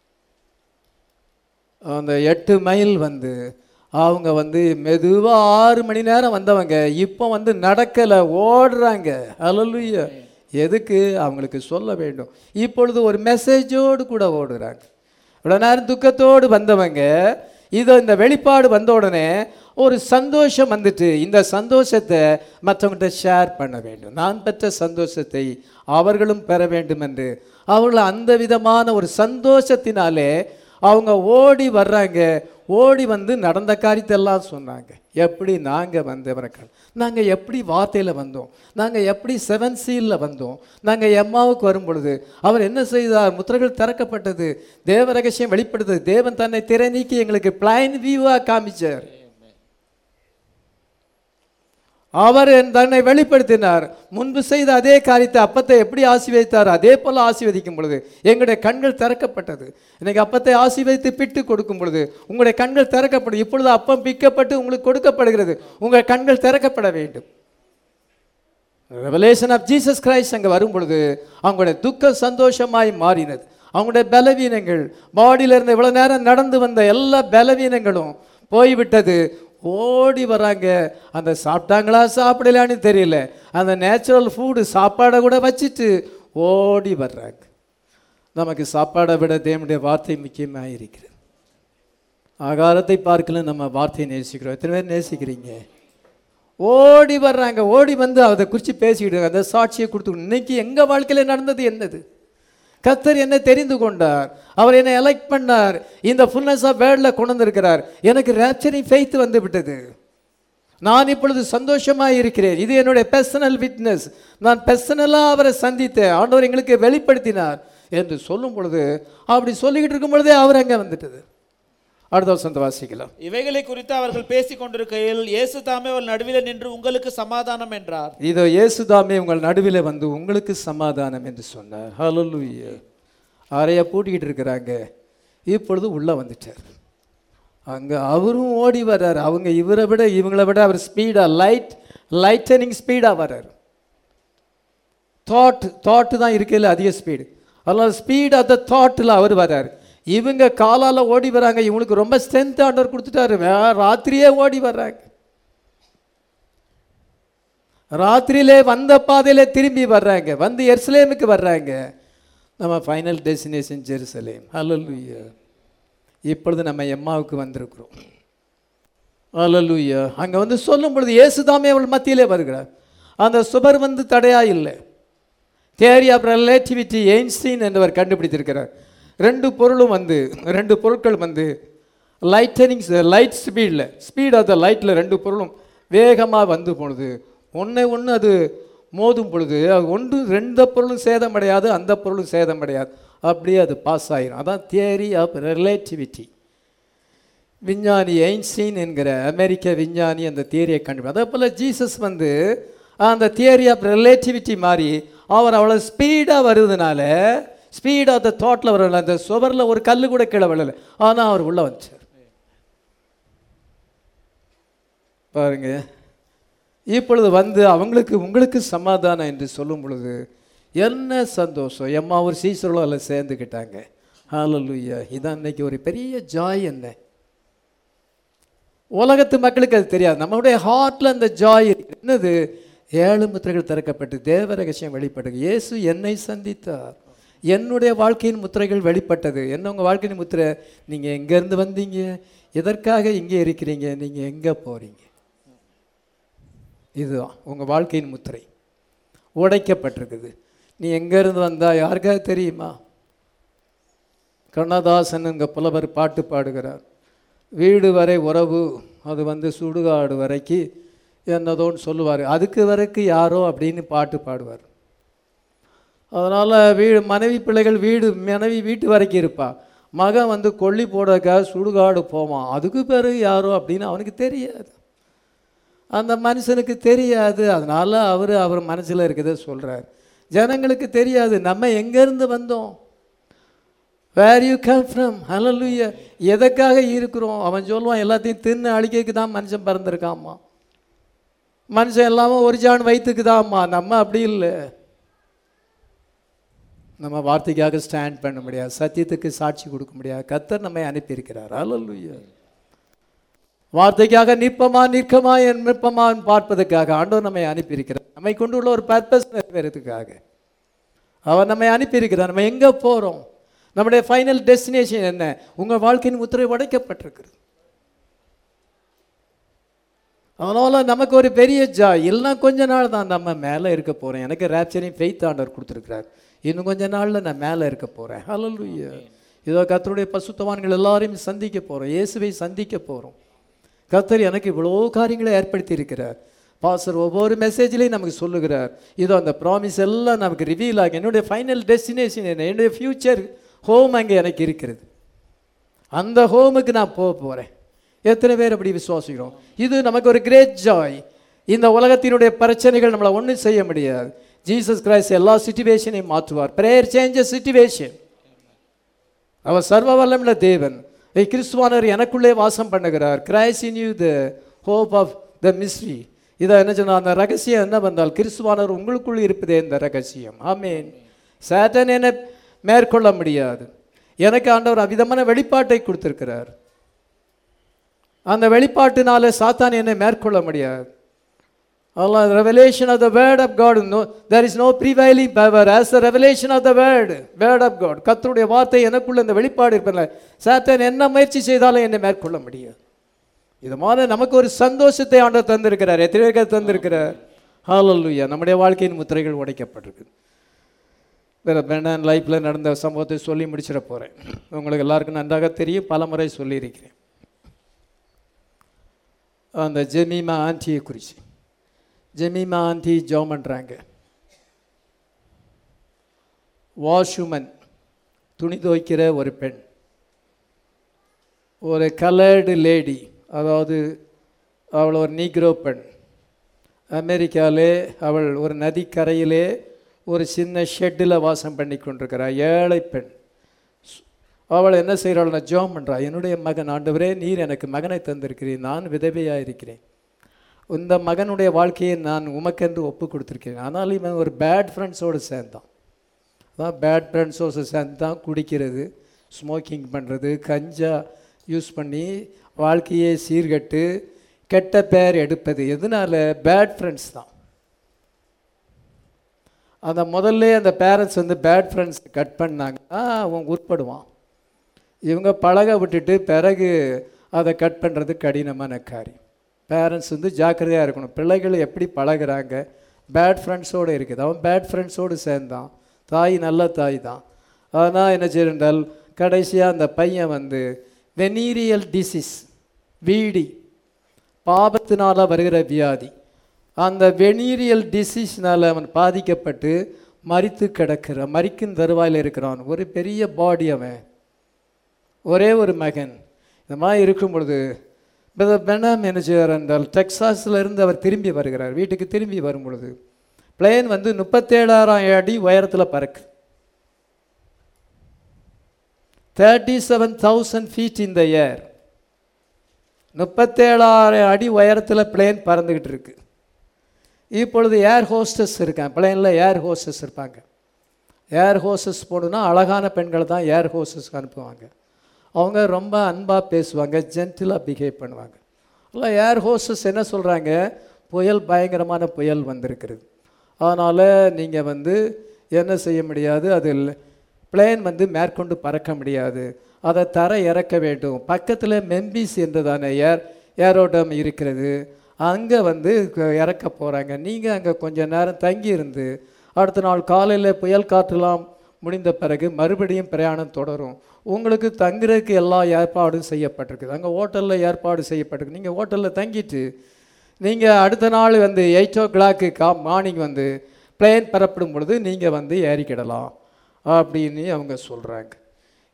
அந்த எட்டு மைல் வந்து அவங்க வந்து மெதுவாக ஆறு மணி நேரம் வந்தவங்க இப்போ வந்து நடக்கலை ஓடுறாங்க அலலுய எதுக்கு அவங்களுக்கு சொல்ல வேண்டும் இப்பொழுது ஒரு மெசேஜோடு கூட ஓடுறாங்க இவ்வளோ நேரம் துக்கத்தோடு வந்தவங்க இதோ இந்த வெளிப்பாடு வந்த உடனே ஒரு சந்தோஷம் வந்துட்டு இந்த சந்தோஷத்தை மற்றவங்கள்ட்ட ஷேர் பண்ண வேண்டும் நான் பெற்ற சந்தோஷத்தை அவர்களும் பெற வேண்டும் என்று அவர்கள் அந்த விதமான ஒரு சந்தோஷத்தினாலே அவங்க ஓடி வர்றாங்க ஓடி வந்து நடந்த காரியத்தெல்லாம் சொன்னாங்க எப்படி நாங்கள் வந்தவர்கள் நாங்கள் எப்படி வார்த்தையில் வந்தோம் நாங்கள் எப்படி செவன் சீலில் வந்தோம் நாங்கள் எம்மாவுக்கு வரும் பொழுது அவர் என்ன செய்தார் முத்திரைகள் திறக்கப்பட்டது தேவ ரகசியம் வெளிப்படுத்தது தேவன் தன்னை திரை நீக்கி எங்களுக்கு பிளைன் வியூவாக காமிச்சார் அவர் தன்னை வெளிப்படுத்தினார் முன்பு செய்த அதே காரியத்தை அப்பத்தை எப்படி ஆசீர்வதித்தார் அதே போல ஆசீர்வதிக்கும் பொழுது எங்களுடைய கண்கள் திறக்கப்பட்டது இன்னைக்கு அப்பத்தை ஆசீர்வதித்து பிட்டு கொடுக்கும் பொழுது உங்களுடைய கண்கள் திறக்கப்படும் இப்பொழுது அப்பம் பிக்கப்பட்டு உங்களுக்கு கொடுக்கப்படுகிறது உங்கள் கண்கள் திறக்கப்பட வேண்டும் ரெவலேஷன் ஆஃப் ஜீசஸ் கிரைஸ்ட் அங்கே வரும் பொழுது அவங்களுடைய துக்க சந்தோஷமாய் மாறினது அவங்களுடைய பலவீனங்கள் பாடியில இருந்து இவ்வளோ நேரம் நடந்து வந்த எல்லா பலவீனங்களும் போய்விட்டது ஓடி வராங்க அந்த சாப்பிட்டாங்களா சாப்பிடலான்னு தெரியல அந்த நேச்சுரல் ஃபுட்டு சாப்பாடை கூட வச்சுட்டு ஓடி வர்றாங்க நமக்கு சாப்பாடை விட தேவனுடைய வார்த்தை முக்கியமாக இருக்கிறது ஆகாரத்தை பார்க்கல நம்ம வார்த்தையை நேசிக்கிறோம் எத்தனை பேர் நேசிக்கிறீங்க ஓடி வர்றாங்க ஓடி வந்து அதை குறித்து பேசிக்கிட்டு அந்த சாட்சியை கொடுத்து இன்னைக்கு எங்கள் வாழ்க்கையில் நடந்தது என்னது கத்தர் என்னை தெரிந்து கொண்டார் அவர் என்னை எலெக்ட் பண்ணார் இந்த ஃபுல்னஸ் ஆஃப் வேர்டில் கொண்டு வந்திருக்கிறார் எனக்கு ரேப்சரிங் ஃபெய்த் வந்து விட்டது நான் இப்பொழுது சந்தோஷமாக இருக்கிறேன் இது என்னுடைய பர்சனல் விட்னஸ் நான் பர்சனலாக அவரை சந்தித்தேன் ஆண்டவர் எங்களுக்கு வெளிப்படுத்தினார் என்று சொல்லும் பொழுது அப்படி சொல்லிக்கிட்டு இருக்கும் பொழுதே அவர் அங்கே வந்துட்டது அடுத்த வசந்த வாசிக்கலாம் இவைகளை குறித்து அவர்கள் பேசிக் கொண்டிருக்கையில் இயேசு தாமே அவள் நடுவில் நின்று உங்களுக்கு சமாதானம் என்றார் இதோ இயேசுதாமே உங்கள் நடுவில் வந்து உங்களுக்கு சமாதானம் என்று சொன்னார் ஹalleluya அறைய பூட்டிக்கிட்டு இருக்கிறாங்க இப்பொழுது உள்ளே வந்துட்டார் அங்கே அவரும் ஓடி வர்றார் அவங்க இவரை விட இவங்களை விட அவர் ஸ்பீடாக லைட் லைட்டனிங் ஸ்பீடாக வர்றார் தாட் தாட்டு தான் இருக்கையில் அதிக ஸ்பீடு அதனால் ஸ்பீட் ஆஃப் த தாட்டில் அவர் வர்றார் இவங்க காலால் ஓடி வராங்க இவங்களுக்கு ரொம்ப ஸ்ட்ரென்த் ஆர்டர் கொடுத்துட்டாரு வே- ராத்திரியே ஓடி வர்றாங்க ராத்திரியிலே வந்த பாதையிலே திரும்பி வர்றாங்க வந்து எருசலேமுக்கு வர்றாங்க நம்ம ஃபைனல் டெஸ்டினேஷன் ஜெருசலேம் ஹalleluya இப்பொழுது நம்ம எம்மாவுக்கு வந்திருக்கிறோம் ஹalleluya அங்கே வந்து சொல்லும் பொழுது இயேசுதாமே அவள் மத்தியிலே வருகிறார் அந்த சுபர் வந்து தடையா இல்லை தேரி ஆஃப் ரிலேட்டிவிட்டி எயின்ஸ்டீன் என்பவர் கண்டுபிடித்திருக்கிறார் ரெண்டு பொருளும் வந்து ரெண்டு பொருட்கள் வந்து லைட்டனிங் லைட் ஸ்பீடில் ஸ்பீட் ஆஃப் த லைட்டில் ரெண்டு பொருளும் வேகமாக வந்து போனது ஒன்றை ஒன்று அது மோதும் பொழுது அது ஒன்று ரெண்டு பொருளும் சேதமடையாது அந்த பொருளும் சேதமடையாது அப்படியே அது பாஸ் ஆயிரும் அதான் தியரி ஆஃப் ரிலேட்டிவிட்டி விஞ்ஞானி ஐன்ஸ்டீன் என்கிற அமெரிக்க விஞ்ஞானி அந்த தியரியை கண்டுபிடி அதே போல் ஜீசஸ் வந்து அந்த தியரி ஆஃப் ரிலேட்டிவிட்டி மாதிரி அவர் அவ்வளோ ஸ்பீடாக வருதுனால ஸ்பீட் ஆஃப் த தாட்டில் வரல அந்த சுவரில் ஒரு கல் கூட கீழே விழலை ஆனால் அவர் உள்ளே வந்துச்சார் பாருங்க இப்பொழுது வந்து அவங்களுக்கு உங்களுக்கு சமாதானம் என்று சொல்லும் பொழுது என்ன சந்தோஷம் எம்மா ஒரு சீசர்களும் அதில் சேர்ந்துக்கிட்டாங்க ஹalleluya இதான் இன்னைக்கு ஒரு பெரிய ஜாய் என்ன உலகத்து மக்களுக்கு அது தெரியாது நம்மளுடைய ஹார்ட்டில் அந்த ஜாய் என்னது ஏழு முத்திரைகள் திறக்கப்பட்டு தேவ ரகசியம் வெளிப்பட்டது இயேசு என்னை சந்தித்தார் என்னுடைய வாழ்க்கையின் முத்திரைகள் வெளிப்பட்டது என்ன உங்கள் வாழ்க்கையின் முத்திரை நீங்கள் எங்கேருந்து வந்தீங்க எதற்காக இங்கே இருக்கிறீங்க நீங்கள் எங்கே போகிறீங்க இதுதான் உங்கள் வாழ்க்கையின் முத்திரை உடைக்கப்பட்டிருக்குது நீ எங்கேருந்து வந்தா யாருக்காவது தெரியுமா கண்ணதாசன் இங்கே புலவர் பாட்டு பாடுகிறார் வீடு வரை உறவு அது வந்து சுடுகாடு வரைக்கு என்னதோன்னு சொல்லுவார் அதுக்கு வரைக்கும் யாரோ அப்படின்னு பாட்டு பாடுவார் அதனால் வீடு மனைவி பிள்ளைகள் வீடு மனைவி வீட்டு வரைக்கும் இருப்பா மகன் வந்து கொல்லி போடக்காக சுடுகாடு போவான் அதுக்கு பிறகு யாரோ அப்படின்னு அவனுக்கு தெரியாது அந்த மனுஷனுக்கு தெரியாது அதனால அவர் அவர் மனசில் இருக்கிறத சொல்கிறார் ஜனங்களுக்கு தெரியாது நம்ம எங்கேருந்து வந்தோம் where you come from hallelujah எதுக்காக இருக்கிறோம் அவன் சொல்லுவான் எல்லாத்தையும் தின்னு அழிக்கைக்கு தான் மனுஷன் பிறந்திருக்காம்மா மனுஷன் எல்லாமே ஒரு ஜான் வயிற்றுக்கு தான்மா நம்ம அப்படி இல்லை நம்ம வார்த்தைக்காக ஸ்டாண்ட் பண்ண முடியாது சத்தியத்துக்கு சாட்சி கொடுக்க முடியாது கத்தர் நம்மை அனுப்பியிருக்கிறார் ஹalleluya வார்த்தைக்காக நிற்பமா நிற்கமா என் நிற்பமான்னு பார்ப்பதற்காக ஆண்டவர் நம்மை அனுப்பியிருக்கிறார் நம்மை கொண்டு உள்ள ஒரு பர்பஸ் நிறைவேறதுக்காக அவர் நம்மை அனுப்பியிருக்கிறார் நம்ம எங்கே போகிறோம் நம்முடைய ஃபைனல் டெஸ்டினேஷன் என்ன உங்கள் வாழ்க்கையின் முத்திரை உடைக்கப்பட்டிருக்கிறது அதனால் நமக்கு ஒரு பெரிய ஜா இல்லைனா கொஞ்ச நாள் தான் நம்ம மேலே இருக்க போகிறேன் எனக்கு ரேப்சரையும் ஃபெய்த் ஆண்டவர் கொடுத்துருக்கிறார் இன்னும் கொஞ்ச நாளில் நான் மேலே இருக்க போகிறேன் ஹalleluya இதோ கர்த்தருடைய பசுத்தவான்கள் எல்லாரையும் சந்திக்க போகிறோம் இயேசுவை சந்திக்க போகிறோம் கர்த்தர் எனக்கு இவ்வளோ காரியங்களை ஏற்படுத்தி இருக்கிறார் பாஸ்டர் ஒவ்வொரு மெசேஜ்லையும் நமக்கு சொல்லுகிறார் இதோ அந்த ப்ராமிஸ் எல்லாம் நமக்கு ரிவீல் ஆகி என்னுடைய ஃபைனல் டெஸ்டினேஷன் என்ன என்னுடைய ஃப்யூச்சர் ஹோம் அங்கே எனக்கு இருக்கிறது அந்த ஹோமுக்கு நான் போக போகிறேன் எத்தனை பேர் அப்படி விசுவாசிக்கிறோம் இது நமக்கு ஒரு கிரேட் ஜாய் இந்த உலகத்தினுடைய பிரச்சனைகள் நம்மளை ஒன்றும் செய்ய முடியாது ஜீசஸ் கிரைஸ்ட் எல்லா சுச்சுவேஷனையும் மாற்றுவார் ப்ரேயர் சேஞ்சஸ் சுச்சுவேஷன் அவர் சர்வ வல்லமுள்ள தேவன் ஏய், கிறிஸ்துவானவர் எனக்குள்ளே வாசம் பண்ணுகிறார் Christ in you the hope of the mystery இதை என்ன சொன்னால் அந்த ரகசியம் என்ன வந்தால் கிறிஸ்துவானவர் உங்களுக்குள் இருப்பதே இந்த ரகசியம் ஆமேன் சேட்டன் என்னை மேற்கொள்ள முடியாது எனக்கு ஆண்டவர் அவ்விதமான வெளிப்பாட்டை கொடுத்திருக்கிறார் அந்த வெளிப்பாட்டினால சாத்தான் என்னை மேற்கொள்ள முடியாது Allah, the revelation of the word of God, no, there is no prevailing power as the revelation of the word, word of God. கர்த்தருடைய வார்த்தை எனக்குள்ள இந்த வெளிப்பாடு இருப்பதில்ல சாத்தான் என்ன முயற்சி செய்தாலும் என்னை மேற்கொள்ள முடியாது இது மாதிரி நமக்கு ஒரு சந்தோஷத்தை ஆண்டவர் தந்திருக்கிறார் எத்தனை பேருக்கு தந்திருக்கிறார் ஹalleluya நம்முடைய வாழ்க்கையின் முத்திரைகள் உடைக்கப்பட்டிருக்கு வேறு பெண்ணன் லைஃப்பில் நடந்த சம்பவத்தை சொல்லி முடிச்சிட போகிறேன் உங்களுக்கு எல்லாருக்கும் நன்றாக தெரியும் பல முறை சொல்லியிருக்கிறேன் அந்த ஜெமீமா ஆண்டியை குறித்து ஜெமீமா ஆண்டி ஜோம் பண்ணுறாங்க வாஷ்வுமன் துணி துவைக்கிற ஒரு பெண் ஒரு கலர்டு லேடி அதாவது அவள் ஒரு நீக்ரோ பெண் அமெரிக்காவிலே அவள் ஒரு நதிக்கரையிலே ஒரு சின்ன ஷெட்டில் வாசம் பண்ணி கொண்டிருக்கிறாள் ஏழை பெண் அவள் என்ன செய்கிறாள்னா ஜோம் பண்ணுறா என்னுடைய மகன் ஆண்டவரே நீர் எனக்கு மகனை தந்திருக்கிறீர் நான் விதவையாக இருக்கிறேன் இந்த மகனுடைய வாழ்க்கையை நான் உமக்கென்று ஒப்பு கொடுத்துருக்கேன் ஆனால் இவன் ஒரு பேட் ஃப்ரெண்ட்ஸோடு சேர்ந்தான் அதான் பேட் ஃப்ரெண்ட்ஸோடு சேர்ந்து தான் குடிக்கிறது ஸ்மோக்கிங் பண்ணுறது கஞ்சா யூஸ் பண்ணி வாழ்க்கையை சீர்கட்டு கெட்ட பேர் எடுப்பது எதனால பேட் ஃப்ரெண்ட்ஸ் தான் அந்த முதல்ல அந்த பேரண்ட்ஸ் வந்து பேட் ஃப்ரெண்ட்ஸ் கட் பண்ணாங்கன்னா அவன் உட்படுவான் இவங்க பழக விட்டுட்டு பிறகு அதை கட் பண்ணுறது கடினமான காரியம் பேரண்ட்ஸ் வந்து ஜாக்கிரதையாக இருக்கணும் பிள்ளைகள் எப்படி பழகுறாங்க பேட் ஃப்ரெண்ட்ஸோடு இருக்குது அவன் பேட் ஃப்ரெண்ட்ஸோடு சேர்ந்தான் தாய் நல்ல தாய் தான் ஆனால் என்ன செய்யறால் கடைசியாக அந்த பையன் வந்து வெனீரியல் டிசீஸ் வீடி பாபத்தினால வருகிற வியாதி அந்த வெனீரியல் டிசீஸ்னால் அவன் பாதிக்கப்பட்டு மரித்து கிடக்கிற மரிக்கும் தருவாயில் இருக்கிறான் ஒரு பெரிய பாடி அவன் ஒரே ஒரு மகன் இந்த மாதிரி இருக்கும் பொழுது பிரதர் பெனாம் என்ன செய்வார் என்றால் டெக்சாஸில் இருந்து அவர் திரும்பி வருகிறார் வீட்டுக்கு திரும்பி வரும் பொழுது பிளேன் வந்து முப்பத்தேழாயிரம் அடி உயரத்தில் பறக்கு தேர்ட்டி செவன் தௌசண்ட் ஃபீட் இந்த ஏர் முப்பத்தேழாயிரம் அடி உயரத்தில் பிளேன் பறந்துக்கிட்டு இருக்கு இப்பொழுது ஏர் ஹோஸ்டஸ் இருக்கான் பிளேனில் ஏர் ஹோஸ்டஸ் இருப்பாங்க ஏர் ஹோஸ்டஸ் போகணுன்னா அழகான பெண்களை தான் ஏர் ஹோஸ்டஸ்க்கு அனுப்புவாங்க அவங்க ரொம்ப அன்பாக பேசுவாங்க ஜென்டிலாக பிஹேவ் பண்ணுவாங்க இல்லை ஏர் ஹோஸ்டஸ் என்ன சொல்கிறாங்க புயல் பயங்கரமான புயல் வந்திருக்கிறது அதனால் நீங்கள் வந்து என்ன செய்ய முடியாது அது பிளேன் வந்து மேற்கொண்டு பறக்க முடியாது அதை தர இறக்க வேண்டும் பக்கத்தில் மெம்பிஸ் என்றதான ஏர் ஏரோடம் இருக்கிறது அங்கே வந்து க- இறக்க போகிறாங்க நீங்கள் அங்கே கொஞ்ச நேரம் தங்கி இருந்து அடுத்த நாள் காலையில் புயல் காற்றெல்லாம் முடிந்த பிறகு மறுபடியும் பிரயாணம் தொடரும் உங்களுக்கு தங்குறதுக்கு எல்லா ஏற்பாடும் செய்யப்பட்டிருக்குது அங்கே ஹோட்டலில் ஏற்பாடு செய்யப்பட்டிருக்கு நீங்கள் ஹோட்டலில் தங்கிட்டு நீங்கள் அடுத்த நாள் வந்து எயிட் ஓ கிளாக்கு கா மார்னிங் வந்து பிளேன் பெறப்படும் பொழுது நீங்கள் வந்து ஏறிக்கிடலாம் அப்படின்னு அவங்க சொல்கிறாங்க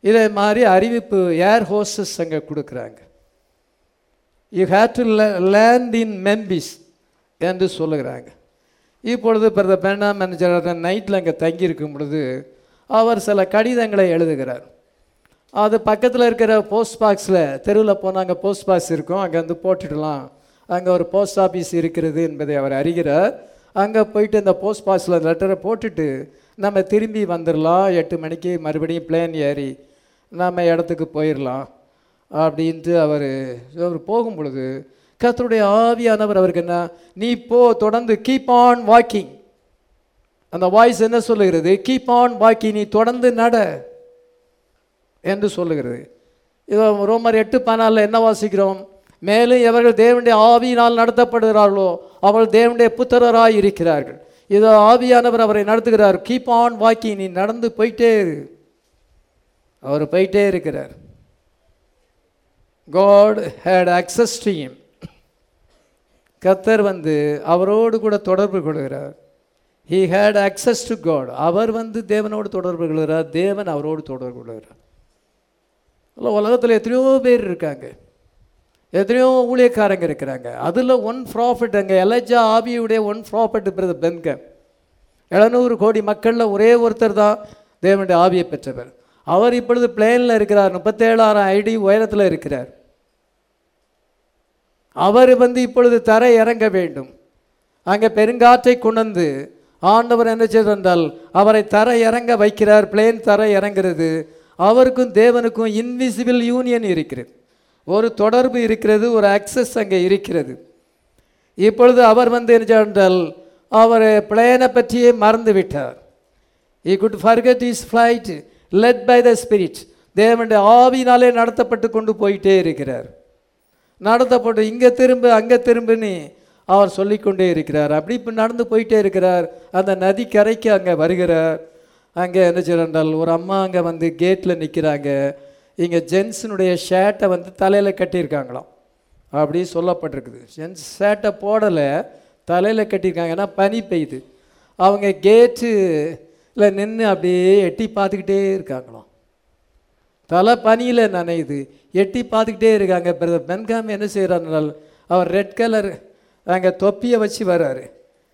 இதே மாதிரி அறிவிப்பு ஏர் ஹோஸ்டஸ் அங்கே கொடுக்குறாங்க you have to land in Memphis என்று சொல்லுகிறாங்க இப்பொழுது பிரத பேனா மேனேஜர் நைட்டில் அங்கே தங்கியிருக்கும் பொழுது அவர் சில கடிதங்களை எழுதுகிறார் அது பக்கத்தில் இருக்கிற போஸ்ட் பாக்ஸில் தெருவில் போனால் அங்கே போஸ்ட் பாக்ஸ் இருக்கும் அங்கே வந்து போட்டுடலாம் அங்கே ஒரு போஸ்ட் ஆஃபீஸ் இருக்கிறது என்பதை அவர் அறிகிறார் அங்கே போயிட்டு இந்த போஸ்ட் பாக்ஸில் லெட்டரை போட்டுட்டு நம்ம திரும்பி வந்துடலாம் எட்டு மணிக்கு மறுபடியும் பிளேன் ஏறி நம்ம இடத்துக்கு போயிடலாம் அப்படின்ட்டு அவர் அவர் போகும் பொழுது கர்த்தருடைய ஆவியானவர் அவருக்கு என்ன நீ போ தொடர்ந்து கீப் ஆன் வாக்கிங் அந்த வாய்ஸ் என்ன சொல்லுகிறது கீப் ஆன் வாக்கிங் நீ தொடர்ந்து நட என்று சொல்லுகிறது இதோ ரோமர் எட்டு பதினாலில் என்ன வாசிக்கிறோம் மேலும் எவர்கள் தேவனுடைய ஆவியினால் நடத்தப்படுகிறார்களோ அவர்கள் தேவனுடைய புத்திரராய் இருக்கிறார்கள் இதோ ஆவியானவர் அவரை நடத்துகிறார் கீப் ஆன் வாக்கிங் நீ நடந்து போயிட்டே இரு அவர் போயிட்டே இருக்கிறார் God had access to him கத்தர் வந்து அவரோடு கூட தொடர்பு கொள்கிறார் he had access to God அவர் வந்து தேவனோடு தொடர்பு கொள்கிறார் தேவன் அவரோடு தொடர்பு கொள்கிறார் இல்லை உலகத்தில் எத்தனையோ பேர் இருக்காங்க எத்தனையோ ஊழியக்காரங்க இருக்கிறாங்க அதில் ஒன் ப்ராஃபிட் அங்கே எலஜா ஆபியுடைய ஒன் ப்ராஃபிட் பிரதர் பென்க எழுநூறு கோடி மக்களில் ஒரே ஒருத்தர் தான் தேவனுடைய ஆவியை பெற்றவர் அவர் இப்பொழுது பிளேனில் இருக்கிறார் முப்பத்தேழாயிரம் ஐடி உயரத்தில் இருக்கிறார் அவர் வந்து இப்பொழுது தரை இறங்க வேண்டும் அங்கே பெருங்காற்றை கொண்டு ஆண்டவர் என்ன செய்தார் என்றால் அவரை தர இறங்க வைக்கிறார் பிளேன் தர இறங்குறது அவருக்கும் தேவனுக்கும் இன்விசிபிள் யூனியன் இருக்கிறது ஒரு தொடர்பு இருக்கிறது ஒரு அக்சஸ் அங்கே இருக்கிறது இப்பொழுது அவர் வந்து என்ன செய்தார் என்றால் அவர் பிளேனை பற்றியே மறந்து விட்டார் he could forget his flight led by the spirit தேவனுடைய ஆவினாலே நடத்தப்பட்டு கொண்டு போயிட்டே இருக்கிறார் நடத்தப்பட்டு இங்கே திரும்ப அங்கே திரும்புன்னு அவர் சொல்லிக்கொண்டே இருக்கிறார் அப்படி இப்போ நடந்து போயிட்டே இருக்கிறார் அந்த நதி கரைக்கு அங்கே வருகிறார் அங்கே என்ன செய்யறால் ஒரு அம்மா அங்கே வந்து கேட்டில் நிற்கிறாங்க இங்கே ஜென்ஸினுடைய ஷர்ட்டை வந்து தலையில் கட்டியிருக்காங்களாம் அப்படி சொல்லப்பட்டிருக்குது ஜென்ஸ் ஷர்ட்டை போடலை தலையில் கட்டியிருக்காங்க ஏன்னா பனி பெய்யுது அவங்க கேட்டு நின்று அப்படியே எட்டி பார்த்துக்கிட்டே இருக்காங்களாம் தலை பனியில் நனையுது எட்டி பார்த்துக்கிட்டே இருக்காங்க பிரதர் பென்காம் என்ன செய்கிறாருனால் அவர் ரெட் கலர் அங்கே தொப்பியை வச்சு வர்றாரு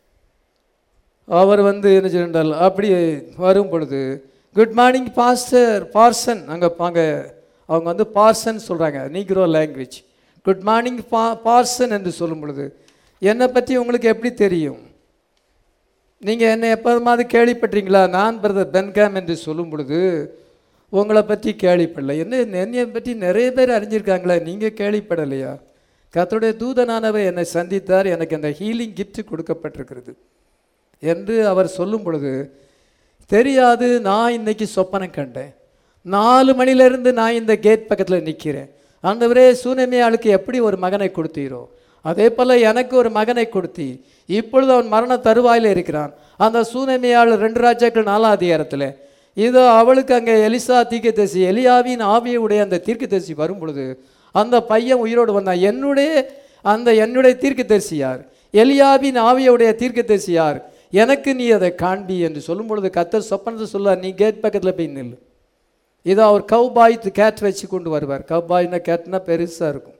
அவர் வந்து என்ன செய்யறால் அப்படி வரும் பொழுது குட் மார்னிங் பாஸ்டர் பார்சன் அங்கே அங்கே அவங்க வந்து பார்சன் சொல்கிறாங்க நீக்ரோ லாங்குவேஜ் குட் மார்னிங் பா பார்சன் என்று சொல்லும் பொழுது என்னை பற்றி உங்களுக்கு எப்படி தெரியும் நீங்கள் என்னை எப்போதுமாவது கேள்விப்பட்டீங்களா நான் பிரதர் பென்காம் என்று சொல்லும் பொழுது உங்களை பற்றி கேள்விப்படல என்ன என்னையை பற்றி நிறைய பேர் அறிஞ்சிருக்காங்களே நீங்கள் கேள்விப்படலையா கர்த்தருடைய தூதனானவர் என்னை சந்தித்தார் எனக்கு அந்த ஹீலிங் gift கொடுக்கப்பட்டிருக்கிறது என்று அவர் சொல்லும் பொழுது தெரியாது நான் இன்னைக்கு சொப்பனம் கண்டேன் நாலு மணிலேருந்து நான் இந்த கேட் பக்கத்தில் நிற்கிறேன் ஆண்டவரே சூனமே ஆளுக்கு எப்படி ஒரு மகனை கொடுத்தீரோ அதே போல் எனக்கு ஒரு மகனை கொடுத்தி இப்பொழுது அவன் மரண தருவாயில் இருக்கிறான் அந்த சூனமையாள் ரெண்டு ராஜாக்கள் நாலாம் அதிகாரத்தில் இதோ அவளுக்கு அங்கே எலிசா தீர்க்கதரிசி எலியாவின் ஆவியுடைய அந்த தீர்க்கதரிசி வரும் பொழுது அந்த பையன் உயிரோடு வந்தான் என்னுடைய அந்த என்னுடைய தீர்க்கதரிசி யார் எலியாவின் ஆவியுடைய தீர்க்கதரிசி யார் எனக்கு நீ அதை காண்பி என்று சொல்லும் பொழுது கத்தர் சொப்பனத்தை சொல்லார் நீ கேட் பக்கத்தில் போய் நில்லு இதோ அவர் கவ்பாய் கேட் வச்சு கொண்டு வருவார் கவ்பாய்னா கேட்னா பெருசாக இருக்கும்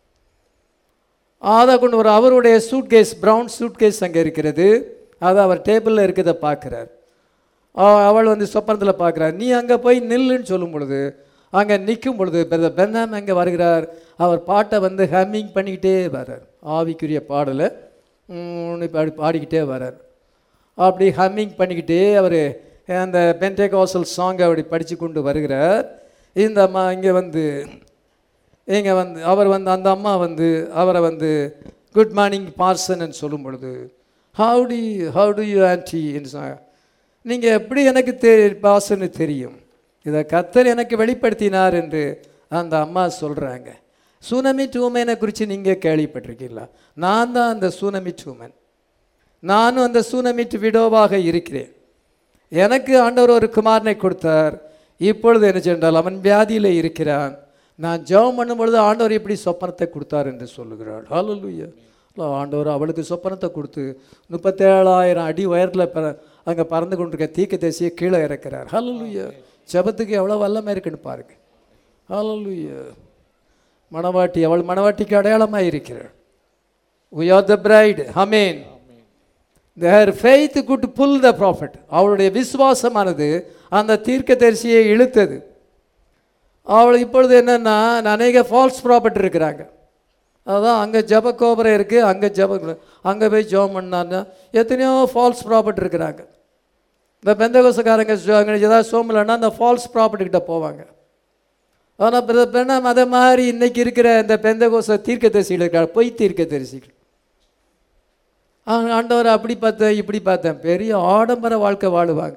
அதை கொண்டு வர அவருடைய suitcase brown suitcase அங்கே இருக்கிறது அது அவர் டேபிளில் இருக்கிறத பார்க்குறார் அவள் வந்து சொப்பனத்தில் பார்க்குறார் நீ அங்கே போய் நில்லுன்னு சொல்லும் பொழுது அங்கே நிற்கும் பொழுது பிரதர் பென்னாம் அங்கே வருகிறார் அவர் பாட்டை வந்து ஹம்மிங் பண்ணிக்கிட்டே வர்றார் ஆவிக்குரிய பாடலை ம்னு பாடி பாடிக்கிட்டே வர்றார் அப்படி ஹம்மிங் பண்ணிக்கிட்டே அவர் அந்த பென்டேகாசல் சாங்கை அப்படி படித்து கொண்டு வருகிறார் இந்த அம்மா இங்கே வந்து இங்கே வந்து அவர் வந்து அந்த அம்மா வந்து அவரை வந்து குட் மார்னிங் பார்சன் சொல்லும் பொழுது how do how do you auntie நீங்கள் எப்படி எனக்கு தெ பாசன்னு தெரியும் இதை கத்தர் எனக்கு வெளிப்படுத்தினார் என்று அந்த அம்மா சொல்கிறாங்க சூனமிட் உமனை குறித்து நீங்கள் கேள்விப்பட்டிருக்கீங்களா நான் தான் அந்த சூனமிட் உமன் நானும் அந்த சூனமிட் விடோவாக இருக்கிறேன் எனக்கு ஆண்டவர் ஒரு குமாரனை கொடுத்தார் இப்பொழுது என்ன சென்றால் அவன் வியாதியில் இருக்கிறான் நான் ஜெபம் பண்ணும் பொழுது ஆண்டவர் இப்படி சொப்பனத்தை கொடுத்தார் என்று சொல்லுகிறாள் ஹalleluya ஆண்டவர் அவளுக்கு சொப்பனத்தை கொடுத்து முப்பத்தேழாயிரம் அடி உயரத்தில் ப அங்கே பறந்து கொண்டிருக்க தீக்க தேசிய கீழே இறக்கிறார் ஹalleluya ஜெபத்துக்கு எவ்வளோ வல்லமை இருக்குன்னு பாருங்க ஹalleluya மணவாட்டி அவள் மணவாட்டிக்கு அடையாளமாக இருக்கிறாள் we are the bride amen their faith could pull the prophet அவளுடைய விசுவாசமானது அந்த தீர்க்கதரிசியை இழுத்தது அவள் இப்பொழுது என்னன்னா அநேக ஃபால்ஸ் ப்ராப்பர்ட் இருக்கிறாங்க அதான் அங்கே ஜப கோபுரம் இருக்குது அங்கே ஜப அங்கே போய் ஜோம் பண்ணான்னா எத்தனையோ ஃபால்ஸ் ப்ராப்பர்ட் இருக்கிறாங்க இந்த பெந்தகோசக்காரங்க ஜோ- அங்க ஏதாவது சோம்பலன்னா அந்த ஃபால்ஸ் ப்ராப்பர்ட்டி கிட்ட போவாங்க ஆனால் பெண்ணாம் அதை மாதிரி இன்னைக்கு இருக்கிற இந்த பெந்தகோச தீர்க்கதரிசிகள் இருக்கிறார் பொய் தீர்க்கதரிசிகள் ஆ, ஆண்டவர் அப்படி பார்த்தேன் இப்படி பார்த்தேன் பெரிய ஆடம்பர வாழ்க்கை வாழுவாங்க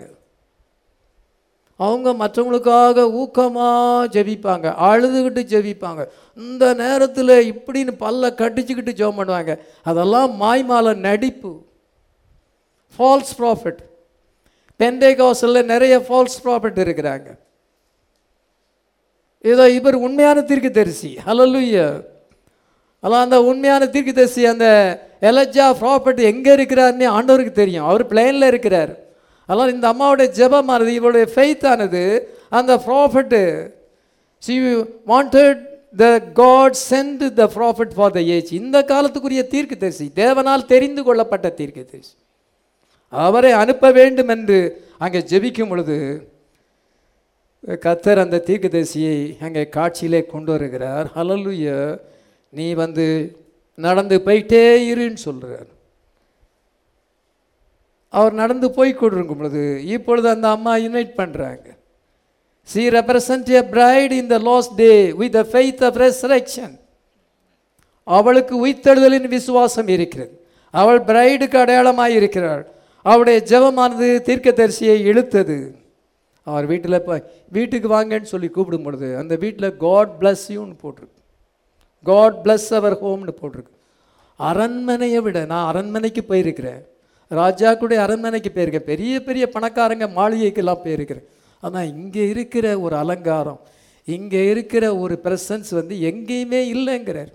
அவங்க மற்றவங்களுக்காக ஊக்கமாக ஜெபிப்பாங்க அழுதுகிட்டு ஜெபிப்பாங்க இந்த நேரத்தில் இப்படின்னு பல்ல கடிச்சுக்கிட்டு ஜெபம் பண்ணுவாங்க அதெல்லாம் மாய்மால நடிப்பு ஃபால்ஸ் ப்ராஃபிட் பெண்டேகாசலில் நிறைய ஃபால்ஸ் ப்ராஃபிட் இருக்கிறாங்க ஏதோ இவர் உண்மையான தீர்க்கதரிசி ஹalleluya அதான் அந்த உண்மையான தீர்க்கதரிசி அந்த எலஜா ப்ராப்பர்ட்டி எங்கே இருக்கிறாருன்னு ஆண்டவருக்கு தெரியும் அவர் பிளேனில் இருக்கிறார் அதனால் இந்த அம்மாவுடைய ஜெபமானது இவருடைய faith ஆனது அந்த prophet she wanted the God sent the prophet for the age இந்த காலத்துக்குரிய தீர்க்கதரிசி தேவனால் தெரிந்து கொள்ளப்பட்ட தீர்க்கதரிசி அவரை அனுப்ப வேண்டும் என்று அங்கே ஜெபிக்கும் பொழுது கத்தர் அந்த தீர்க்கதரிசியை அங்கே காட்சியிலே கொண்டு வருகிறார் ஹalleluya நீ வந்து நடந்து போயிட்டே இருன்னு சொல்கிறார் அவர் நடந்து போய் கொண்டிருக்கும் பொழுது இப்பொழுது அந்த அம்மா இன்வைட் பண்ணுறாங்க she represent a bride in the last day with the faith of resurrection அவளுக்கு உயிர்த்தெழுதலின் விசுவாசம் இருக்கிறது அவள் பிரைடுக்கு அடையாளமாய் இருக்கிறாள் அவளுடைய ஜெபமானது தீர்க்கதரிசியை இழுத்தது அவர் வீட்டில் இப்போ வீட்டுக்கு வாங்கன்னு சொல்லி கூப்பிடும் பொழுது அந்த வீட்டில் காட் bless யூன்னு போட்டிருக்கு காட் bless அவர் ஹோம்னு போட்டிருக்கு அரண்மனையை விட நான் அரண்மனைக்கு போயிருக்கிறேன் ராஜாக்குடைய அரண்மனைக்கு போயிருக்கேன் பெரிய பெரிய பணக்காரங்க மாளிகைக்கெல்லாம் போயிருக்கிறேன் ஆனால் இங்கே இருக்கிற ஒரு அலங்காரம் இங்கே இருக்கிற ஒரு பிரசன்ஸ் வந்து எங்கேயுமே இல்லைங்கிறார்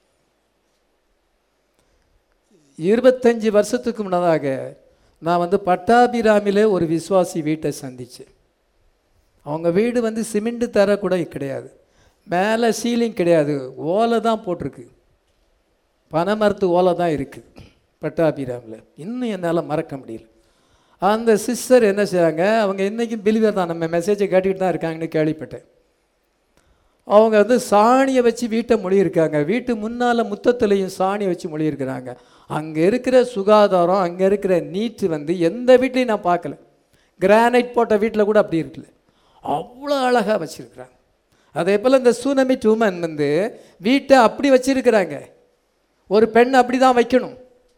இருபத்தஞ்சி வருஷத்துக்கு முன்னதாக நான் வந்து பட்டாபிராமிலே ஒரு விசுவாசி வீட்டை சந்தித்தேன் அவங்க வீடு வந்து சிமெண்ட் தர கூட கிடையாது மேலே சீலிங் கிடையாது ஓலை தான் போட்டிருக்கு பனைமரத்து ஓலை தான் இருக்குது பட்டாபிராமில் இன்னும் என்னால் மறக்க முடியல அந்த சிஸ்டர் என்ன செய்றாங்க அவங்க இன்றைக்கும் பிலிவர் தான் நம்ம மெசேஜை கேட்டுக்கிட்டு தான் இருக்காங்கன்னு கேள்விப்பட்டேன் அவங்க வந்து சாணியை வச்சு வீட்டை மொழியிருக்காங்க வீட்டு முன்னால் முத்தத்துலேயும் சாணியை வச்சு மொழியிருக்கிறாங்க அங்கே இருக்கிற சுகாதாரம் அங்கே இருக்கிற நீட்டு வந்து எந்த வீட்லையும் நான் பார்க்கல கிரானைட் போட்ட வீட்டில் கூட அப்படி இருக்குல்ல அவ்வளோ அழகாக வச்சுருக்குறாங்க அதே போல் இந்த சூனமிட் உமன் வந்து வீட்டை அப்படி வச்சிருக்கிறாங்க ஒரு பெண் அப்படி தான் வைக்கணும்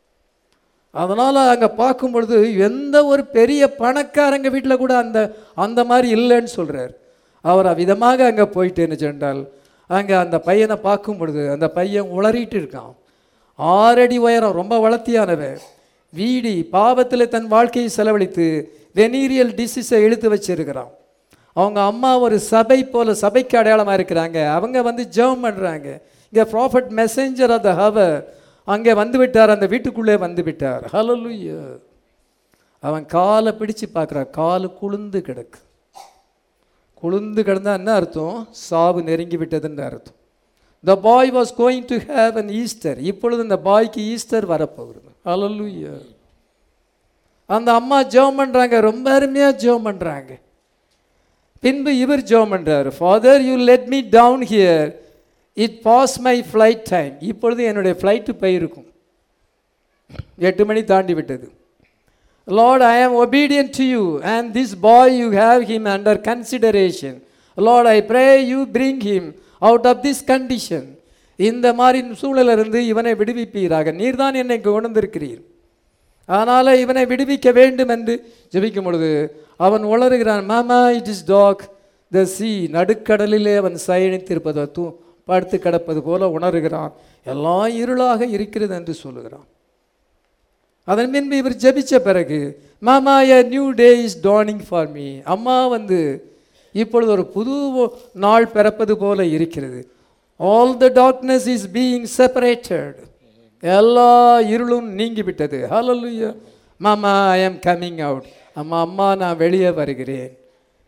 அதனால் அங்கே பார்க்கும் பொழுது எந்த ஒரு பெரிய பணக்காரங்க வீட்டில் கூட அந்த அந்த மாதிரி இல்லைன்னு சொல்கிறார் அவர் விதமாக அங்கே போயிட்டேன்னு சொன்னால் அங்கே அந்த பையனை பார்க்கும் பொழுது அந்த பையன் உளறிட்டு இருக்கான் ஆறடி உயரம் ரொம்ப வளர்த்தியானவன் வீடி பாவத்தில் தன் வாழ்க்கையை செலவழித்து வெனீரியல் டிசீஸை இழுத்து வச்சிருக்கிறான் அவங்க அம்மா ஒரு சபை போல சபைக்கு அடையாளமாக இருக்கிறாங்க அவங்க வந்து ஜெபம் பண்ணுறாங்க இங்கே prophet messenger of the hour அங்கே வந்து விட்டார் அந்த வீட்டுக்குள்ளே வந்து விட்டார் ஹalleluya அவன் காலை பிடிச்சு பார்க்குறான் காலு குளுந்து கிடக்கு குளுந்து கிடந்தா என்ன அர்த்தம் சாவு நெருங்கி விட்டதுன்னு அர்த்தம் the boy was going to have an Easter இப்பொழுது இந்த பாய்க்கு ஈஸ்டர் வரப்போகிறது ஹalleluya அந்த அம்மா ஜெபம் பண்ணுறாங்க ரொம்ப அருமையாக ஜெபம் பண்ணுறாங்க பின்பு இவர் ஜெபம் பண்ணுறாரு father you let me down here it pass my flight time இப்பொழுது என்னுடைய ஃப்ளைட்டு போயிருக்கும் எட்டு மணி தாண்டி விட்டது Lord I am obedient to you and this boy you have him under consideration lord I pray you bring him out of this condition இந்த மாதிரி சூழலிருந்து இவனை விடுவிப்பீராக நீர்தான் என்னை கொண்டு வந்திருக்கிறீர் அதனால் இவனை விடுவிக்க வேண்டும் என்று ஜெபிக்கும் பொழுது அவன் உளறுகிறான் mama it is dark the sea நடுக்கடலிலே அவன் சயனித்திருப்பதை தூ படுத்து கிடப்பது போல உணர்கிறான் எல்லாம் இருளாக இருக்கிறது என்று சொல்லுகிறான் அதன் பின்பு இவர் ஜெபிச்ச பிறகு mama a new day is டார்னிங் ஃபார் மீ அம்மா வந்து இப்பொழுது ஒரு புது நாள் பிறப்பது போல இருக்கிறது all the darkness is being separated எல்லா இருளும் நீங்கிவிட்டது ஹalleluya மாமா ஐ am கம்மிங் அவுட் அம்மா அம்மா நான் வெளியே வருகிறேன்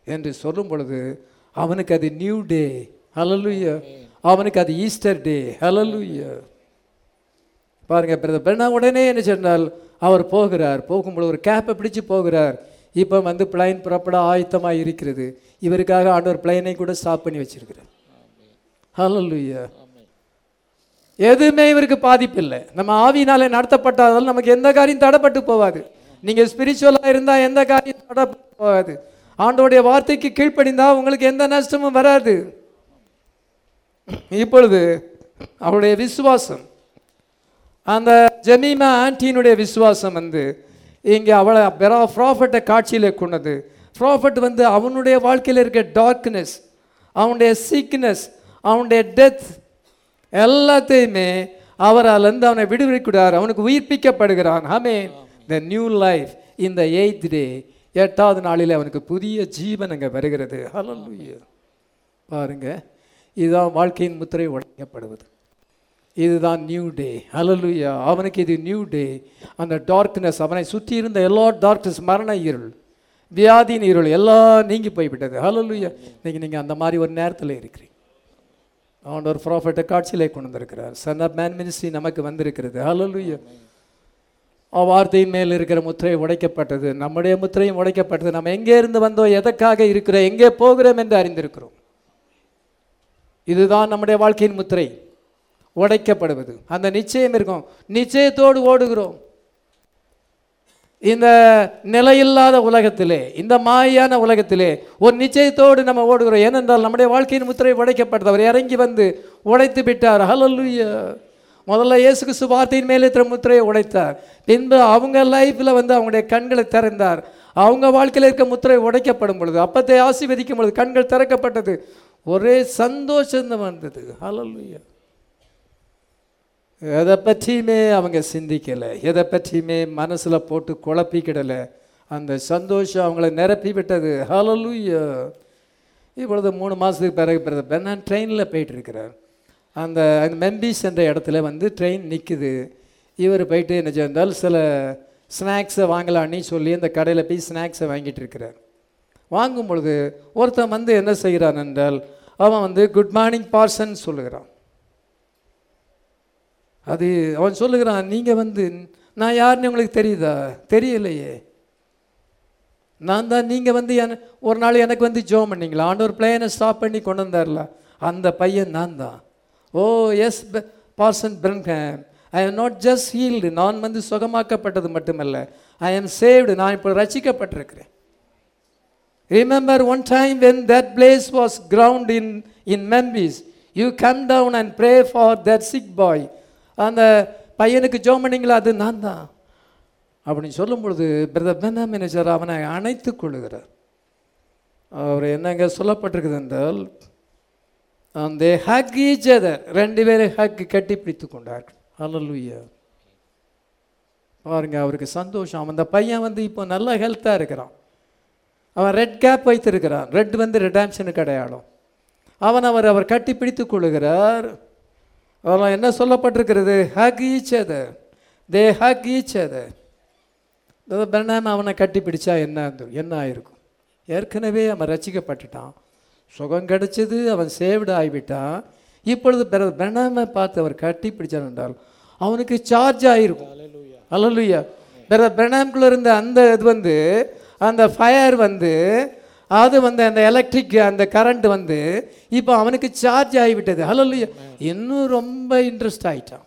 என்று சொல்லும் பொழுது அவனுக்கு அது நியூ டே ஹalleluya அவனுக்கு அது ஈஸ்டர் டே ஹalleluya பாருங்க பிரதர் பெண்ணா உடனே என்ன சொன்னால் அவர் போகிறார் போகும்பொழுது ஒரு கேப்பை பிடிச்சு போகிறார் இப்போ வந்து பிளைன் புறப்பட ஆயத்தமாக இருக்கிறது இவருக்காக ஆண்டவர் பிளைனை கூட ஸ்டாப் பண்ணி வச்சிருக்கிறார் ஹalleluya எதுவுமே இவருக்கு பாதிப்பு இல்லை நம்ம ஆவியினாலே நடத்தப்பட்டாதால் நமக்கு எந்த காரியம் தடைப்பட்டு போகாது நீங்க ஸ்பிரிச்சுவலாக இருந்தா எந்த காரியம் தடைப்பட்டு போகாது ஆண்டோடைய வார்த்தைக்கு கீழ்ப்படிந்தா உங்களுக்கு எந்த நஷ்டமும் வராது இப்பொழுது அவருடைய விசுவாசம் அந்த ஜெமீமா ஆன்டியினுடைய விசுவாசம் வந்து இங்கே அவளை பெரா ப்ராஃபட்டை காட்சியில் கொண்டது ப்ராஃபட் வந்து அவனுடைய வாழ்க்கையில் இருக்க டார்க்னஸ் அவனுடைய சீக்னஸ் அவனுடைய டெத் எல்லாத்தையுமே அவர் அதிலிருந்து அவனை விடுவிக்கிறார் அவனுக்கு உயிர்ப்பிக்கப்படுகிறான் ஆமே த நியூ லைஃப் இந்த எய்த் டே எட்டாவது நாளில் அவனுக்கு புதிய ஜீவன் அங்கே வருகிறது ஹalleluya பாருங்க இதுதான் வாழ்க்கையின் முத்திரை உடைக்கப்படுவது இதுதான் நியூ டே ஹalleluya அவனுக்கு இது நியூ டே அந்த டார்க்னஸ் அவனை சுற்றி இருந்த எல்லா டார்க்னஸ் மரண இருள் வியாதியின் இருள் எல்லாம் நீங்கி போய்விட்டது ஹalleluya இன்னைக்கு நீங்கள் அந்த மாதிரி ஒரு நேரத்தில் இருக்கிறீங்க ஆண்டவர் ப்ராஃபட்டை காட்சியிலே கொண்டு வந்திருக்கிறார் சன் ஆஃப் மேன் மினிஸ்ட்ரி நமக்கு வந்திருக்கிறது ஹalleluya வார்த்தையின் மேல் இருக்கிற முத்திரை உடைக்கப்பட்டது நம்முடைய முத்திரையும் உடைக்கப்பட்டது நம்ம எங்கே இருந்து வந்தோம் எதற்காக இருக்கிறோம் எங்கே போகிறோம் என்று அறிந்திருக்கிறோம் இதுதான் நம்முடைய வாழ்க்கையின் முத்திரை உடைக்கப்படுவது அந்த நிச்சயம் இருக்கும் நிச்சயத்தோடு ஓடுகிறோம் இந்த நிலையில்லாத உலகத்திலே இந்த மாயான உலகத்திலே ஒரு நிச்சயத்தோடு நம்ம ஓடுகிறோம் ஏனென்றால் நம்முடைய வாழ்க்கையின் முத்திரை உடைக்கப்பட்டது அவர் இறங்கி வந்து உடைத்து விட்டார் ஹalleluya முதல்ல இயேசு கிறிஸ்து வார்த்தையின் மேலே இருக்கிற முத்திரையை உடைத்தார் பின்பு அவங்க லைஃப்பில் வந்து அவங்களுடைய கண்களை திறந்தார் அவங்க வாழ்க்கையில் இருக்க முத்திரை உடைக்கப்படும் பொழுது அப்பத்தை ஆசீர்வதிக்கும் பொழுது கண்கள் திறக்கப்பட்டது ஒரே சந்தோஷம் வந்தது ஹalleluya எதை பற்றியுமே அவங்க சிந்திக்கலை எதை பற்றியுமே மனசில் போட்டு குழப்பிக்கிடலை அந்த சந்தோஷம் அவங்கள நிரப்பி விட்டது ஹalleluya இப்பொழுது மூணு மாதத்துக்கு பிறகு பிறகு பெண்ணான் ட்ரெயினில் போயிட்டுருக்கிறார் அந்த அந்த மெம்பிஸ் என்ற இடத்துல வந்து ட்ரெயின் நிற்குது இவர் போயிட்டு என்ன செய்தால் சில ஸ்நாக்ஸை வாங்கலான்னு சொல்லி அந்த கடையில் போய் ஸ்நாக்ஸை வாங்கிட்டு இருக்கிறார் வாங்கும் பொழுது ஒருத்தன் வந்து என்ன செய்கிறான் என்றால் அவன் வந்து குட் மார்னிங் பார்சன் சொல்லுகிறான் அது அவன் சொல்லுகிறான் நீங்கள் வந்து நான் யாருன்னு உங்களுக்கு தெரியுதா தெரியலையே நான் தான் நீங்கள் வந்து என ஒரு நாள் எனக்கு வந்து ஜோம் பண்ணீங்களா ஆண்டவர் பிளேனை ஸ்டாப் பண்ணி கொண்டு வந்தார்ல அந்த பையன் நான் தான் oh yes parson Branham I am not just healed நான் வந்து சுகமாக்கப்பட்டது மட்டுமல்ல ஐ எம் சேவ்டு நான் இப்போ ரசிக்கப்பட்டிருக்கிறேன் remember one time when that place was ground in in Memphis you come down and pray for that sick boy அந்த பையனுக்கு ஜோம் பண்ணீங்களா அது நான் தான் அப்படின்னு சொல்லும் பொழுது பிரதர் பெனா மேனேஜர் அவனை அணைத்து கொள்ளுகிறார் அவர் என்னங்க சொல்லப்பட்டிருக்குது என்றால் அந்த ஹக் ஈச் அதர் ரெண்டு பேரும் ஹக் கட்டி பிடித்து கொண்டார்கள் ஹalleluya பாருங்க அவருக்கு சந்தோஷம் அவன் அந்த பையன் வந்து இப்போ நல்ல ஹெல்த்தாக இருக்கிறான் அவன் ரெட் கேப் வைத்திருக்கிறான் ரெட் வந்து ரெடாம்ஷனுக்கு அடையாளம் அவன் அவர் அவர் கட்டி பிடித்து கொள்ளுகிறார் அதெல்லாம் என்ன சொல்லப்பட்டிருக்கிறது hug each other they hug each other Branham அவனை கட்டி பிடிச்சா என்ன இருந்தது? என்ன ஆயிருக்கும் ஏற்கனவே அவன் ரசிக்கப்பட்டுட்டான் சுகம் கிடைச்சது அவன் சேவ்டு ஆகிவிட்டான் இப்பொழுது பெர்னாமை பார்த்து அவர் கட்டி பிடிச்சான் என்றால் அவனுக்கு சார்ஜ் ஆயிருக்கும் அல்லலுயா வேற பிரணாம்குள்ள இருந்த அந்த இது வந்து அந்த ஃபயர் வந்து அது வந்து அந்த எலக்ட்ரிக் அந்த கரண்ட் வந்து இப்போ அவனுக்கு சார்ஜ் ஆகிவிட்டது அல்லலுயா இன்னும் ரொம்ப இன்ட்ரெஸ்ட் ஆயிட்டான்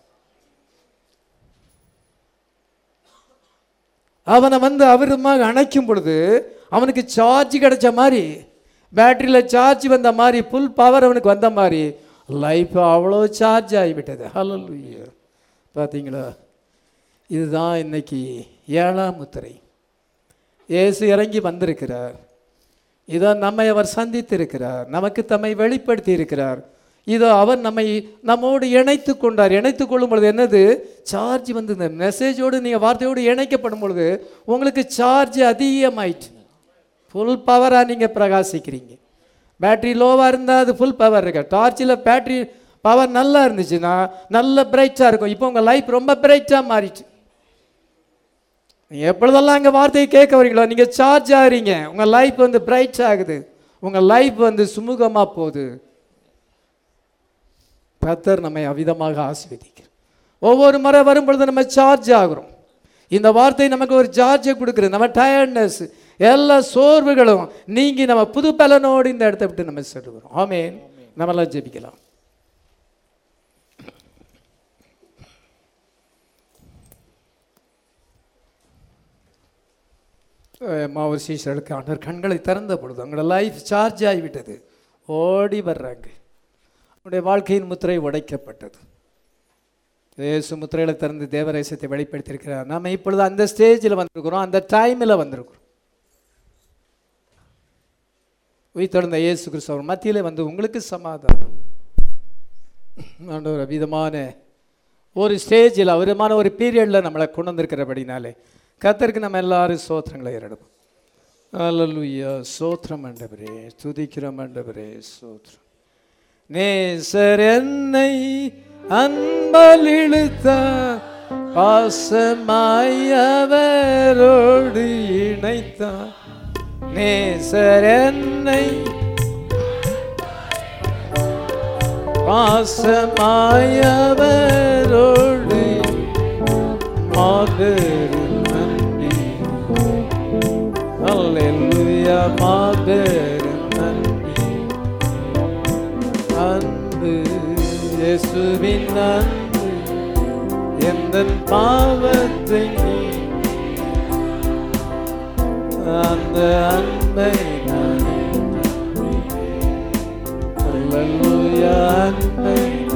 அவனை வந்து அவருமாக அணைக்கும் பொழுது அவனுக்கு சார்ஜ் கிடைச்ச மாதிரி பேட்டரியில் சார்ஜ் வந்த மாதிரி ஃபுல் பவர் அவனுக்கு வந்த மாதிரி லைஃப் அவ்வளோ சார்ஜ் ஆகிவிட்டது ஹalleluya பார்த்தீங்களா இதுதான் இன்னைக்கு ஏழாம் முத்திரை இயேசு இறங்கி வந்திருக்கிறார் இதான் நம்மை அவர் சந்தித்திருக்கிறார் நமக்கு தம்மை வெளிப்படுத்தி இருக்கிறார் இதோ அவர் நம்மை நம்மோடு இணைத்து கொண்டார் இணைத்து கொள்ளும் பொழுது என்னது சார்ஜ் வந்து இந்த மெசேஜோடு நீங்கள் வார்த்தையோடு இணைக்கப்படும் பொழுது உங்களுக்கு சார்ஜ் அதிகமாயிட்டு ஃபுல் பவராக நீங்கள் பிரகாசிக்கிறீங்க பேட்டரி லோவாக இருந்தால் அது ஃபுல் பவர் இருக்கு டார்ச்சில் பேட்டரி பவர் நல்லா இருந்துச்சுன்னா நல்ல பிரைட்டாக இருக்கும் இப்போ உங்கள் லைஃப் ரொம்ப பிரைட்டாக மாறிச்சு நீங்கள் எப்பொழுதெல்லாம் அங்கே வார்த்தையை கேட்க வரீங்களோ நீங்கள் சார்ஜ் ஆகுறீங்க உங்கள் லைஃப் வந்து பிரைட் ஆகுது உங்கள் லைஃப் வந்து சுமூகமாக போகுது கர்த்தர் நம்மை அவிதமாக ஆசீர்வதிக்கிறார் ஒவ்வொரு முறை வரும்பொழுது நம்ம சார்ஜ் ஆகுறோம் இந்த வார்த்தை நமக்கு ஒரு சார்ஜை கொடுக்குறது நம்ம டயர்ட்னஸ் எல்லா சோர்வுகளும் நீங்கி நம்ம புது பலனோடு இந்த இடத்த விட்டு நம்ம செல்கிறோம் ஆமென் நம்மளாம் ஜெபிக்கலாம் மாவூர் சீஷர்களுக்கு ஆண்டவர் கண்களை திறந்த பொழுது அவங்களோட லைஃப் சார்ஜ் ஆகிவிட்டது ஓடி வர்றாங்க அவனுடைய வாழ்க்கையின் முத்திரை உடைக்கப்பட்டது இயேசு முத்திரையில திறந்து தேவரேசத்தை வெளிப்படுத்தியிருக்கிறார் நம்ம இப்பொழுது அந்த ஸ்டேஜில் வந்திருக்கிறோம் அந்த டைமில் வந்திருக்கிறோம் உயிர்த்தெழுந்த இயேசு கிறிஸ்து அவர் மத்தியிலே வந்து உங்களுக்கு சமாதானம் ஆண்டவர் விதமான ஒரு ஸ்டேஜில் அவருமான ஒரு பீரியடில் நம்மளை கொண்டு வந்திருக்கிறபடினாலே கத்தருக்கு நம்ம எல்லாரும் சோத்திரங்களை ஏறடும் அல்லலுயா சோத்திரம் ஆண்டவரே துதிக்கிறோம் ஆண்டவரே சோத்திரம் நேசர் என்னை அன்பால் இழுத்தார் பாசமாய் அவரோடு இணைத்தார் நேசர் என்னை பாசமாய் அவரோடு மாபெரும் நன்றி அல்லேலூயா மாபெரும் நன்றி அன்பு இயேசுவின் அன்பு எந்த பாவத்தை நீ அந்த அன்பை நான் அல்லேலூயா அன்பை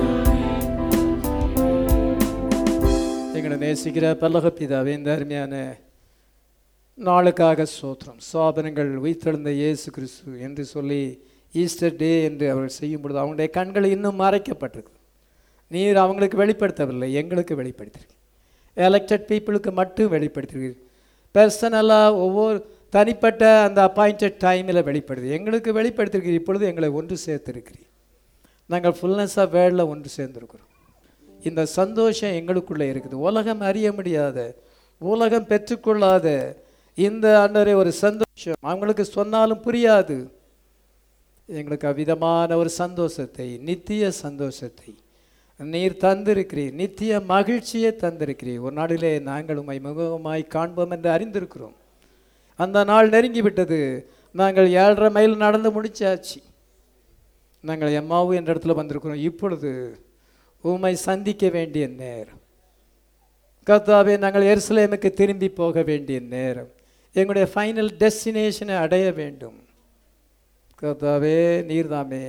எங்களை நேசிக்கிற பல்லக பிதாவே இந்த அருமையான நாளுக்காக சோத்திரம் சாதனங்கள் உயிர்த்தெழுந்த இயேசு கிறிஸ்து என்று சொல்லி ஈஸ்டர் டே என்று அவர்கள் செய்யும் பொழுது அவங்களுடைய கண்கள் இன்னும் மறைக்கப்பட்டிருக்கு நீர் அவங்களுக்கு வெளிப்படுத்தவில்லை எங்களுக்கு வெளிப்படுத்திருக்கு எலெக்டட் பீப்புளுக்கு மட்டும் வெளிப்படுத்திருக்கு பர்சனலாக ஒவ்வொரு தனிப்பட்ட அந்த அப்பாயிண்டட் டைமில் வெளிப்படுது எங்களுக்கு வெளிப்படுத்திருக்கு இப்பொழுது எங்களை ஒன்று சேர்த்திருக்கிறீர் நாங்கள் ஃபுல்னஸ் ஆஃப் வேர்ல்டில் ஒன்று சேர்ந்திருக்கிறோம் இந்த சந்தோஷம் எங்களுக்குள்ளே இருக்குது உலகம் அறிய முடியாத உலகம் பெற்றுக்கொள்ளாத இந்த ஆண்டவரே ஒரு சந்தோஷம் அவங்களுக்கு சொன்னாலும் புரியாது எங்களுக்கு அவ்விதமான ஒரு சந்தோஷத்தை நித்திய சந்தோஷத்தை நீர் தந்திருக்கிறீர் நித்திய மகிழ்ச்சியை தந்திருக்கிறீர் ஒரு நாளிலே நாங்கள் உம்மை முகமாய் காண்போம் என்று அறிந்திருக்கிறோம் அந்த நாள் நெருங்கி விட்டது நாங்கள் ஏழரை மைல் நடந்து முடிச்சாச்சு நாங்கள் எம்மாவு என்ற இடத்துல வந்திருக்கிறோம் இப்பொழுது உம்மை சந்திக்க வேண்டிய நேரம் கர்த்தாவே நாங்கள் எருசலேமுக்கு திரும்பி போக வேண்டிய நேரம் எங்களுடைய ஃபைனல் டெஸ்டினேஷனை அடைய வேண்டும் கர்த்தாவே நீர்தாமே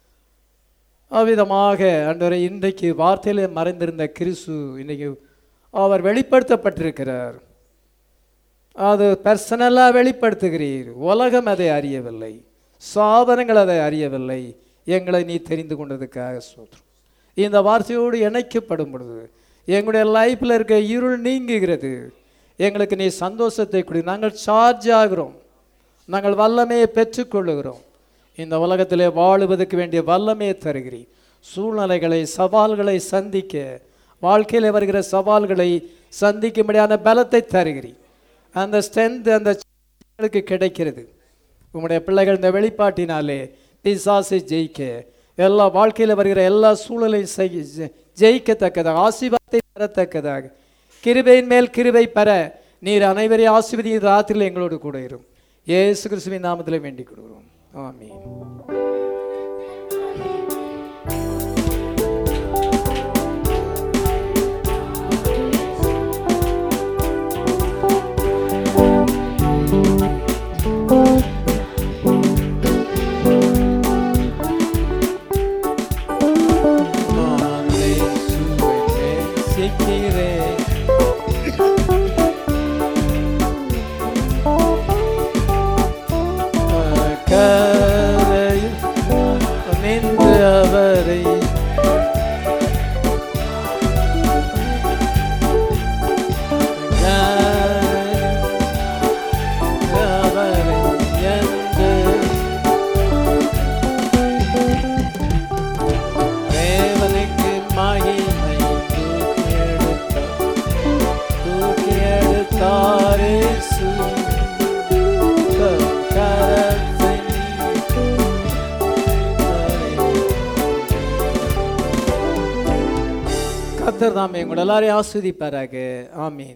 அவ்விதமாக அன்றரை இன்றைக்கு வார்த்தையிலே மறைந்திருந்த கிறிஸ்து இன்னைக்கு அவர் வெளிப்படுத்தப்பட்டிருக்கிறார் அது பர்சனலாக வெளிப்படுத்துகிறீர் உலகம் அதை அறியவில்லை சாதனங்கள் அதை அறியவில்லை எங்களை நீ தெரிந்து கொண்டதுக்காக சோத்ரம் இந்த வார்த்தையோடு இணைக்கப்படும் பொழுது எங்களுடைய லைஃப்பில் இருக்க இருள் நீங்குகிறது எங்களுக்கு நீ சந்தோஷத்தை கொடு நாங்கள் சார்ஜ் ஆகிறோம் நாங்கள் வல்லமையை பெற்றுக்கொள்ளுகிறோம் இந்த உலகத்திலே வாழுவதற்கு வேண்டிய வல்லமையை தருகிறீர் சூழ்நிலைகளை சவால்களை சந்திக்க வாழ்க்கையில் வருகிற சவால்களை சந்திக்கும்படியான பலத்தை தருகிறீர் அந்த ஸ்ட்ரென்த் அந்த எங்களுக்கு கிடைக்கிறது உங்களுடைய பிள்ளைகள் இந்த வெளிப்பாட்டினாலே பிசாசை ஜெயிக்க எல்லா வாழ்க்கையில் வருகிற எல்லா சூழலையும் செய்- ஜெ- ஜெயிக்கத்தக்கதாக ஆசீர்வாதத்தை பெறத்தக்கதாக கிருபையின் மேல் கிருபை பெற நீர் அனைவரையும் ஆசீர்வதி ராத்திரியில் எங்களோடு கூட இரும் இயேசு கிறிஸ்துவின் நாமத்தில் வேண்டிக் கொள்கிறோம் ஆமீன் நான் இயேசுவை நேசிக்கிறேன். கரையில் நின்று அவரை அவரை என்று தேவனுக்கு மகிமை தூக்கி எடுத்தார் தூக்கி எடுத்தார் கத்தர் தாமே உங்கள் எல்லாரையும் ஆஸ்வதிப்பாராக ஆமீன்